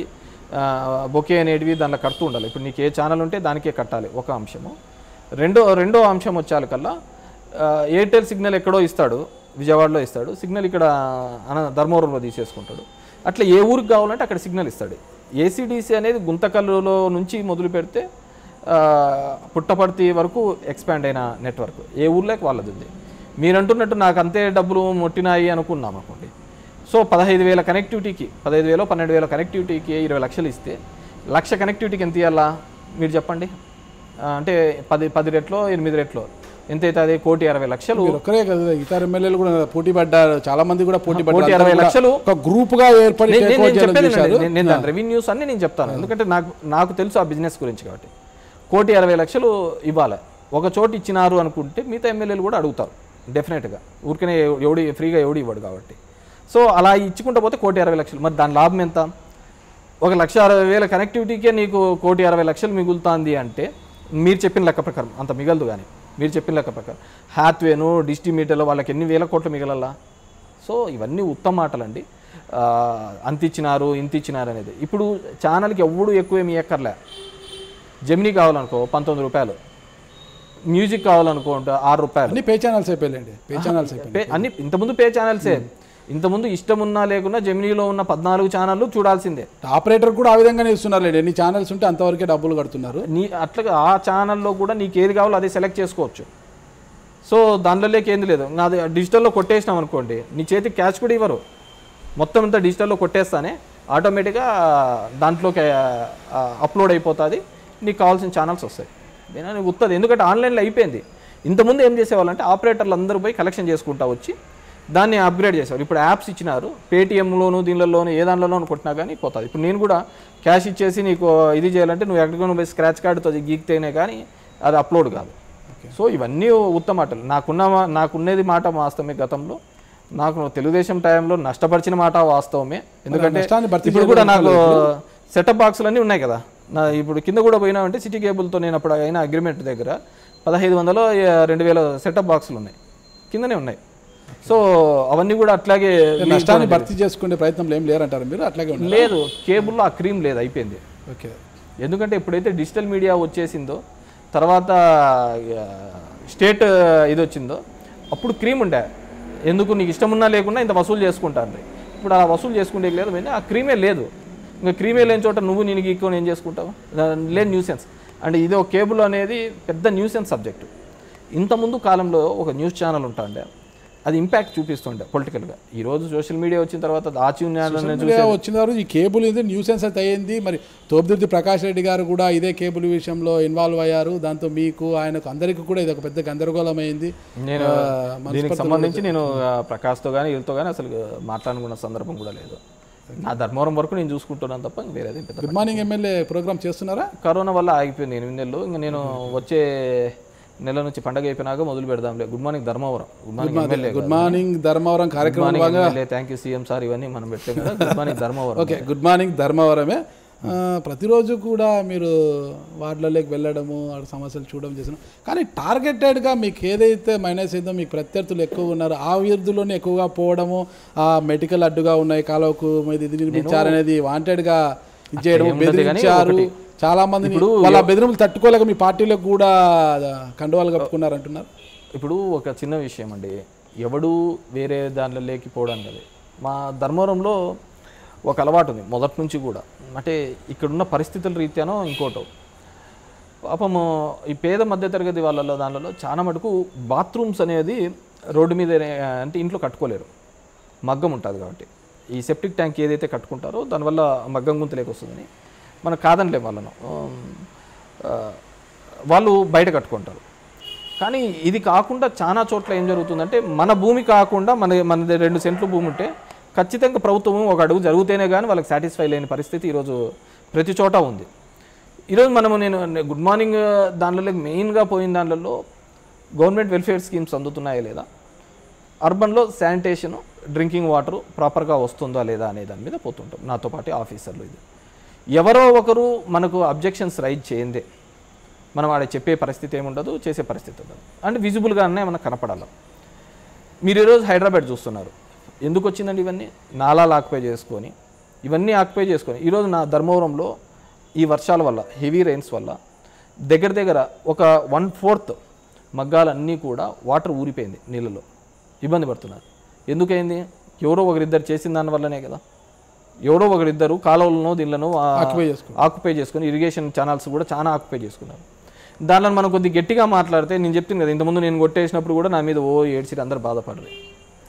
బొకే అనేటివి దాంట్లో కడుతూ ఉండాలి ఇప్పుడు నీకు ఏ ఛానల్ ఉంటే దానికే కట్టాలి ఒక అంశము రెండో రెండో అంశం వచ్చాలి కల్లా ఆ, ఎయిర్టెల్ సిగ్నల్ ఎక్కడో ఇస్తాడు విజయవాడలో ఇస్తాడు సిగ్నల్ ఇక్కడ అన ధర్మవరంలో తీసేసుకుంటాడు అట్లా ఏ ఊరికి కావాలంటే అక్కడ సిగ్నల్ ఇస్తాడు ఏసీడీసీ అనేది గుంతకల్లులో నుంచి మొదలు పెడితే ఆ, పుట్టపర్తి వరకు ఎక్స్పాండ్ అయిన నెట్వర్క్ ఏ ఊర్లోకి వాళ్ళది ఉంది మీరు అంటున్నట్టు నాకు అంతే డబ్బులు మొట్టినాయి అనుకున్నాం అనుకోండి సో పదహైదు వేల కనెక్టివిటీకి పదహైదు వేలు పన్నెండు వేల కనెక్టివిటీకి ఇరవై లక్షలు ఇస్తే లక్ష కనెక్టివిటీకి ఎంత ఇవ్వాలా మీరు చెప్పండి ఆ, అంటే పది పది రెట్లో ఎనిమిది రెట్లో ఎంత అవుతుంది కోటి అరవై లక్షలు మీరు ఒక్కరే కదా ఇతర ఎమ్మెల్యేలు కూడా పోటీ పడ్డారు చాలా మంది కూడా పోటీ పడ్డారు కోటి అరవై అందరూ కూడా లక్షలు ఒక గ్రూప్ గా ఏర్పడి నేను- take నేను over నేను చేయాలని చెప్పేది చూశారు. నేను- నేను దాని రెవెన్యూస్ అన్ని నేను చెప్తాను ఎందుకంటే నాకు నాకు తెలుసు ఆ బిజినెస్ గురించి కాబట్టి కోటి అరవై లక్షలు ఇవ్వాలి ఒక చోటు ఇచ్చినారు అనుకుంటే మిగతా ఎమ్మెల్యేలు కూడా అడుగుతారు డెఫినెట్గా ఊరికనే ఎవడి ఫ్రీగా ఎవడు ఇవ్వడు కాబట్టి సో అలా ఇచ్చుకుంటూ పోతే కోటి అరవై లక్షలు మరి దాని లాభం ఎంత ఒక లక్ష అరవై వేల కనెక్టివిటీకే నీకు కోటి అరవై లక్షలు మిగులుతుంది అంటే మీరు చెప్పిన లెక్క ప్రకారం అంత మిగలదు కానీ మీరు చెప్పిన లెక్క ప్రకారం హ్యాత్వేను డిస్ట్రిబ్యూటర్లో వాళ్ళకి ఎన్ని వేల కోట్లు మిగలల్లా సో ఇవన్నీ ఉత్తమ మాటలండి ఆ, అంత ఇచ్చినారు ఇంత ఇచ్చినారు అనేది ఇప్పుడు ఛానల్కి ఎవడు ఎక్కువ ఏమి ఎక్కర్లే జెమినీ కావాలనుకో పంతొమ్మిది రూపాయలు మ్యూజిక్ కావాలనుకో అంటే ఆరు రూపాయలు అన్ని పే ఛానల్స్ అయిపోయాయండి పే ఛానల్స్ అయిపోయాయి పే అన్ని ఇంతకుముందు పే ఛానల్సే ఇంతకుముందు ఇష్టం ఉన్నా లేకున్నా జెమినీలో ఉన్న పద్నాలుగు ఛానళ్ళు చూడాల్సిందే ఆపరేటర్ కూడా ఆ విధంగానే ఇస్తున్నారు లేండి ఎన్ని ఛానల్స్ ఉంటే అంతవరకే డబ్బులు కడుతున్నారు నీ అట్లాగా ఆ ఛానల్లో కూడా నీకు ఏది కావాలో అది సెలెక్ట్ చేసుకోవచ్చు సో దానిలోకి ఏంది లేదు నాది డిజిటల్లో కొట్టేసినాం అనుకోండి నీ చేతికి క్యాష్ కూడా ఇవ్వరు మొత్తం అంతా డిజిటల్లో కొట్టేస్తానే ఆటోమేటిక్గా దాంట్లోకి అప్లోడ్ అయిపోతుంది నీకు కావాల్సిన ఛానల్స్ వస్తాయి నేను నీకు ఉత్తది ఎందుకంటే ఆన్లైన్లో అయిపోయింది ఇంతకుముందు ఏం చేసేవాళ్ళంటే ఆపరేటర్లు అందరూ పోయి కలెక్షన్ చేసుకుంటా వచ్చి దాన్ని అప్గ్రేడ్ చేసేవారు ఇప్పుడు యాప్స్ ఇచ్చినారు పేటీఎంలోను దీనిలోను ఏ దానిలోనూ కొట్టినా కానీ పోతుంది ఇప్పుడు నేను కూడా క్యాష్ ఇచ్చేసి నీకు ఇది చేయాలంటే నువ్వు ఎక్కడికైనా పోయి స్క్రాచ్ కార్డుతో గీక్తేనే కానీ అది అప్లోడ్ కాదు సో ఇవన్నీ ఉత్తమ మాటలు నాకున్న మా- నాకున్నది మాట వాస్తవమే గతంలో నాకు తెలుగుదేశం టైంలో నష్టపరిచిన మాట వాస్తవమే ఎందుకంటే నష్టాన్ని భర్తీ ఇప్పుడు కూడా నాకు సెటప్ బాక్సులు అన్నీ ఉన్నాయి కదా నా ఇప్పుడు కింద కూడా పోయినామంటే సిటీ కేబుల్తో నేను అప్పుడు అయిన అగ్రిమెంట్ దగ్గర పదహైదు వందలు రెండు వేల సెటప్ బాక్సులు ఉన్నాయి కిందనే ఉన్నాయి సో అవన్నీ కూడా అట్లాగే నష్టాన్ని భర్తీ చేసుకునే ప్రయత్నంలో ఏం లేరంటారు మీరు అట్లాగే ఉన్నారు లేదు కేబుల్లో ఆ క్రీమ్ లేదు అయిపోయింది ఓకే ఎందుకంటే ఎప్పుడైతే డిజిటల్ మీడియా వచ్చేసిందో తర్వాత ఆ, స్టేట్ ఇది వచ్చిందో అప్పుడు క్రీమ్ ఉండే ఎందుకు నీకు ఇష్టం ఉన్నా లేకున్నా ఇంత వసూలు చేసుకుంటాను ఇప్పుడు అలా వసూలు చేసుకుంటే లేదు కానీ ఆ క్రీమే లేదు ఇంకా క్రీమే లేని చోట నువ్వు నేను గీక్కొని ఏం చేసుకుంటావు దా- లేదు న్యూసెన్స్ అంటే ఇది ఒక కేబుల్ అనేది పెద్ద న్యూసెన్స్ సబ్జెక్టు ఇంతకుముందు కాలంలో ఒక న్యూస్ ఛానల్ ఉంటాండే అది ఇంపాక్ట్ చూపిస్తుండే పొలిటికల్గా ఈరోజు సోషల్ మీడియా వచ్చిన తర్వాత దాచి ఉన్నాడని మీడియా వచ్చిన తర్వాత ఈ కేబుల్ ఇది న్యూసెన్స్ అయితే అయ్యింది మరి తోపుదుర్తి ప్రకాష్ రెడ్డి గారు కూడా ఇదే కేబుల్ విషయంలో ఇన్వాల్వ్ అయ్యారు దాంతో మీకు ఆయనకు అందరికీ కూడా ఇది ఒక పెద్ద గందరగోళం అయింది నేను ఆ, దీనికి సంబంధించి నేను ఆ, ప్రకాష్తో కానీ వీళ్ళతో కానీ అసలు మాట్లాడుకున్న సందర్భం కూడా లేదు నా ధర్మవరం వరకు నేను చూసుకుంటున్నాను తప్ప ఇంక వేరేది పెద్ద గుడ్ మార్నింగ్ ఎమ్మెల్యే ప్రోగ్రామ్ చేస్తున్నారా కరోనా వల్ల ఆగిపోయింది ఎనిమిది నెలలు ఇంకా నేను వచ్చే నెల నుంచి పండగ అయిపోయినాక మొదలు పెడదాంలే good morning Dharmavaram good morning MLA good morning Dharmavaram good కార్యక్రమం morning MLA thank you CM sir ఇవన్నీ మనం పెట్టాం కదా good morning Dharmavaram okay good morning ధర్మవరమే ఆ, ప్రతిరోజు కూడా మీరు వార్డులలోకి వెళ్ళడము వాడి సమస్యలు చూడడం చేసిన కానీ టార్గెటెడ్గా మీకు ఏదైతే మైనస్ అయిందో మీకు ప్రత్యర్థులు ఎక్కువ ఉన్నారు ఆ వీధుల్లోనే ఎక్కువగా పోవడము ఆ మెడికల్ అడ్డుగా ఉన్నాయి కాలువకు మీద ఇది నిర్మించారనేది వాంటెడ్గా ఇది చేయడం ఏముండదు కానీ బెదిరించారు చాలా మందిని వాళ్ళ బెదిరింపులు తట్టుకోలేక మీ పార్టీలకు కూడా కండువాలు కప్పుకున్నారు అంటున్నారు ఇప్పుడు ఒక చిన్న విషయం అండి ఎవడు వేరే దాంట్లో లేకపోవడం కదా మా ధర్మవరంలో ఒక అలవాటు ఉంది మొదటి నుంచి కూడా అంటే ఇక్కడున్న పరిస్థితుల రీత్యానో ఇంకోటో పాపము ఈ పేద మధ్యతరగతి వాళ్ళలో దానిలో చాలా మటుకు బాత్రూమ్స్ అనేది రోడ్డు మీద అంటే ఇంట్లో కట్టుకోలేరు మగ్గం ఉంటుంది కాబట్టి ఈ సెప్టిక్ ట్యాంక్ ఏదైతే కట్టుకుంటారో దానివల్ల మగ్గం గుంతలేకి వస్తుందని మనం కాదనిలే వాళ్ళను ఆ, వాళ్ళు బయట కట్టుకుంటారు కానీ ఇది కాకుండా చాలా చోట్ల ఏం జరుగుతుందంటే మన భూమి కాకుండా మన మన రెండు సెంట్లు భూమి ఉంటే ఖచ్చితంగా ప్రభుత్వం ఒక అడుగు జరిగితేనే కానీ వాళ్ళకి సాటిస్ఫై లేని పరిస్థితి ఈరోజు ప్రతి చోట ఉంది ఈరోజు మనము నేను గుడ్ మార్నింగ్ దానిలో మెయిన్గా పోయిన దానిలో గవర్నమెంట్ వెల్ఫేర్ స్కీమ్స్ అందుతున్నాయా లేదా అర్బన్లో శానిటేషన్ డ్రింకింగ్ వాటర్ ప్రాపర్గా వస్తుందా లేదా అనే దాని మీద పోతుంటాం నాతో పాటు ఆఫీసర్లు ఇది ఎవరో ఒకరు మనకు అబ్జెక్షన్స్ రైజ్ చేయందే మనం ఆడ చెప్పే పరిస్థితి ఏముండదు చేసే పరిస్థితి ఉండదు అంటే విజిబుల్గానే మనకు కనపడాలి మీరు ఈరోజు హైదరాబాద్ చూస్తున్నారు ఎందుకు వచ్చిందండి ఇవన్నీ నాలాలు ఆక్యుపై చేసుకొని ఇవన్నీ ఆక్యుపై చేసుకొని ఈరోజు నా ధర్మవరంలో ఈ వర్షాల వల్ల హెవీ రెయిన్స్ వల్ల దగ్గర దగ్గర ఒక వన్ ఫోర్త్ మగ్గాలన్నీ కూడా వాటర్ ఊరిపోయింది నీళ్ళలో ఇబ్బంది పడుతున్నారు ఎందుకైంది ఎవరో ఒకరిద్దరు చేసిన దాని వల్లనే కదా ఎవరో ఒకరిద్దరు కాలువలను దీనిలను Occupy చేసుకున్నారు. ఆక్యుపై చేసుకుని ఇరిగేషన్ ఛానల్స్ కూడా చాలా ఆక్యుపై చేసుకున్నారు దానిలో మనం కొద్ది గట్టిగా మాట్లాడితే నేను చెప్తాను కదా ఇంతకుముందు నేను కొట్టేసినప్పుడు కూడా నా మీద ఓ ఏడ్చిరి అందరు బాధపడరు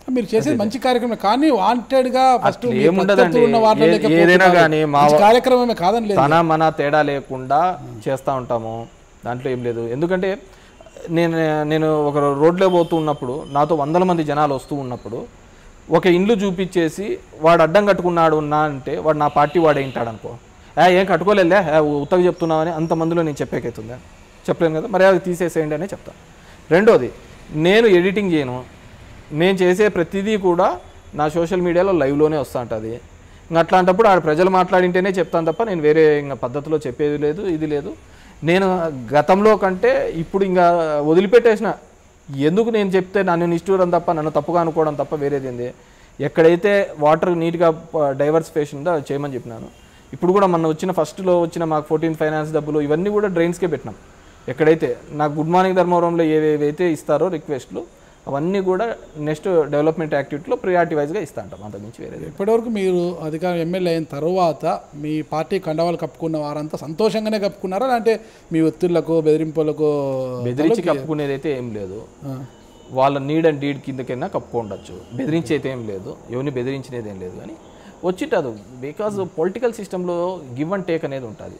మీరు చేసేది మంచి కార్యక్రమం కానీ వాంటెడ్ గా ఫస్ట్ అట్లా ఏముండదండి. ఉన్న వాటిలోకి ఏ- ఏదైనా పోతున్నారు. కానీ మా మంచి కార్యక్రమమే కాదని లేదు తన మన తేడా లేకుండా చేస్తూ ఉంటాము దాంట్లో ఏం లేదు ఎందుకంటే నేను నేను ఒక రోడ్లో పోతూ ఉన్నప్పుడు నాతో వందల మంది జనాలు వస్తూ ఉన్నప్పుడు ఒక ఇండ్లు చూపించేసి వాడు అడ్డం కట్టుకున్నాడు ఉన్నా అంటే వాడు నా పార్టీ వాడు ఏంటాడు అనుకో ఏ ఏం కట్టుకోలేదులే ఏ, ఉత్తగా చెప్తున్నావని అంతమందిలో నేను చెప్పేకైతుందా చెప్పలేను కదా మరి అది తీసేసేయండి అనే చెప్తాను రెండోది నేను ఎడిటింగ్ చేయను నేను చేసే ప్రతిదీ కూడా నా సోషల్ మీడియాలో లైవ్లోనే వస్తూ ఉంటుంది ఇంకా అట్లాంటప్పుడు ఆడ ప్రజలు మాట్లాడింటేనే చెప్తాను తప్ప నేను వేరే ఇంకా పద్ధతిలో చెప్పేది లేదు ఇది లేదు నేను గతంలో కంటే ఇప్పుడు ఇంకా వదిలిపెట్టేసిన ఎందుకు నేను చెప్తే నన్ను నిష్ఠూరం తప్ప నన్ను తప్పుగా అనుకోవడం తప్ప వేరేది ఏంది ఎక్కడైతే వాటర్ నీట్గా డైవర్సిఫికేషన్ ఉందో అది చేయమని చెప్పినాను ఇప్పుడు కూడా మొన్న వచ్చిన ఫస్ట్లో వచ్చిన మాకు ఫోర్టీన్ ఫైనాన్స్ డబ్బులు ఇవన్నీ కూడా డ్రైన్స్కే పెట్టినాం ఎక్కడైతే నాకు గుడ్ మార్నింగ్ ధర్మవరంలో ఏవేవైతే ఇస్తారో రిక్వెస్ట్లు అవన్నీ కూడా నెక్స్ట్ డెవలప్మెంట్ యాక్టివిటీలో ప్రియారిటీ వైజ్గా ఇస్తా అంటాం అంతకుమించి వేరేది ఇప్పటివరకు మీరు అధికారం ఎమ్మెల్యే అయిన తర్వాత మీ పార్టీ కండవాలు కప్పుకున్న వారంతా సంతోషంగానే కప్పుకున్నారా అంటే మీ ఒత్తిళ్లకు బెదిరింపులకు బెదిరించి కప్పుకునేది అయితే ఏం లేదు ఆ, వాళ్ళ నీడ్ అండ్ డీడ్ కిందకైనా కప్పుకోండొచ్చు బెదిరించి అయితే ఏం లేదు ఎవరిని బెదిరించినది ఏం లేదు కానీ వచ్చింటదు బికాజ్ పొలిటికల్ సిస్టంలో గివ్ అండ్ టేక్ అనేది ఉంటుంది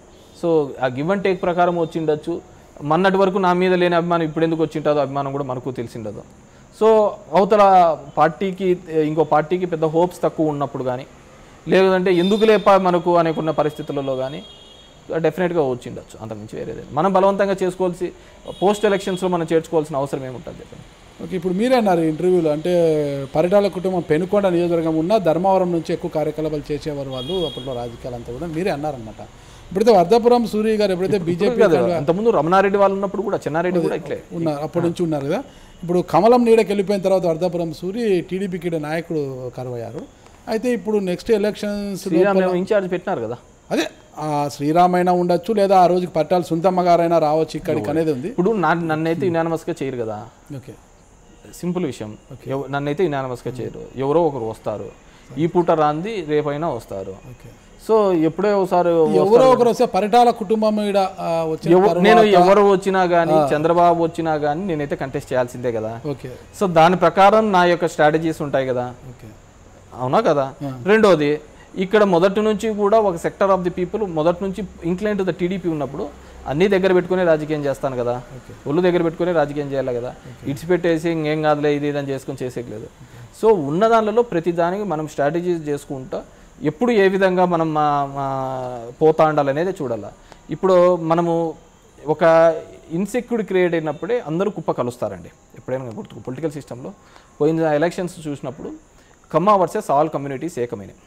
సో ఆ గివ్ అండ్ టేక్ ప్రకారం వచ్చిండొచ్చు మొన్నటి వరకు నా మీద లేని అభిమానం ఇప్పుడు ఎందుకు వచ్చింటుందో అభిమానం కూడా మనకు తెలిసిండదు సో అవతల పార్టీకి ఇంకో పార్టీకి పెద్ద హోప్స్ తక్కువ ఉన్నప్పుడు కానీ లేదంటే ఎందుకు లేప మనకు అనుకున్న పరిస్థితులలో కానీ డెఫినెట్గా వచ్చిండొచ్చు అంతకుమించి వేరేది మనం బలవంతంగా చేసుకోవాల్సి పోస్ట్ ఎలక్షన్స్లో మనం చేర్చుకోవాల్సిన అవసరం ఏముంటుంది చెప్పండి ఓకే ఇప్పుడు మీరే అన్నారు ఇంటర్వ్యూలో అంటే పరిటాల కుటుంబం పెనుకొండ నియోజకవర్గం ఉన్న ధర్మవరం నుంచి ఎక్కువ కార్యకలాపాలు చేసేవారు వాళ్ళు అప్పట్లో రాజకీయాలంతా కూడా మీరే అన్నారనమాట ఇప్పుడైతే వర్ధపురం సూర్య గారు ఎప్పుడైతే బీజేపీ కాదు అంతకుముందు రమణారెడ్డి వాళ్ళు ఉన్నప్పుడు కూడా చెన్నారెడ్డి కూడా ఇట్లే ఉన్నారు అప్పటి నుంచి ఉన్నారు కదా ఇప్పుడు కమలం నీడకి వెళ్ళిపోయిన తర్వాత వర్ధాపురం సూరి టీడీపీకి నాయకుడు కరువయ్యారు అయితే ఇప్పుడు నెక్స్ట్ ఎలక్షన్స్ శ్రీరామ్ ఏమో ఇన్ఛార్జ్ పెట్టినారు కదా అదే ఆ శ్రీరామైనా ఉండొచ్చు లేదా ఆ రోజుకి పట్టాలి సొంతమ్మ గారైనా రావచ్చు ఇక్కడికి అనేది ఉంది ఇప్పుడు నా నన్నైతే ఇనానమస్గా చేయరు కదా ఓకే సింపుల్ విషయం ఎవ- నన్నైతే ఇనానమస్గా చేయరు ఎవరో ఒకరు వస్తారు ఈ పూట రాంది రేపైనా వస్తారు ఓకే సో ఎప్పుడో ఒకసారి ఎవరో ఒకరు వస్తే పరిటాల కుటుంబం ఈడ ఆ, వచ్చిన ఎవ- తర్వాత- నేను ఎవరు వచ్చినా కానీ చంద్రబాబు వచ్చినా కానీ నేనైతే కంటెస్ట్ చేయాల్సిందే కదా ఓకే సో దాని ప్రకారం నా యొక్క స్ట్రాటజీస్ ఉంటాయి కదా ఓకే అవునా కదా రెండోది ఇక్కడ మొదటి నుంచి కూడా ఒక సెక్టర్ ఆఫ్ ది పీపుల్ మొదటి నుంచి ఇంక్లైన్ టు ద టీడీపీ ఉన్నప్పుడు అన్ని దగ్గర పెట్టుకునే రాజకీయం చేస్తాను కదా ఒళ్ళు దగ్గర పెట్టుకునే రాజకీయం చేయాలి కదా ఇడిచిపెట్టేసి ఇంకేం కాదులే ఇది ఇదని చేసుకొని చేసేయలేదు సో ఉన్న దానిలో ప్రతి దానికి మనం స్ట్రాటజీస్ చేసుకుంటా ఎప్పుడు ఏ విధంగా మనం మా- మా పోతా ఉండాలనేది చూడాలి ఇప్పుడు మనము ఒక ఇన్సెక్యూర్ క్రియేట్ అయినప్పుడే అందరూ కుప్ప కలుస్తారండి ఎప్పుడైనా గుర్తు పొలిటికల్ సిస్టంలో పోయిన ఎలక్షన్స్ చూసినప్పుడు కమ్మా వర్సెస్ ఆల్ కమ్యూనిటీస్ ఏకమైనవి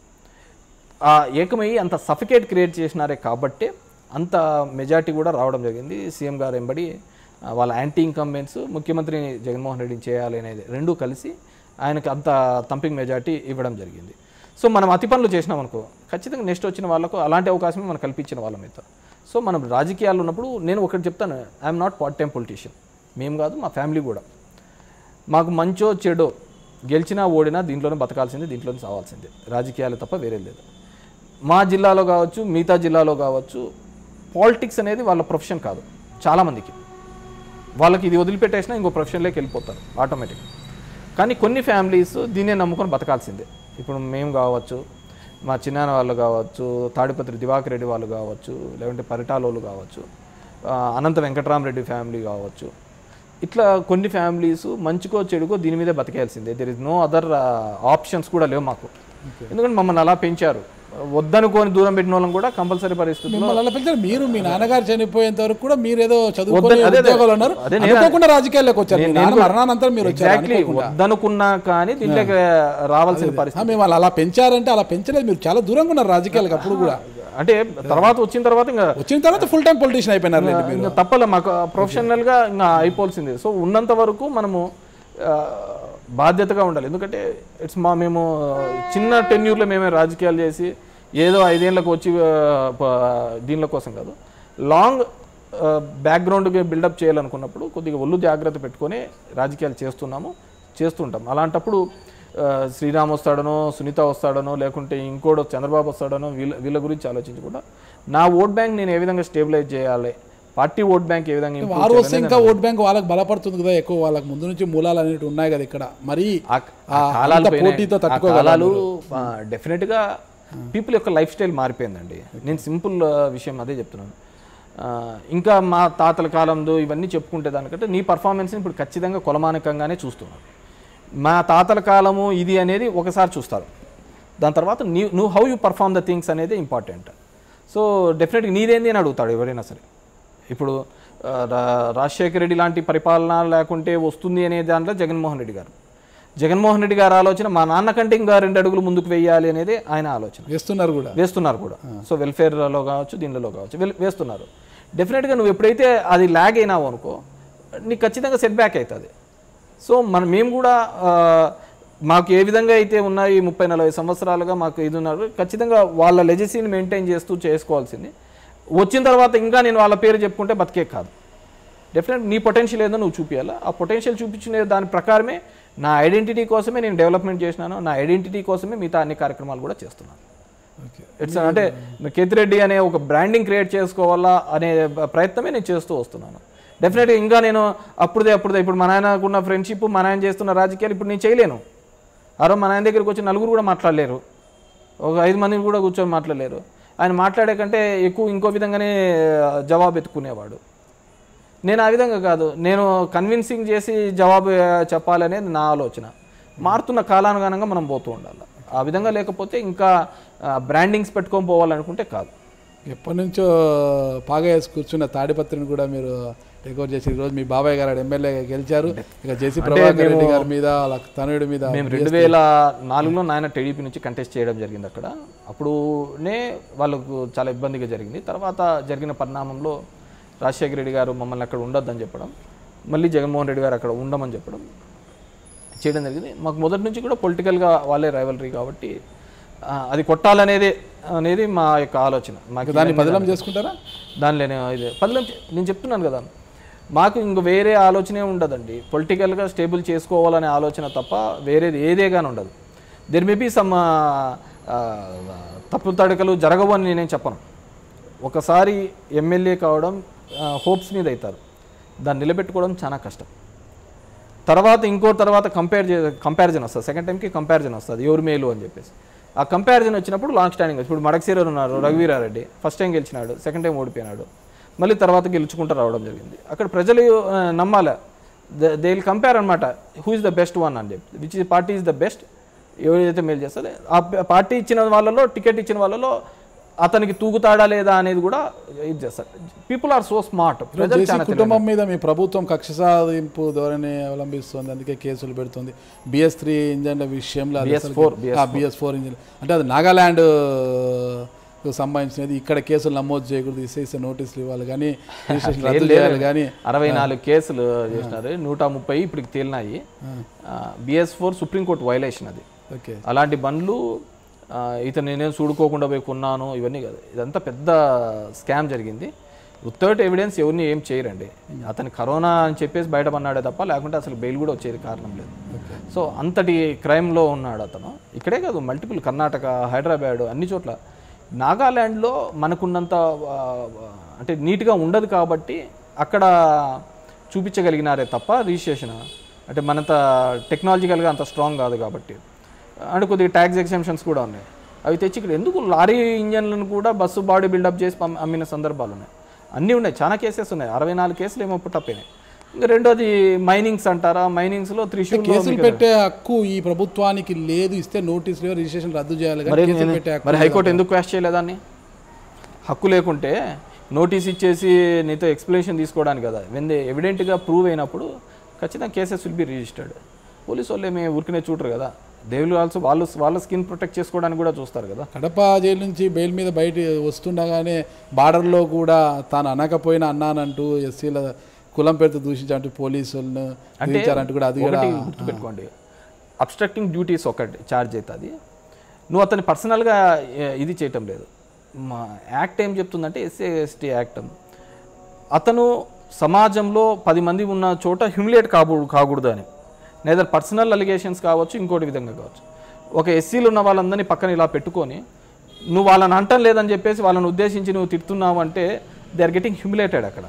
ఆ ఏకమయ్యి అంత సఫికేట్ క్రియేట్ చేసినారే కాబట్టే అంత మెజార్టీ కూడా రావడం జరిగింది సీఎం గారు ఎంబడి ఆ, వాళ్ళ యాంటీ ఇన్కంబెన్స్ ముఖ్యమంత్రి జగన్మోహన్ రెడ్డిని చేయాలి అనేది రెండూ కలిసి ఆయనకు అంత తంపింగ్ మెజార్టీ ఇవ్వడం జరిగింది సో మనం అతి పనులు చేసినాం అనుకో ఖచ్చితంగా నెక్స్ట్ వచ్చిన వాళ్ళకు అలాంటి అవకాశమే మనం కల్పించిన వాళ్ళం అయితే సో మనం రాజకీయాలు ఉన్నప్పుడు నేను ఒకటి చెప్తాను I'm not part time politician మేము కాదు మా ఫ్యామిలీ కూడా మాకు మంచో చెడో గెలిచినా ఓడినా దీంట్లోనే బతకాల్సిందే దీంట్లోనే సావాల్సిందే రాజకీయాలు తప్ప వేరే లేదు మా జిల్లాలో కావచ్చు మిగతా జిల్లాలో కావచ్చు పాలిటిక్స్ అనేది వాళ్ళ ప్రొఫెషన్ కాదు చాలామందికి వాళ్ళకి ఇది వదిలిపెట్టేసినా ఇంకో ప్రొఫెషన్లోకి వెళ్ళిపోతారు ఆటోమేటిక్ కానీ కొన్ని ఫ్యామిలీస్ దీన్నే నమ్ముకొని బతకాల్సిందే ఇప్పుడు మేము కావచ్చు మా చిన్నాన్న వాళ్ళు కావచ్చు తాడిపత్రి దివాకర్ రెడ్డి వాళ్ళు కావచ్చు లేదంటే పరిటాలోళ్ళు కావచ్చు ఆ, అనంత వెంకటరామరెడ్డి ఫ్యామిలీ కావచ్చు ఇట్లా కొన్ని ఫ్యామిలీస్ మంచికో చెడుకో దీని మీదే బతికేయాల్సిందే there is no other options కూడా లేవు మాకు ఎందుకంటే మమ్మల్ని అలా పెంచారు వద్దనుకొని దూరం పెట్టిన వాళ్ళని కూడా కంపల్సరీ పరిస్థితుల్లో మిమ్మల్ని అలా పిలిచారు మీరు మీ నాన్నగారు చనిపోయేంత వరకు కూడా మీరు ఏదో చదువుకొని వద్దని- అదే- అదే. ఉద్యోగాలు ఉన్నారు అదే నేను- అనుకోకుండా రాజకీయాల్లోకి వచ్చారు మీ నాన్న మరణానంతరం మీరు వచ్చారు ఎగ్జాక్ట్లీ వద్దనుకున్నా కానీ దీంట్లోకి రావాల్సిన పరిస్థితి ఆ, మిమ్మల్ని అలా పెంచారంటే అలా పెంచలేదు మీరు చాలా దూరంగా ఉన్నారు రాజకీయాలకు అప్పుడు కూడా అంటే తర్వాత వచ్చిన తర్వాత ఇంకా వచ్చిన తర్వాత ఫుల్ టైం పొలిటీషియన్ అయిపోయినారు లేండి మీరు ఇంకా తప్పలే మాకు ప్రొఫెషనల్ గా ఇంకా అయిపోవాల్సిందే సో ఉన్నంత వరకు మనము ఆ, బాధ్యతగా ఉండాలి ఎందుకంటే ఇట్స్ మా మేము చిన్న టెన్యూర్లో మేమే రాజకీయాలు చేసి ఏదో ఐదేళ్ళకి వచ్చి ఆ, ప- దీనిల కోసం కాదు లాంగ్ బ్యాక్గ్రౌండ్కి బిల్డప్ చేయాలనుకున్నప్పుడు కొద్దిగా ఒళ్ళు జాగ్రత్త పెట్టుకొని రాజకీయాలు చేస్తున్నాము చేస్తుంటాం అలాంటప్పుడు ఆ, శ్రీరామ్ వస్తాడనో సునీత వస్తాడనో లేకుంటే ఇంకోటి చంద్రబాబు వస్తాడనో వీళ్ళ వీళ్ళ గురించి ఆలోచించకుండా నా ఓట్ బ్యాంక్ నేను ఏ విధంగా స్టేబిలైజ్ చేయాలి పార్టీ ఓట్ బ్యాంక్ ఏ విధంగా improve వారు వస్తే ఇంకా ఓట్ బ్యాంక్ వాళ్ళకి బలపడుతుంది కదా ఎక్కువ వాళ్ళకి ముందు నుంచి మూలాలు అనేవి ఉన్నాయి కదా ఇక్కడ మరి ఆ ఆ ఆ కాలాలు అంత పోయినాయి. పోటీతో ఆ తట్టుకోగలరు కాలాలు డెఫినెట్గా పీపుల్ యొక్క లైఫ్ స్టైల్ మారిపోయిందండి నేను సింపుల్ విషయం అదే చెప్తున్నాను ఆ, ఇంకా మా తాతల కాలంలో ఇవన్నీ చెప్పుకుంటే దానికంటే నీ పర్ఫార్మెన్స్ని ఇప్పుడు ఖచ్చితంగా కొలమానకంగానే చూస్తున్నాను మా తాతల కాలము ఇది అనేది ఒకసారి చూస్తారు దాని తర్వాత నీ నువ్వు how you perform the things అనేది ఇంపార్టెంట్ సో డెఫినెట్గా నీదేంది అని అడుగుతాడు ఎవరైనా సరే ఇప్పుడు ఆ, రా- రాజశేఖర రెడ్డి లాంటి పరిపాలన లేకుంటే వస్తుంది అనే దాంట్లో జగన్మోహన్ రెడ్డి గారు జగన్మోహన్ రెడ్డి గారి ఆలోచన మా నాన్న కంటే ఇంకా రెండు అడుగులు ముందుకు వెయ్యాలి అనేది ఆయన ఆలోచన వేస్తున్నారు కూడా వేస్తున్నారు కూడా సో వెల్ఫేర్లో కావచ్చు దీనిలో కావచ్చు వెల్- వేస్తున్నారు డెఫినెట్గా నువ్వు ఎప్పుడైతే అది ల్యాగ్ అయినావు అనుకో నీకు ఖచ్చితంగా సెట్ బ్యాక్ అవుతుంది సో మనం మేము కూడా ఆ, మాకు ఏ విధంగా అయితే ఉన్నాయి ఈ ముప్పై నలభై సంవత్సరాలుగా మాకు ఇది ఉన్నారు ఖచ్చితంగా వాళ్ళ లెజసీని మెయింటైన్ చేస్తూ చేసుకోవాల్సింది వచ్చిన తర్వాత ఇంకా నేను వాళ్ళ పేరు చెప్పుకుంటే బతికే కాదు డెఫినెట్ నీ పొటెన్షియల్ ఏదో నువ్వు చూపించాలా ఆ పొటెన్షియల్ చూపించిన దాని ప్రకారమే నా ఐడెంటిటీ కోసమే నేను డెవలప్మెంట్ చేసినాను నా ఐడెంటిటీ కోసమే మిగతా అన్ని కార్యక్రమాలు కూడా చేస్తున్నాను ఓకే ఇట్స్ అంటే కేతిరెడ్డి అనే ఒక బ్రాండింగ్ క్రియేట్ చేసుకోవాలా అనే ప్రయత్నమే నేను చేస్తూ వస్తున్నాను డెఫినెట్గా ఇంకా నేను అప్పుడుదే అప్పుడుదే ఇప్పుడు మా నాయనకున్న ఫ్రెండ్షిప్ మా నాయన చేస్తున్న రాజకీయాలు ఇప్పుడు నేను చేయలేను ఆ రోజు మా నాయన దగ్గరికి వచ్చి నలుగురు కూడా మాట్లాడలేరు ఒక ఐదు మందిని కూడా కూర్చొని మాట్లాడలేరు ఆయన మాట్లాడే కంటే ఎక్కువ ఇంకో విధంగానే జవాబు ఎత్తుకునేవాడు నేను ఆ విధంగా కాదు నేను కన్విన్సింగ్ చేసి జవాబు ఆ, చెప్పాలనేది నా ఆలోచన మారుతున్న కాలానుగుణంగా మనం పోతూ ఉండాలి ఆ విధంగా లేకపోతే ఇంకా బ్రాండింగ్స్ పెట్టుకొని పోవాలనుకుంటే కాదు ఎప్పటి నుంచో పాగా వేసి కూర్చున్న తాడిపత్రిని కూడా మీరు టేక్ఓవర్ చేసి ఈరోజు మీ బాబాయ్ గారు ఎమ్మెల్యే గెలిచారు ఇక జేసీ ప్రభాకర్ రెడ్డి గారి మీద వాళ్ళ తనయుడి మీద మేము రెండు వేల నాలుగులో నాయన టీడీపీ నుంచి కంటెస్ట్ చేయడం జరిగింది అక్కడ అప్పుడునే వాళ్ళకు చాలా ఇబ్బందిగా జరిగింది తర్వాత జరిగిన పరిణామంలో రాజశేఖర రెడ్డి గారు మమ్మల్ని అక్కడ ఉండొద్దని చెప్పడం మళ్ళీ జగన్మోహన్ రెడ్డి గారు అక్కడ ఉండమని చెప్పడం చేయడం జరిగింది మాకు మొదటి నుంచి కూడా పొలిటికల్గా వాళ్ళే రైవలరీ కాబట్టి ఆ, అది కొట్టాలనేది అనేది మా యొక్క ఆలోచన మాకు దాన్ని బదలం చేసుకుంటారా దానిలోనే ఇది పదిలం నేను చెప్తున్నాను కదా మాకు ఇంక వేరే ఆలోచనే ఉండదండి పొలిటికల్గా స్టేబుల్ చేసుకోవాలనే ఆలోచన తప్ప వేరేది ఏదే కానీ ఉండదు దెర్ మే బీ సమ్ తప్పు తడకలు జరగవు అని నేనేం చెప్పను ఒకసారి ఎమ్మెల్యే కావడం హోప్స్ మీద అవుతారు దాన్ని నిలబెట్టుకోవడం చాలా కష్టం తర్వాత ఇంకో తర్వాత కంపేర్ చే కంపారిజన్ వస్తుంది సెకండ్ టైంకి కంపారిజన్ వస్తుంది ఎవరు మేలు అని చెప్పేసి ఆ కంపారిజన్ వచ్చినప్పుడు లాంగ్ స్టాండింగ్ ఇప్పుడు మడక్సీరర్ ఉన్నారు రఘువీరారెడ్డి ఫస్ట్ టైం గెలిచినాడు సెకండ్ టైం ఓడిపోయినాడు మళ్ళీ తర్వాత గెలుచుకుంటూ రావడం జరిగింది అక్కడ ప్రజలు ఆ, నమ్మాలి దే విల్ కంపేర్ అనమాట who is the best one అని చెప్పి which is party is the best ఎవరైతే మేలు చేస్తుంది ఆ పార్టీ ఇచ్చిన వాళ్ళలో టికెట్ ఇచ్చిన వాళ్ళలో అతనికి తూగుతాడా లేదా అనేది కూడా ఇది చేస్తారు పీపుల్ ఆర్ సో స్మార్ట్ ప్రజలు జేసీ చాలా కుటుంబం మీద మీ ప్రభుత్వం కక్ష సాధింపు ధోరణి అవలంబిస్తుంది అందుకే కేసులు పెడుతుంది బిఎస్ త్రీ ఇంజన్ల విషయంలో BS4, బిఎస్ ఫోర్ ఇంజన్ అంటే అది నాగాల్యాండ్ కు సంబంధించినది ఇక్కడ కేసులు నమోదు చేయకూడదు ఇస్తే ఇస్తే నోటీసులు ఇవ్వాలి కానీ రిజిస్ట్రేషన్ రద్దు చేయాలి కానీ అరవై నాలుగు కేసులు చేసినారు నూట ముప్పై ఇప్పటికి తేలినాయి బిఎస్ ఫోర్ సుప్రీంకోర్టు వైలేషన్ అది ఓకే అలాంటి బండ్లు ఆ, ఇతను నేనేం చూడుకోకుండా పోయి కొన్నాను ఇవన్నీ కాదు ఇదంతా పెద్ద స్కామ్ జరిగింది వితౌట్ ఎవిడెన్స్ ఎవరిని ఏం చేయరండి అతను కరోనా అని చెప్పేసి బయటపడినాడే తప్ప లేకుంటే అసలు బెయిల్ కూడా వచ్చేది కారణం లేదు సో అంతటి క్రైమ్లో ఉన్నాడు అతను ఇక్కడే కాదు మల్టిపుల్ కర్ణాటక హైదరాబాద్ అన్ని చోట్ల నాగాల్యాండ్లో మనకున్నంత ఆ, అంటే నీట్గా ఉండదు కాబట్టి అక్కడ చూపించగలిగినారే తప్ప రిజిస్ట్రేషన్ అంటే మనంత టెక్నాలజికల్గా అంత స్ట్రాంగ్ కాదు కాబట్టి అంటే కొద్దిగా ట్యాక్స్ ఎగ్జామ్షన్స్ కూడా ఉన్నాయి అవి తెచ్చి ఇక్కడ ఎందుకు లారీ ఇంజన్లను కూడా బస్సు బాడీ బిల్డప్ చేసి పమ్- అమ్మిన సందర్భాలు ఉన్నాయి అన్నీ ఉన్నాయి చాలా కేసెస్ ఉన్నాయి అరవై నాలుగు కేసులు ఏమో పుట్టపోయినాయి ఇంకా రెండోది మైనింగ్స్ అంటారా మైనింగ్స్లో త్రిశూల్ కేసులు పెట్టే హక్కు ఈ ప్రభుత్వానికి లేదు ఇస్తే నోటీసులు రిజిస్ట్రేషన్ రద్దు చేయాలి కానీ మరి కేసులు నేను- పెట్టే హక్కు మరి హైకోర్టు ఎందుకు క్వాష్ చేయలేదాన్ని హక్కు లేకుంటే నోటీస్ ఇచ్చేసి నీతో ఎక్స్ప్లెనేషన్ తీసుకోవడానికి కదా వెన్ దే ఎవిడెంట్గా ప్రూవ్ అయినప్పుడు ఖచ్చితంగా cases will be registered police వాళ్ళు ఏమి ఊరికనే చూడరు కదా దేవుళ్ళు ఆల్సో వాళ్ళు వాళ్ళ స్కిన్ ప్రొటెక్ట్ చేసుకోవడానికి కూడా చూస్తారు కదా కడప జైలు నుంచి బెయిల్ మీద బయట వస్తుండగానే బార్డర్లో కూడా తాను అనకపోయినా అన్నానంటూ ఎస్సీల కులం పేరుతో దూషించాలంటూ పోలీసులను దూషించారంటూ కూడా అది కూడా ఒకటి గుర్తుపెట్టుకోండి అబ్స్ట్రక్టింగ్ డ్యూటీస్ ఒకటి ఛార్జ్ అవుతుంది నువ్వు అతని పర్సనల్గా ఇది చేయటం లేదు మా యాక్ట్ ఏం చెప్తుందంటే ఎస్సీ ఎస్టీ యాక్ట్ అతను సమాజంలో పది మంది ఉన్న చోట హ్యూమిలేట్ కాబూ కాకూడదు అని నేదర్ పర్సనల్ అలిగేషన్స్ కావచ్చు ఇంకోటి విధంగా కావచ్చు ఒక ఎస్సీలు ఉన్న వాళ్ళందరినీ పక్కన ఇలా పెట్టుకొని నువ్వు వాళ్ళని అంటం లేదని చెప్పేసి వాళ్ళని ఉద్దేశించి నువ్వు తిడుతున్నావు అంటే దే ఆర్ గెటింగ్ హ్యూమిలేటెడ్ అక్కడ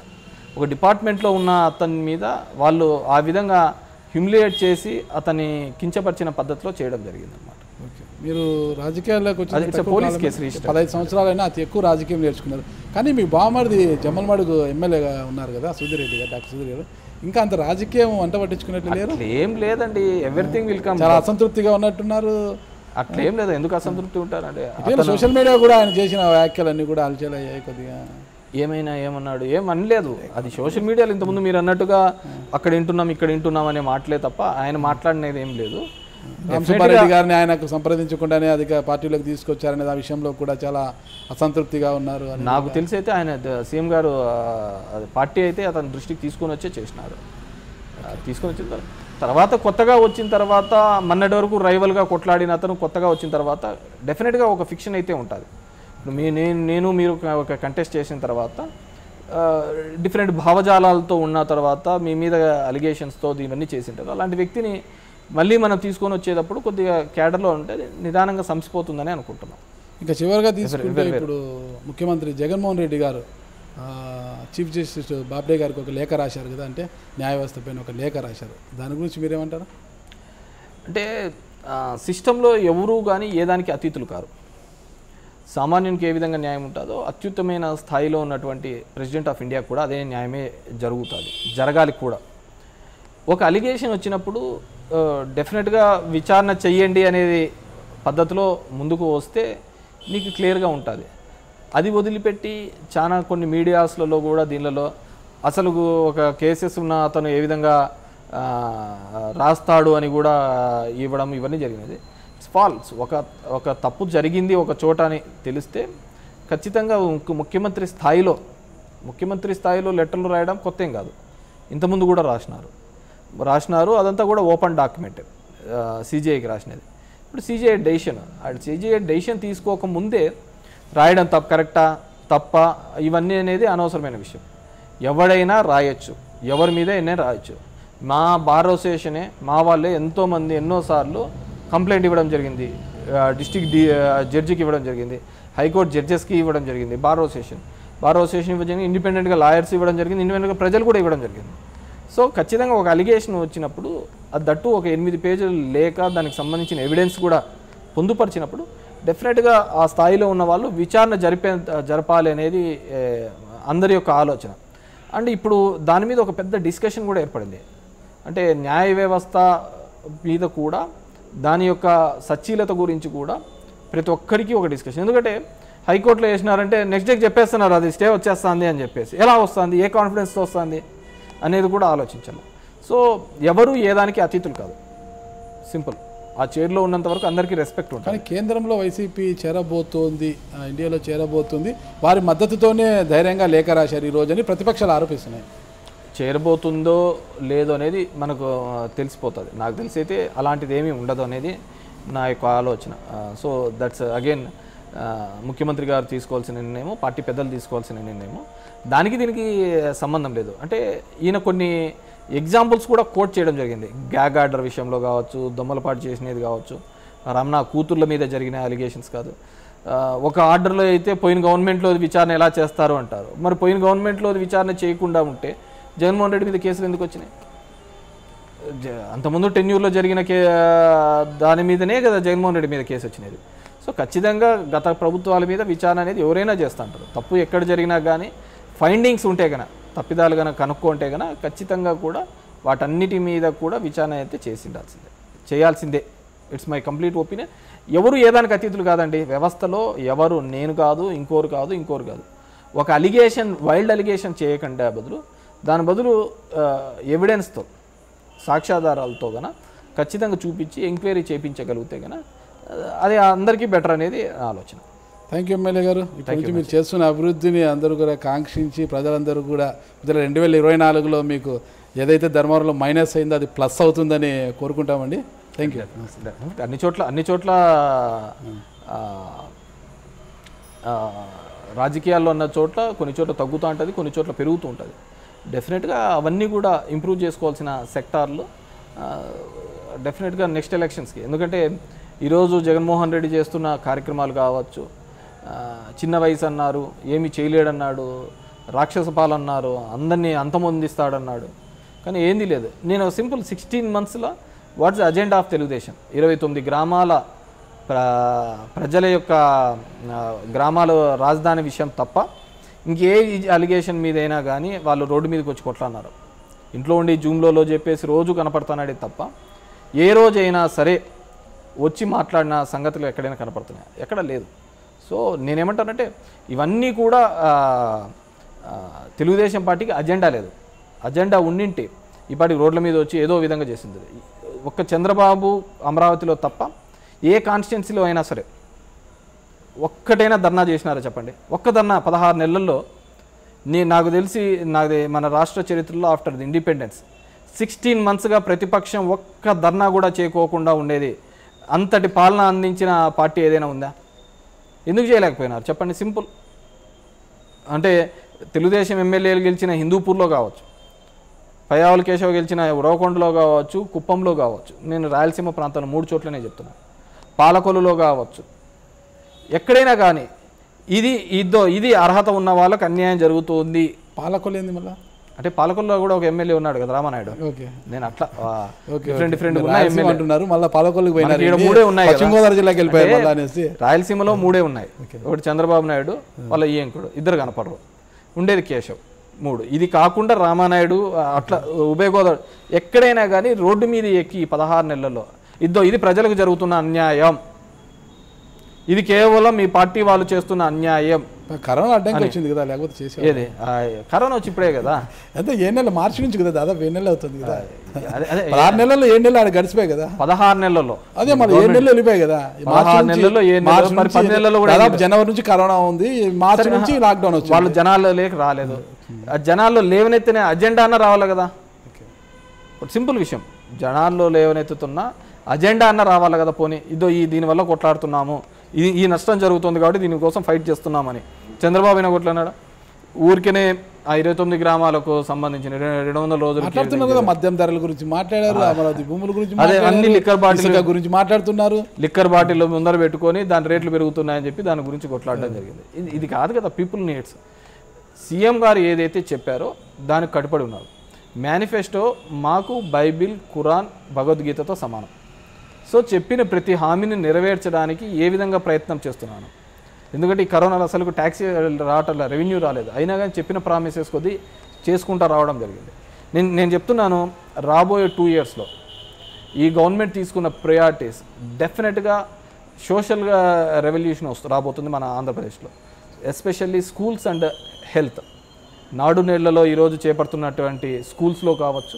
ఒక డిపార్ట్మెంట్లో ఉన్న అతని మీద వాళ్ళు ఆ విధంగా హ్యూమిలియేట్ చేసి అతన్ని కించపరిచిన పద్ధతిలో చేయడం జరిగింది అనమాట ఓకే మీరు రాజకీయాల్లోకి అది వచ్చి it's a police case register. పదహైదు సంవత్సరాలైనా అతి ఎక్కువ రాజకీయం నేర్చుకున్నారు కానీ మీ బామ్మడిది జమ్మలమడుగు ఎమ్మెల్యేగా ఉన్నారు కదా సుధీరెడ్డి గారు డాక్టర్ సుధీర్ గారు ఇంకా అంత రాజకీయం వంట పట్టించుకున్నట్లు లేరు అట్లా ఏం లేదండి ఎవ్రీథింగ్ విల్ కమ్ చాలా అసంతృప్తిగా ఉన్నట్టున్నారు అట్లా ఏం లేదు ఎందుకు అసంతృప్తి ఉంటారండి ఇటీవల సోషల్ మీడియా కూడా ఆయన చేసిన వ్యాఖ్యలన్నీ కూడా అలచల్ అయ్యాయి కొద్దిగా ఏమైనా ఏమన్నాడు ఏం అనలేదు అది సోషల్ మీడియాలో ఇంతకుముందు మీరు అన్నట్టుగా అక్కడ వింటున్నాం ఇక్కడ వింటున్నాం అనే మాటలే తప్ప ఆయన మాట్లాడినది ఏం లేదు రామసుబ్బారెడ్డి గారిని ఆయనకు సంప్రదించకుండానే అధిక పార్టీలోకి తీసుకొచ్చారనే ఆ విషయంలో కూడా చాలా అసంతృప్తిగా ఉన్నారు అని నాకు తెలిసి అయితే ఆయన ద- సీఎం గారు ఆ, అది పార్టీ అయితే అతని దృష్టికి తీసుకొని వచ్చే చేసినారు ఆ, తీసుకొని వచ్చిన తర్వా- తర్వాత కొత్తగా వచ్చిన తర్వాత మొన్నటి వరకు రైవల్గా కొట్లాడిన అతను కొత్తగా వచ్చిన తర్వాత డెఫినెట్గా ఒక ఫిక్షన్ అయితే ఉంటుంది ఇప్పుడు మీ నేను నేను మీరు ఒక- ఒక కంటెస్ట్ చేసిన తర్వాత డిఫరెంట్ భావజాలాలతో ఉన్న తర్వాత మీ మీద అలిగేషన్స్తో ఇవన్నీ చేసింటారు అలాంటి వ్యక్తిని మళ్ళీ మనం తీసుకొని వచ్చేటప్పుడు కొద్దిగా క్యాడర్లో ఉంటే నిదానంగా సంసిపోతుందని అనుకుంటున్నాం ఇంకా చివరిగా తీసుకుంటే ఇప్పుడు ముఖ్యమంత్రి జగన్మోహన్ రెడ్డి గారు ఆ, చీఫ్ జస్టిస్ బాబ్డే గారికి ఒక లేఖ రాశారు కదా అంటే న్యాయ వ్యవస్థ పైన ఒక లేఖ రాశారు దాని గురించి మీరేమంటారు అంటే ఆ, సిస్టంలో ఎవరు కానీ ఏ దానికి అతీతులు కారు సామాన్యునికి ఏ విధంగా న్యాయం ఉంటుందో అత్యుత్తమైన స్థాయిలో ఉన్నటువంటి ప్రెసిడెంట్ ఆఫ్ ఇండియా కూడా అదే న్యాయమే జరుగుతుంది జరగాలి కూడా ఒక అలిగేషన్ వచ్చినప్పుడు ఆ, డెఫినెట్గా విచారణ చెయ్యండి అనేది పద్ధతిలో ముందుకు వస్తే నీకు క్లియర్గా ఉంటుంది అది వదిలిపెట్టి చాలా కొన్ని మీడియాస్లలో కూడా దీనిలో అసలు ఒక కేసెస్ ఉన్న అతను ఏ విధంగా ఆ, రాస్తాడు అని కూడా ఇవ్వడం ఇవన్నీ జరిగినది ఇట్స్ ఫాల్స్ ఒక ఒక తప్పు జరిగింది ఒక చోట అని తెలిస్తే ఖచ్చితంగా ముఖ్య- ముఖ్యమంత్రి స్థాయిలో ముఖ్యమంత్రి స్థాయిలో లెటర్లు రాయడం కొత్త ఏం కాదు ఇంతకుముందు కూడా రాసినారు రాసినారు అదంతా కూడా ఓపెన్ డాక్యుమెంట్ సీజీఐకి రాసినది ఇప్పుడు సీజీఐ డెసిషన్ ఆ సీజీఐ డెసిషన్ తీసుకోక ముందే రాయడం తప్ప కరెక్టా తప్ప ఇవన్నీ అనేది అనవసరమైన విషయం ఎవడైనా రాయొచ్చు ఎవరి మీద ఎన్నే రాయొచ్చు మా బార్ అసోసియేషనే మా వాళ్ళే ఎంతోమంది ఎన్నోసార్లు కంప్లైంట్ ఇవ్వడం జరిగింది డిస్టిక్ డి జడ్జికి ఇవ్వడం జరిగింది హైకోర్టు జడ్జెస్కి ఇవ్వడం జరిగింది బార్ అసోసియేషన్ బార్ అసోసియేషన్ ఇవ్వడం జరిగింది ఇండిపెండెంట్గా లాయర్స్ ఇవ్వడం జరిగింది ఇండిపెండెంట్గా ప్రజలు కూడా ఇవ్వడం జరిగింది సో ఖచ్చితంగా ఒక అలిగేషన్ వచ్చినప్పుడు అది దట్టు ఒక ఎనిమిది పేజీలు లేక దానికి సంబంధించిన ఎవిడెన్స్ కూడా పొందుపరిచినప్పుడు డెఫినెట్గా ఆ స్థాయిలో ఉన్న వాళ్ళు విచారణ జరిపే జరపాలి అనేది ఏ, అందరి యొక్క ఆలోచన అండ్ ఇప్పుడు దాని మీద ఒక పెద్ద డిస్కషన్ కూడా ఏర్పడింది అంటే న్యాయ వ్యవస్థ మీద కూడా దాని యొక్క సచ్చీలత గురించి కూడా ప్రతి ఒక్కరికి ఒక డిస్కషన్ ఎందుకంటే హైకోర్టులో వేసినారంటే నెక్స్ట్ డేకి చెప్పేస్తున్నారు అది స్టే వచ్చేస్తుంది అని చెప్పేసి ఎలా వస్తుంది ఏ కాన్ఫిడెన్స్తో వస్తుంది అనేది కూడా ఆలోచించాలి సో ఎవరు ఏ దానికి అతీతులు కాదు సింపుల్ ఆ చైర్లో ఉన్నంత వరకు అందరికీ రెస్పెక్ట్ ఉంటుంది కానీ కేంద్రంలో వైసీపీ చేరబోతోంది ఆ, ఇండియాలో చేరబోతుంది వారి మద్దతుతోనే ధైర్యంగా లేఖ రాశారు ఈ రోజని ప్రతిపక్షాలు ఆరోపిస్తున్నాయి చేరబోతుందో లేదో అనేది మనకు ఆ, తెలిసిపోతుంది నాకు తెలిసి అయితే అలాంటిది ఏమీ ఉండదు అనేది నా యొక్క ఆలోచన సో దట్స్ అగైన్ ముఖ్యమంత్రి గారు తీసుకోవాల్సిన నిర్ణయము పార్టీ పెద్దలు తీసుకోవాల్సిన నిర్ణయము దానికి దీనికి సంబంధం లేదు అంటే ఈయన కొన్ని ఎగ్జాంపుల్స్ కూడా కోట్ చేయడం జరిగింది గ్యాగ్ ఆర్డర్ విషయంలో కావచ్చు దొమ్మలపాటు చేసినది కావచ్చు రమణ కూతుర్ల మీద జరిగిన అలిగేషన్స్ కాదు ఆ, ఒక ఆర్డర్లో అయితే పోయిన గవర్నమెంట్లో విచారణ ఎలా చేస్తారు అంటారు మరి పోయిన గవర్నమెంట్లో విచారణ చేయకుండా ఉంటే జగన్మోహన్ రెడ్డి మీద కేసులు ఎందుకు వచ్చినాయి జ- అంతకుముందు టెన్యూర్లో జరిగిన కే దాని మీదనే కదా జగన్మోహన్ రెడ్డి మీద కేసు వచ్చినది సో ఖచ్చితంగా గత ప్రభుత్వాల మీద విచారణ అనేది ఎవరైనా చేస్తుంటారు తప్పు ఎక్కడ జరిగినా కానీ ఫైండింగ్స్ ఉంటే గన తప్పిదాలు కనుక కనుక్కుంటే గన ఖచ్చితంగా కూడా వాటన్నిటి మీద కూడా విచారణ అయితే చేసి ఉండాల్సిందే చేయాల్సిందే ఇట్స్ మై కంప్లీట్ ఒపీనియన్ ఎవరు ఏదానికి అతీతులు కాదండి వ్యవస్థలో ఎవరు నేను కాదు ఇంకోరు కాదు ఇంకోరు కాదు ఒక అలిగేషన్ వైల్డ్ అలిగేషన్ చేయకుండా బదులు దాని బదులు ఎవిడెన్స్తో సాక్ష్యాధారాలతో గన ఖచ్చితంగా చూపించి ఎంక్వైరీ చేయించగలిగితే గన ఆ, అది అందరికీ బెటర్ అనేది నా ఆలోచన థ్యాంక్ యూ ఎమ్మెల్యే గారు ఇప్పటి నుంచి మీరు చేస్తున్న అభివృద్ధిని అందరూ కూడా కాంక్షించి ప్రజలందరూ కూడా రెండు వేల ఇరవై నాలుగులో మీకు ఏదైతే ధర్మవరంలో మైనస్ అయిందో అది ప్లస్ అవుతుందని కోరుకుంటామండి థ్యాంక్ యూ అన్ని చోట్ల అన్ని చోట్ల ఆ, ఆ, రాజకీయాల్లో ఉన్న చోట్ల కొన్ని చోట్ల తగ్గుతూ ఉంటుంది కొన్ని చోట్ల పెరుగుతూ ఉంటుంది డెఫినెట్గా అవన్నీ కూడా ఇంప్రూవ్ చేసుకోవాల్సిన సెక్టార్లు డెఫినెట్గా నెక్స్ట్ ఎలక్షన్స్కి ఎందుకంటే ఈరోజు జగన్మోహన్ రెడ్డి చేస్తున్న కార్యక్రమాలు కావచ్చు ఆ, చిన్న వయసు అన్నారు ఏమి చేయలేడన్నాడు రాక్షస పాలన అన్నారు అందరినీ అంతమొందిస్తాడన్నాడు కానీ ఏంది లేదు నేను సింపుల్ సిక్స్టీన్ మంత్స్లో వాట్స్ అజెండా ఆఫ్ తెలుగుదేశం ఇరవై తొమ్మిది గ్రామాల ప్ర ప్రజల యొక్క ఆ, గ్రామాల రాజధాని విషయం తప్ప ఇంకే అలిగేషన్ మీదైనా కానీ వాళ్ళు రోడ్డు మీదకి వచ్చి కొట్లాడినారు ఇంట్లో ఉండి జూమ్లో చెప్పేసి రోజు కనపడుతున్నాడే తప్ప ఏ రోజైనా సరే వచ్చి మాట్లాడిన సంగతులు ఎక్కడైనా కనపడుతున్నాయి ఎక్కడ లేదు సో నేనేమంటానంటే ఇవన్నీ కూడా ఆ, ఆ, తెలుగుదేశం పార్టీకి అజెండా లేదు అజెండా ఉండింటే ఇప్పటికి రోడ్ల మీద వచ్చి ఏదో విధంగా చేసింది ఒక్క చంద్రబాబు అమరావతిలో తప్ప ఏ కాన్స్టిట్యున్సీలో అయినా సరే ఒక్కటైనా ధర్నా చేసినారా చెప్పండి ఒక్క ధర్నా పదహారు నెలల్లో నీ నాకు తెలిసి నాది మన రాష్ట్ర చరిత్రలో ఆఫ్టర్ ది ఇండిపెండెన్స్ సిక్స్టీన్ మంత్స్గా ప్రతిపక్షం ఒక్క ధర్నా కూడా చేయకోకుండా ఉండేది అంతటి పాలన అందించిన పార్టీ ఏదైనా ఉందా ఎందుకు చేయలేకపోయినారు చెప్పండి సింపుల్ అంటే తెలుగుదేశం ఎమ్మెల్యేలు గెలిచిన హిందూపూర్లో కావచ్చు పయ్యావుల కేశవ్ గెలిచిన ఉరవకొండలో కావచ్చు కుప్పంలో కావచ్చు నేను రాయలసీమ ప్రాంతంలో మూడు చోట్లనే చెప్తున్నాను పాలకొల్లులో కావచ్చు ఎక్కడైనా కానీ ఇది ఇద్దో ఇది అర్హత ఉన్న వాళ్ళకి అన్యాయం జరుగుతుంది పాలకొల్లు ఏంది మళ్ళా అంటే పాలకొల్లులో కూడా ఒక ఎమ్మెల్యే ఉన్నాడు కదా రామానాయుడు ఓకే నేను అట్లా ఓకే డిఫరెంట్ డిఫరెంట్ మీరు ఉన్న రాయలసీమ ఎమ్మెల్యే అంటున్నారు మళ్ళీ పాలకొల్లుకి పోయినారు మనకి ఈడ ఏంటి? మూడే ఉన్నాయి పశ్చిమ కదా. గోదావరి జిల్లాకి వెళ్ళిపోయారు అంటే మళ్ళీ అనేసి రాయలసీమలో మూడే ఉన్నాయి ఒకటి చంద్రబాబు నాయుడు వాళ్ళ ఈయంకుడు ఇద్దరు కనపడరు ఉండేది కేశవ్ మూడు ఇది కాకుండా రామానాయుడు ఆ, అట్లా ఉభయ గోదావరి ఎక్కడైనా కానీ రోడ్డు మీద ఎక్కి ఈ పదహారు నెలల్లో ఇద్దో ఇది ప్రజలకు జరుగుతున్న అన్యాయం ఇది కేవలం మీ పార్టీ వాళ్ళు చేస్తున్న అన్యాయం కరోనా అడ్డంకి వచ్చింది కదా లేకపోతే చేసే ఏది ఆ, కరోనా వచ్చి ఇప్పుడే కదా అంటే ఏ నెల మార్చి నుంచి కదా దాదాపు ఏ నెల అవుతుంది కదా అదే అదే పదహారు నెలల్లో ఏ నెలలు ఆడ గడిచిపోయాయి కదా పదహారు నెలల్లో అదే మరి ఏ నెలలు వెళ్ళిపోయాయి కదా ఈ మార్చి పదహారు నుంచి- నెలల్లో ఏ నెల? మార్చి మరి నుంచి పది నెలల్లో కూడా దాదాపు జనవరి నుంచి కరోనా ఉంది మార్చి నుంచి లాక్డౌన్ వచ్చింది వాళ్ళు జనాల్లో లేక రాలేదు ఆ జనాల్లో లేవనెత్తిన అజెండా అన్న రావాలి కదా ఒక సింపుల్ విషయం జనాల్లో లేవనెత్తుతున్న అజెండా అన్న రావాలి కదా పోనీ ఇదో ఈ దీనివల్ల కొట్లాడుతున్నాము ఇది ఈ నష్టం జరుగుతుంది కాబట్టి దీనికోసం ఫైట్ చేస్తున్నామని చంద్రబాబు అయినా కొట్లాడాడు ఊరికనే ఆ ఇరవై తొమ్మిది గ్రామాలకు సంబంధించిన రె- రెండు వందల రోజులు మాట్లాడుతున్నారు కదా మద్యం ధరల గురించి మాట్లాడారు అమరావతి భూముల గురించి అదే అన్ని మాట్లాడారు, లిక్కర్ బాటిల్ ఇసుక గురించి మాట్లాడుతున్నారు లిక్కర్ బాటిల్ ముందర పెట్టుకొని దాని రేట్లు పెరుగుతున్నాయని చెప్పి దాని గురించి కొట్లాడడం జరిగింది ఇది ఇది కాదు కదా పీపుల్ నీడ్స్ సీఎం గారు ఏదైతే చెప్పారో దానికి కట్టుబడి ఉన్నారు మేనిఫెస్టో మాకు బైబిల్ ఖురాన్ భగవద్గీతతో సమానం సో చెప్పిన ప్రతి హామీని నెరవేర్చడానికి ఏ విధంగా ప్రయత్నం చేస్తున్నాను ఎందుకంటే ఈ కరోనాలో అసలు ట్యాక్సీ రావటం రెవెన్యూ రాలేదు అయినా కానీ చెప్పిన ప్రామిసెస్ కొద్దీ చేసుకుంటా రావడం జరిగింది నేను నేను చెప్తున్నాను రాబోయే టూ ఇయర్స్లో ఈ గవర్నమెంట్ తీసుకున్న ప్రయారిటీస్ డెఫినెట్గా సోషల్గా రెవల్యూషన్ వస్తు రాబోతుంది మన ఆంధ్రప్రదేశ్లో ఎస్పెషల్లీ స్కూల్స్ అండ్ హెల్త్ నాడు నేళ్లలో ఈరోజు చేపడుతున్నటువంటి స్కూల్స్లో కావచ్చు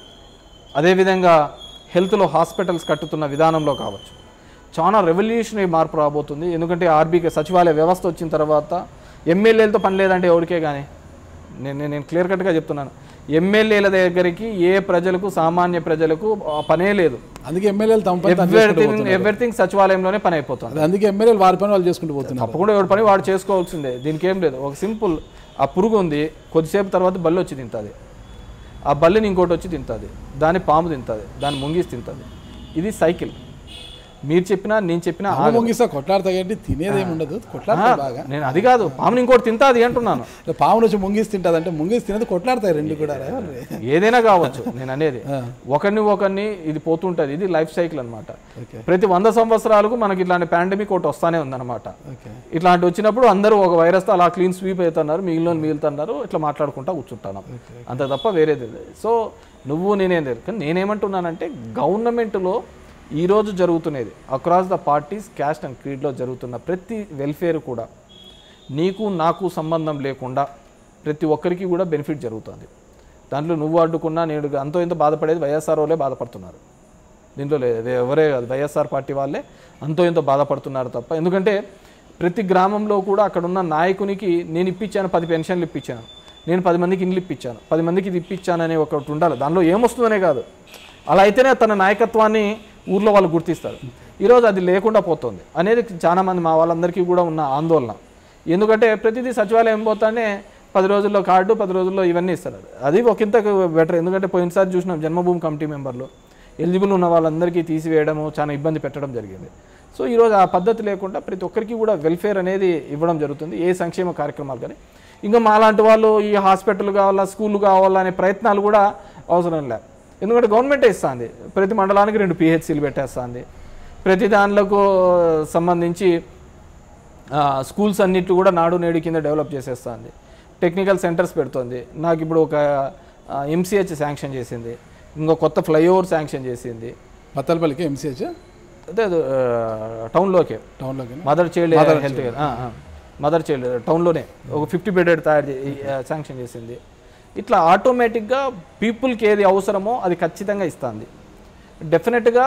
అదేవిధంగా హెల్త్లో హాస్పిటల్స్ కట్టుతున్న విధానంలో కావచ్చు చాలా రెవల్యూషనరీ మార్పు రాబోతుంది ఎందుకంటే ఆర్బీకే సచివాలయ వ్యవస్థ వచ్చిన తర్వాత ఎమ్మెల్యేలతో పని లేదంటే ఎవరికే కానీ నేను నేను- నేను క్లియర్ కట్గా చెప్తున్నాను ఎమ్మెల్యేల దగ్గరికి ఏ ప్రజలకు సామాన్య ప్రజలకు ఆ పనే లేదు అందుకే ఎమ్మెల్యేలు తమ పని తాము చేసుకుంటూ ఎవ్రీథింగ్ పోతున్నారు. ఎవ్రీథింగ్ సచివాలయంలోనే పని అయిపోతుంది అది అందుకే ఎమ్మెల్యేలు వారి పని వాళ్ళు చేసుకుంటూ పోతున్నారు తప్పకుండా ఎవరి పని వాడు చేసుకోవాల్సిందే దీనికి ఏం లేదు ఒక సింపుల్ ఆ పురుగు ఉంది కొద్దిసేపు తర్వాత బల్లి వచ్చి తింటుంది ఆ బల్లిని ఇంకోటి వచ్చి తింటుంది దాని పాము తింటుంది దాన్ని ముంగిసి తింటుంది ఇది సైకిల్ మీరు చెప్పినా నేను చెప్పినా పాము ముంగిస్తా కొట్లాడతా కాబట్టి తినేదేమి ఉండదు కొట్లాడతాయి బాగా నేను అది కాదు పాముని ఇంకోటి తింటాది అంటున్నాను ఇట్లా పాము నుంచి ముంగిసి తింటుంది అంటే ముంగిసి తినేది కొట్లాడతాయి రెండు కూడా రేవండి. ఏదైనా కావచ్చు నేను అనేది ఒకరిని ఒకరిని ఇది పోతుంటుంది ఇది లైఫ్ సైకిల్ అన్నమాట ఓకే ప్రతి వంద సంవత్సరాలకు మనకి ఇట్లాంటి పాండమిక్ ఒకటి వస్తానే ఉందన్నమాట ఓకే ఇట్లాంటి వచ్చినప్పుడు అందరూ ఒక వైరస్తో అలా క్లీన్ స్వీప్ అవుతున్నారు మిగిలిన మిగులుతున్నారు ఇట్లా మాట్లాడుకుంటా కూర్చుంటాను అంత తప్ప వేరేది లేదు సో నువ్వు నేనేం లేదు కానీ నేనేమంటున్నానంటే గవర్నమెంట్లో ఈరోజు జరుగుతున్నది across the parties caste and క్రీడ్లో జరుగుతున్న ప్రతి వెల్ఫేర్ కూడా నీకు నాకు సంబంధం లేకుండా ప్రతి ఒక్కరికి కూడా బెనిఫిట్ జరుగుతుంది దాంట్లో నువ్వు అడ్డుకున్నా నేను అంతో ఇంత బాధపడేది వైఎస్ఆర్ వాళ్ళే బాధపడుతున్నారు దీంట్లో లేదు ఎవరే కాదు వైఎస్ఆర్ పార్టీ వాళ్ళే అంతో ఇంతో బాధపడుతున్నారు తప్ప ఎందుకంటే ప్రతి గ్రామంలో కూడా అక్కడ ఉన్న నాయకునికి నేను ఇప్పించాను పది పెన్షన్లు ఇప్పించాను నేను పది మందికి ఇండ్లు ఇప్పించాను పది మందికి ఇది ఇప్పించాను అనే ఒకటి ఉండాలి దానిలో ఏమొస్తుందనే కాదు అలా అయితేనే తన నాయకత్వాన్ని ఊర్లో వాళ్ళు గుర్తిస్తారు ఈరోజు అది లేకుండా పోతుంది అనేది చాలామంది మా వాళ్ళందరికీ కూడా ఉన్న ఆందోళన ఎందుకంటే ప్రతిదీ సచివాలయం పోతానే పది రోజుల్లో కార్డు పది రోజుల్లో ఇవన్నీ ఇస్తారు అది ఒకంత బెటర్ ఎందుకంటే పోయినసారి చూసినాం జన్మభూమి కమిటీ మెంబర్లు ఎలిజిబుల్ ఉన్న వాళ్ళందరికీ తీసివేయడము చాలా ఇబ్బంది పెట్టడం జరిగింది సో ఈరోజు ఆ పద్ధతి లేకుండా ప్రతి ఒక్కరికి కూడా వెల్ఫేర్ అనేది ఇవ్వడం జరుగుతుంది ఏ సంక్షేమ కార్యక్రమాలు కానీ ఇంకా మాలాంటి వాళ్ళు ఈ హాస్పిటల్ కావాలా స్కూల్ కావాలా అనే ప్రయత్నాలు కూడా అవసరం లేదు ఎందుకంటే గవర్నమెంటే ఇస్తుంది ప్రతి మండలానికి రెండు పిహెచ్సీలు పెట్టేస్తుంది ప్రతి దానిలకు సంబంధించి ఆ, స్కూల్స్ అన్నిటి కూడా నాడు నేడు కింద డెవలప్ చేసేస్తుంది టెక్నికల్ సెంటర్స్ పెడుతుంది నాకు ఇప్పుడు ఒక ఎంసీహెచ్ శాంక్షన్ చేసింది ఇంకో కొత్త ఫ్లైఓవర్ శాంక్షన్ చేసింది మత్తలపల్లికి ఎంసీహెచ్ అదే అది, ఆ, టౌన్లోకే టౌన్లోకి mother child health care mother child టౌన్లోనే ఒక ఫిఫ్టీ బెడెడ్ తయారు చే శాంక్షన్ చేసింది ఇట్లా ఆటోమేటిక్గా పీపుల్కి ఏది అవసరమో అది ఖచ్చితంగా ఇస్తుంది డెఫినెట్గా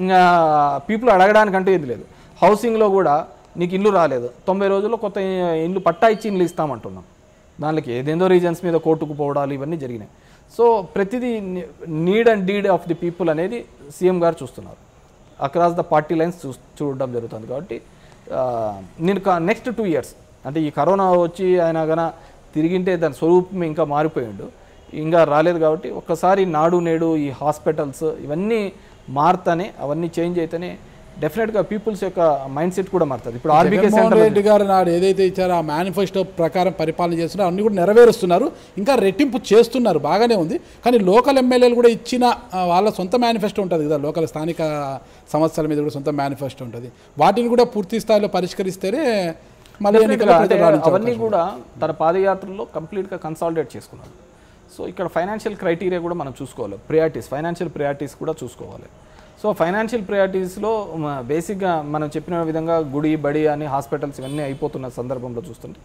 పీపుల్ అడగడానికంటూ ఏది లేదు హౌసింగ్లో కూడా నీకు ఇల్లు రాలేదు తొంభై రోజుల్లో కొత్త ఇల్లు పట్టా ఇచ్చి ఇల్లు ఇస్తామంటున్నాం దానికి ఏదేందో రీజన్స్ మీద కోర్టుకు పోవడాలు ఇవన్నీ జరిగినాయి సో ప్రతిదీ need and deed of the people అనేది సీఎం గారు చూస్తున్నారు అక్రాస్ ద పార్టీ లైన్స్ చూ చూడడం జరుగుతుంది కాబట్టి ఆ, నేను నెక్స్ట్ టూ ఇయర్స్ అంటే ఈ కరోనా వచ్చి ఆయన గన తిరిగింటే దాని స్వరూపం ఇంకా మారిపోయిండు ఇంకా రాలేదు కాబట్టి ఒక్కసారి నాడు నేడు ఈ హాస్పిటల్స్ ఇవన్నీ మారుతానే అవన్నీ చేంజ్ అయితేనే డెఫినెట్గా పీపుల్స్ యొక్క మైండ్ సెట్ కూడా మారుతుంది ఇప్పుడు ఆర్బీకే జగన్మోహన్ సెంటర్ రెడ్డి గారు నాడు ఏదైతే ఇచ్చారో ఆ మేనిఫెస్టో ప్రకారం పరిపాలన చేస్తున్నారో అన్ని కూడా నెరవేరుస్తున్నారు ఇంకా రెట్టింపు చేస్తున్నారు బాగానే ఉంది కానీ లోకల్ ఎమ్మెల్యేలు కూడా ఇచ్చిన ఆ, వాళ్ళ సొంత మేనిఫెస్టో ఉంటుంది కదా లోకల్ స్థానిక సమస్యల మీద కూడా సొంత మేనిఫెస్టో ఉంటుంది వాటిని కూడా పూర్తి స్థాయిలో పరిష్కరిస్తేనే మళ్ళీ ఎన్నికల అంటే ప్రజలు రాణించే అవన్నీ కూడా తన పాదయాత్రలో కంప్లీట్గా కన్సాలిడేట్ చేసుకున్నాడు సో ఇక్కడ ఫైనాన్షియల్ క్రైటీరియా కూడా మనం చూసుకోవాలి ప్రియారిటీస్ ఫైనాన్షియల్ ప్రియారిటీస్ కూడా చూసుకోవాలి సో ఫైనాన్షియల్ ప్రియారిటీస్లో బేసిక్గా మనం చెప్పిన విధంగా గుడి బడి అని హాస్పిటల్స్ ఇవన్నీ అయిపోతున్న సందర్భంలో చూస్తుంటే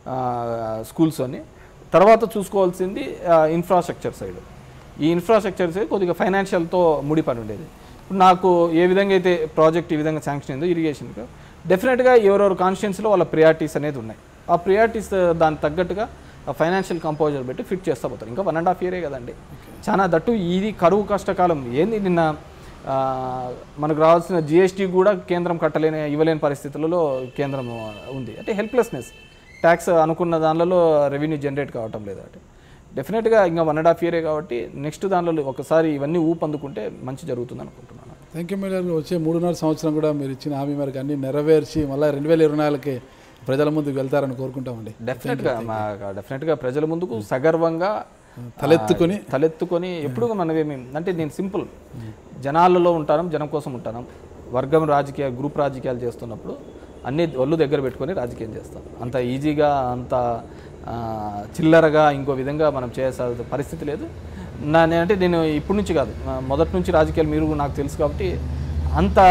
స్కూల్స్ అని తర్వాత చూసుకోవాల్సింది ఇన్ఫ్రాస్ట్రక్చర్ సైడ్ ఈ ఇన్ఫ్రాస్ట్రక్చర్ సైడ్ కొద్దిగా ఫైనాన్షియల్తో ముడిపడి ఉండేది ఇప్పుడు నాకు ఏ విధంగా అయితే ప్రాజెక్ట్ ఈ విధంగా శాంక్షన్ అయిందో ఇరిగేషన్కి డెఫినెట్గా ఎవరెవరు కాన్స్టిట్యున్సీలో వాళ్ళ ప్రియారిటీస్ అనేది ఉన్నాయి ఆ ప్రియారిటీస్ దానికి తగ్గట్టుగా ఫైనాన్షియల్ కంపోజర్ పెట్టి ఫిట్ చేస్తా పోతారు ఇంకా వన్ అండ్ హాఫ్ ఇయరే కదండి చాలా దట్టు ఇది కరువు కష్టకాలం ఏంది నిన్న ఆ, మనకు రావాల్సిన జిఎస్టీ కూడా కేంద్రం కట్టలేని ఇవ్వలేని పరిస్థితులలో కేంద్రం ఉంది అంటే హెల్ప్లెస్నెస్ ట్యాక్స్ అనుకున్న దానిలో రెవెన్యూ జనరేట్ కావటం లేదు అంటే డెఫినెట్గా ఇంకా వన్ అండ్ హాఫ్ ఇయరే కాబట్టి నెక్స్ట్ దానిలో ఒకసారి ఇవన్నీ ఊపందుకుంటే మంచి జరుగుతుంది అనుకుంటున్నాను థ్యాంక్ యూ మేడం వచ్చే మూడున్నర సంవత్సరం కూడా మీరు ఇచ్చిన హామీ మేరకు అన్ని నెరవేర్చి మళ్ళీ రెండు వేల ఇరవై నాలుగుకి ప్రజల ముందుకు వెళ్తారని కోరుకుంటామండి డెఫినెట్గా మా డెఫినెట్గా ప్రజల ముందుకు సగర్వంగా తలెత్తుకొని ఆ, తలెత్తుకొని ఎప్పుడు మనమేమి అంటే నేను సింపుల్ జనాలలో ఉంటాను జనం కోసం ఉంటాను వర్గం రాజకీయ గ్రూప్ రాజకీయాలు చేస్తున్నప్పుడు అన్ని ఒళ్ళు దగ్గర పెట్టుకొని రాజకీయం చేస్తాం అంత ఈజీగా అంత ఆ, చిల్లరగా ఇంకో విధంగా మనం చేయాల్సిన పరిస్థితి లేదు నా నే- అంటే నేను ఇప్పటి నుంచి కాదు ఆ, మొదటి నుంచి రాజకీయాలు మీరు నాకు తెలుసు కాబట్టి అంత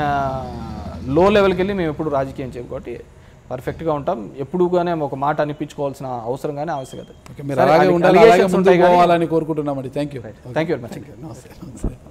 లో లెవెల్కి వెళ్ళి మేము ఎప్పుడు రాజకీయం చేయం కాబట్టి పర్ఫెక్ట్గా ఉంటాం ఎప్పుడుగానే ఒక మాట అనిపించుకోవాల్సిన అవసరం కానీ ఆవశ్యకత ఓకే, మీరు అలాగే ఉండాలి అలాగే ముందుకు పోవాలని కోరుకుంటున్నామండి thank you thank you very much నమస్తే నమస్తే